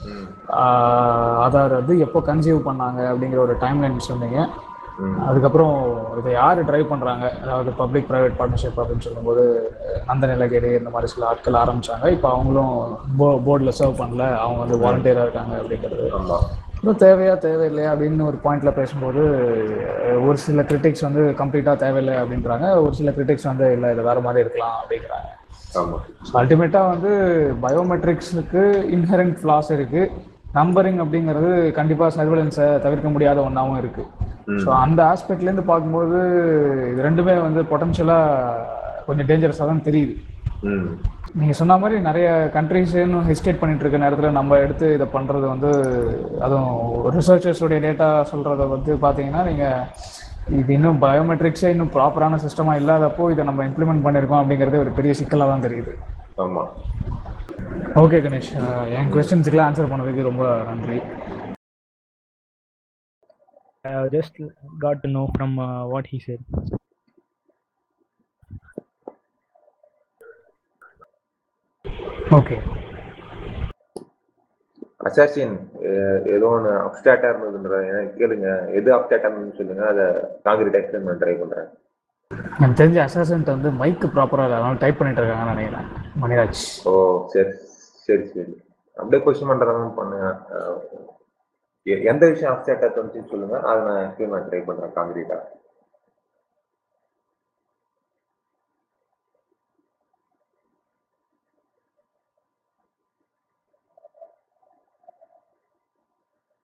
ஆதார் வந்து எப்போ கன்சீவ் பண்ணாங்க அப்படிங்கிற ஒரு டைம் லைன் சொன்னீங்க அதுக்கப்புறம் இதை யார் ட்ரைவ் பண்ணுறாங்க அதாவது பப்ளிக் ப்ரைவேட் பார்ட்னர்ஷிப் அப்படின்னு சொல்லும்போது நந்த நிலகேடி இந்த மாதிரி சில ஆட்கள் ஆரம்பிச்சாங்க இப்போ அவங்களும் போ போர்டில் சர்வ் பண்ணல அவங்க வந்து வாலண்டியராக இருக்காங்க அப்படிங்கிறது அப்புறம் தேவையா தேவையில்லையா அப்படின்னு ஒரு பாயிண்ட்ல பேசும்போது ஒரு சில கிரிட்டிக்ஸ் வந்து கம்ப்ளீட்டா தேவையில்லை அப்படின்றாங்க ஒரு சில கிரிட்டிக்ஸ் வந்து இல்லை இது வேற மாதிரி இருக்கலாம் அப்படிங்கிறாங்க அல்டிமேட்டா வந்து பயோமெட்ரிக்ஸுக்கு இன்ஹரண்ட் ஃபிளாஸ் இருக்கு நம்பரிங் அப்படிங்கிறது கண்டிப்பா சர்வேலன்ஸை தவிர்க்க முடியாத ஒன்றாவும் இருக்கு ஸோ அந்த ஆஸ்பெக்ட்ல இருந்து பார்க்கும்போது இது ரெண்டுமே வந்து பொட்டன்ஷியலா கொஞ்சம் டேஞ்சரஸாக தான் தெரியுது ம் நீங்க சொன்ன மாதிரி நிறைய கண்ட்ரிஸ் இன்னும் ஹெசிடேட் பண்ணிட்டு இருக்க நேரத்துல நம்ம எடுத்து இதை பண்றது வந்து அதுவும் ரிசர்ச்சர்ஸுடைய டேட்டா சொல்றத வந்து பாத்தீங்கன்னா நீங்க இது இன்னும் பயோமெட்ரிக்ஸே இன்னும் ப்ராப்பரான சிஸ்டமா இல்லாதப்போ இதை நம்ம இம்ப்ளிமெண்ட் பண்ணியிருக்கோம் அப்படிங்கிறது ஒரு பெரிய சிக்கலாக தான் தெரியுது ஆமா ஓகே கணேஷ் அஹ் என் கொஸ்டின்ஸுக்குலாம் ஆன்சர் பண்ணதுக்கு ரொம்ப நன்றி I have just got to know from uh, what he said. Okay assassin ஏதோ ஒன்று அப்டாட்டா இருந்ததுன்ற எனக்கு கேளுங்க எது அப்டாட்டா இருந்ததுன்னு சொல்லுங்க அதை காங்கிரீட் எக்ஸ்பிளைன் பண்ண ட்ரை பண்றேன் எனக்கு தெரிஞ்ச அசாசன்ட் வந்து மைக் ப்ராப்பராக இல்லை அதனால டைப் பண்ணிட்டு இருக்காங்கன்னு நினைக்கிறேன் மணிராஜ் ஓ சரி சரி சரி அப்படியே கொஸ்டின் பண்றதும் பண்ணுங்க அஹ், எ- எந்த விஷயம் அப்டாட்டா தோணுச்சுன்னு சொல்லுங்க அதை நான் எக்ஸ்பிளைன் பண்ண ட்ரை பண்றேன் காங்கிரீட்டா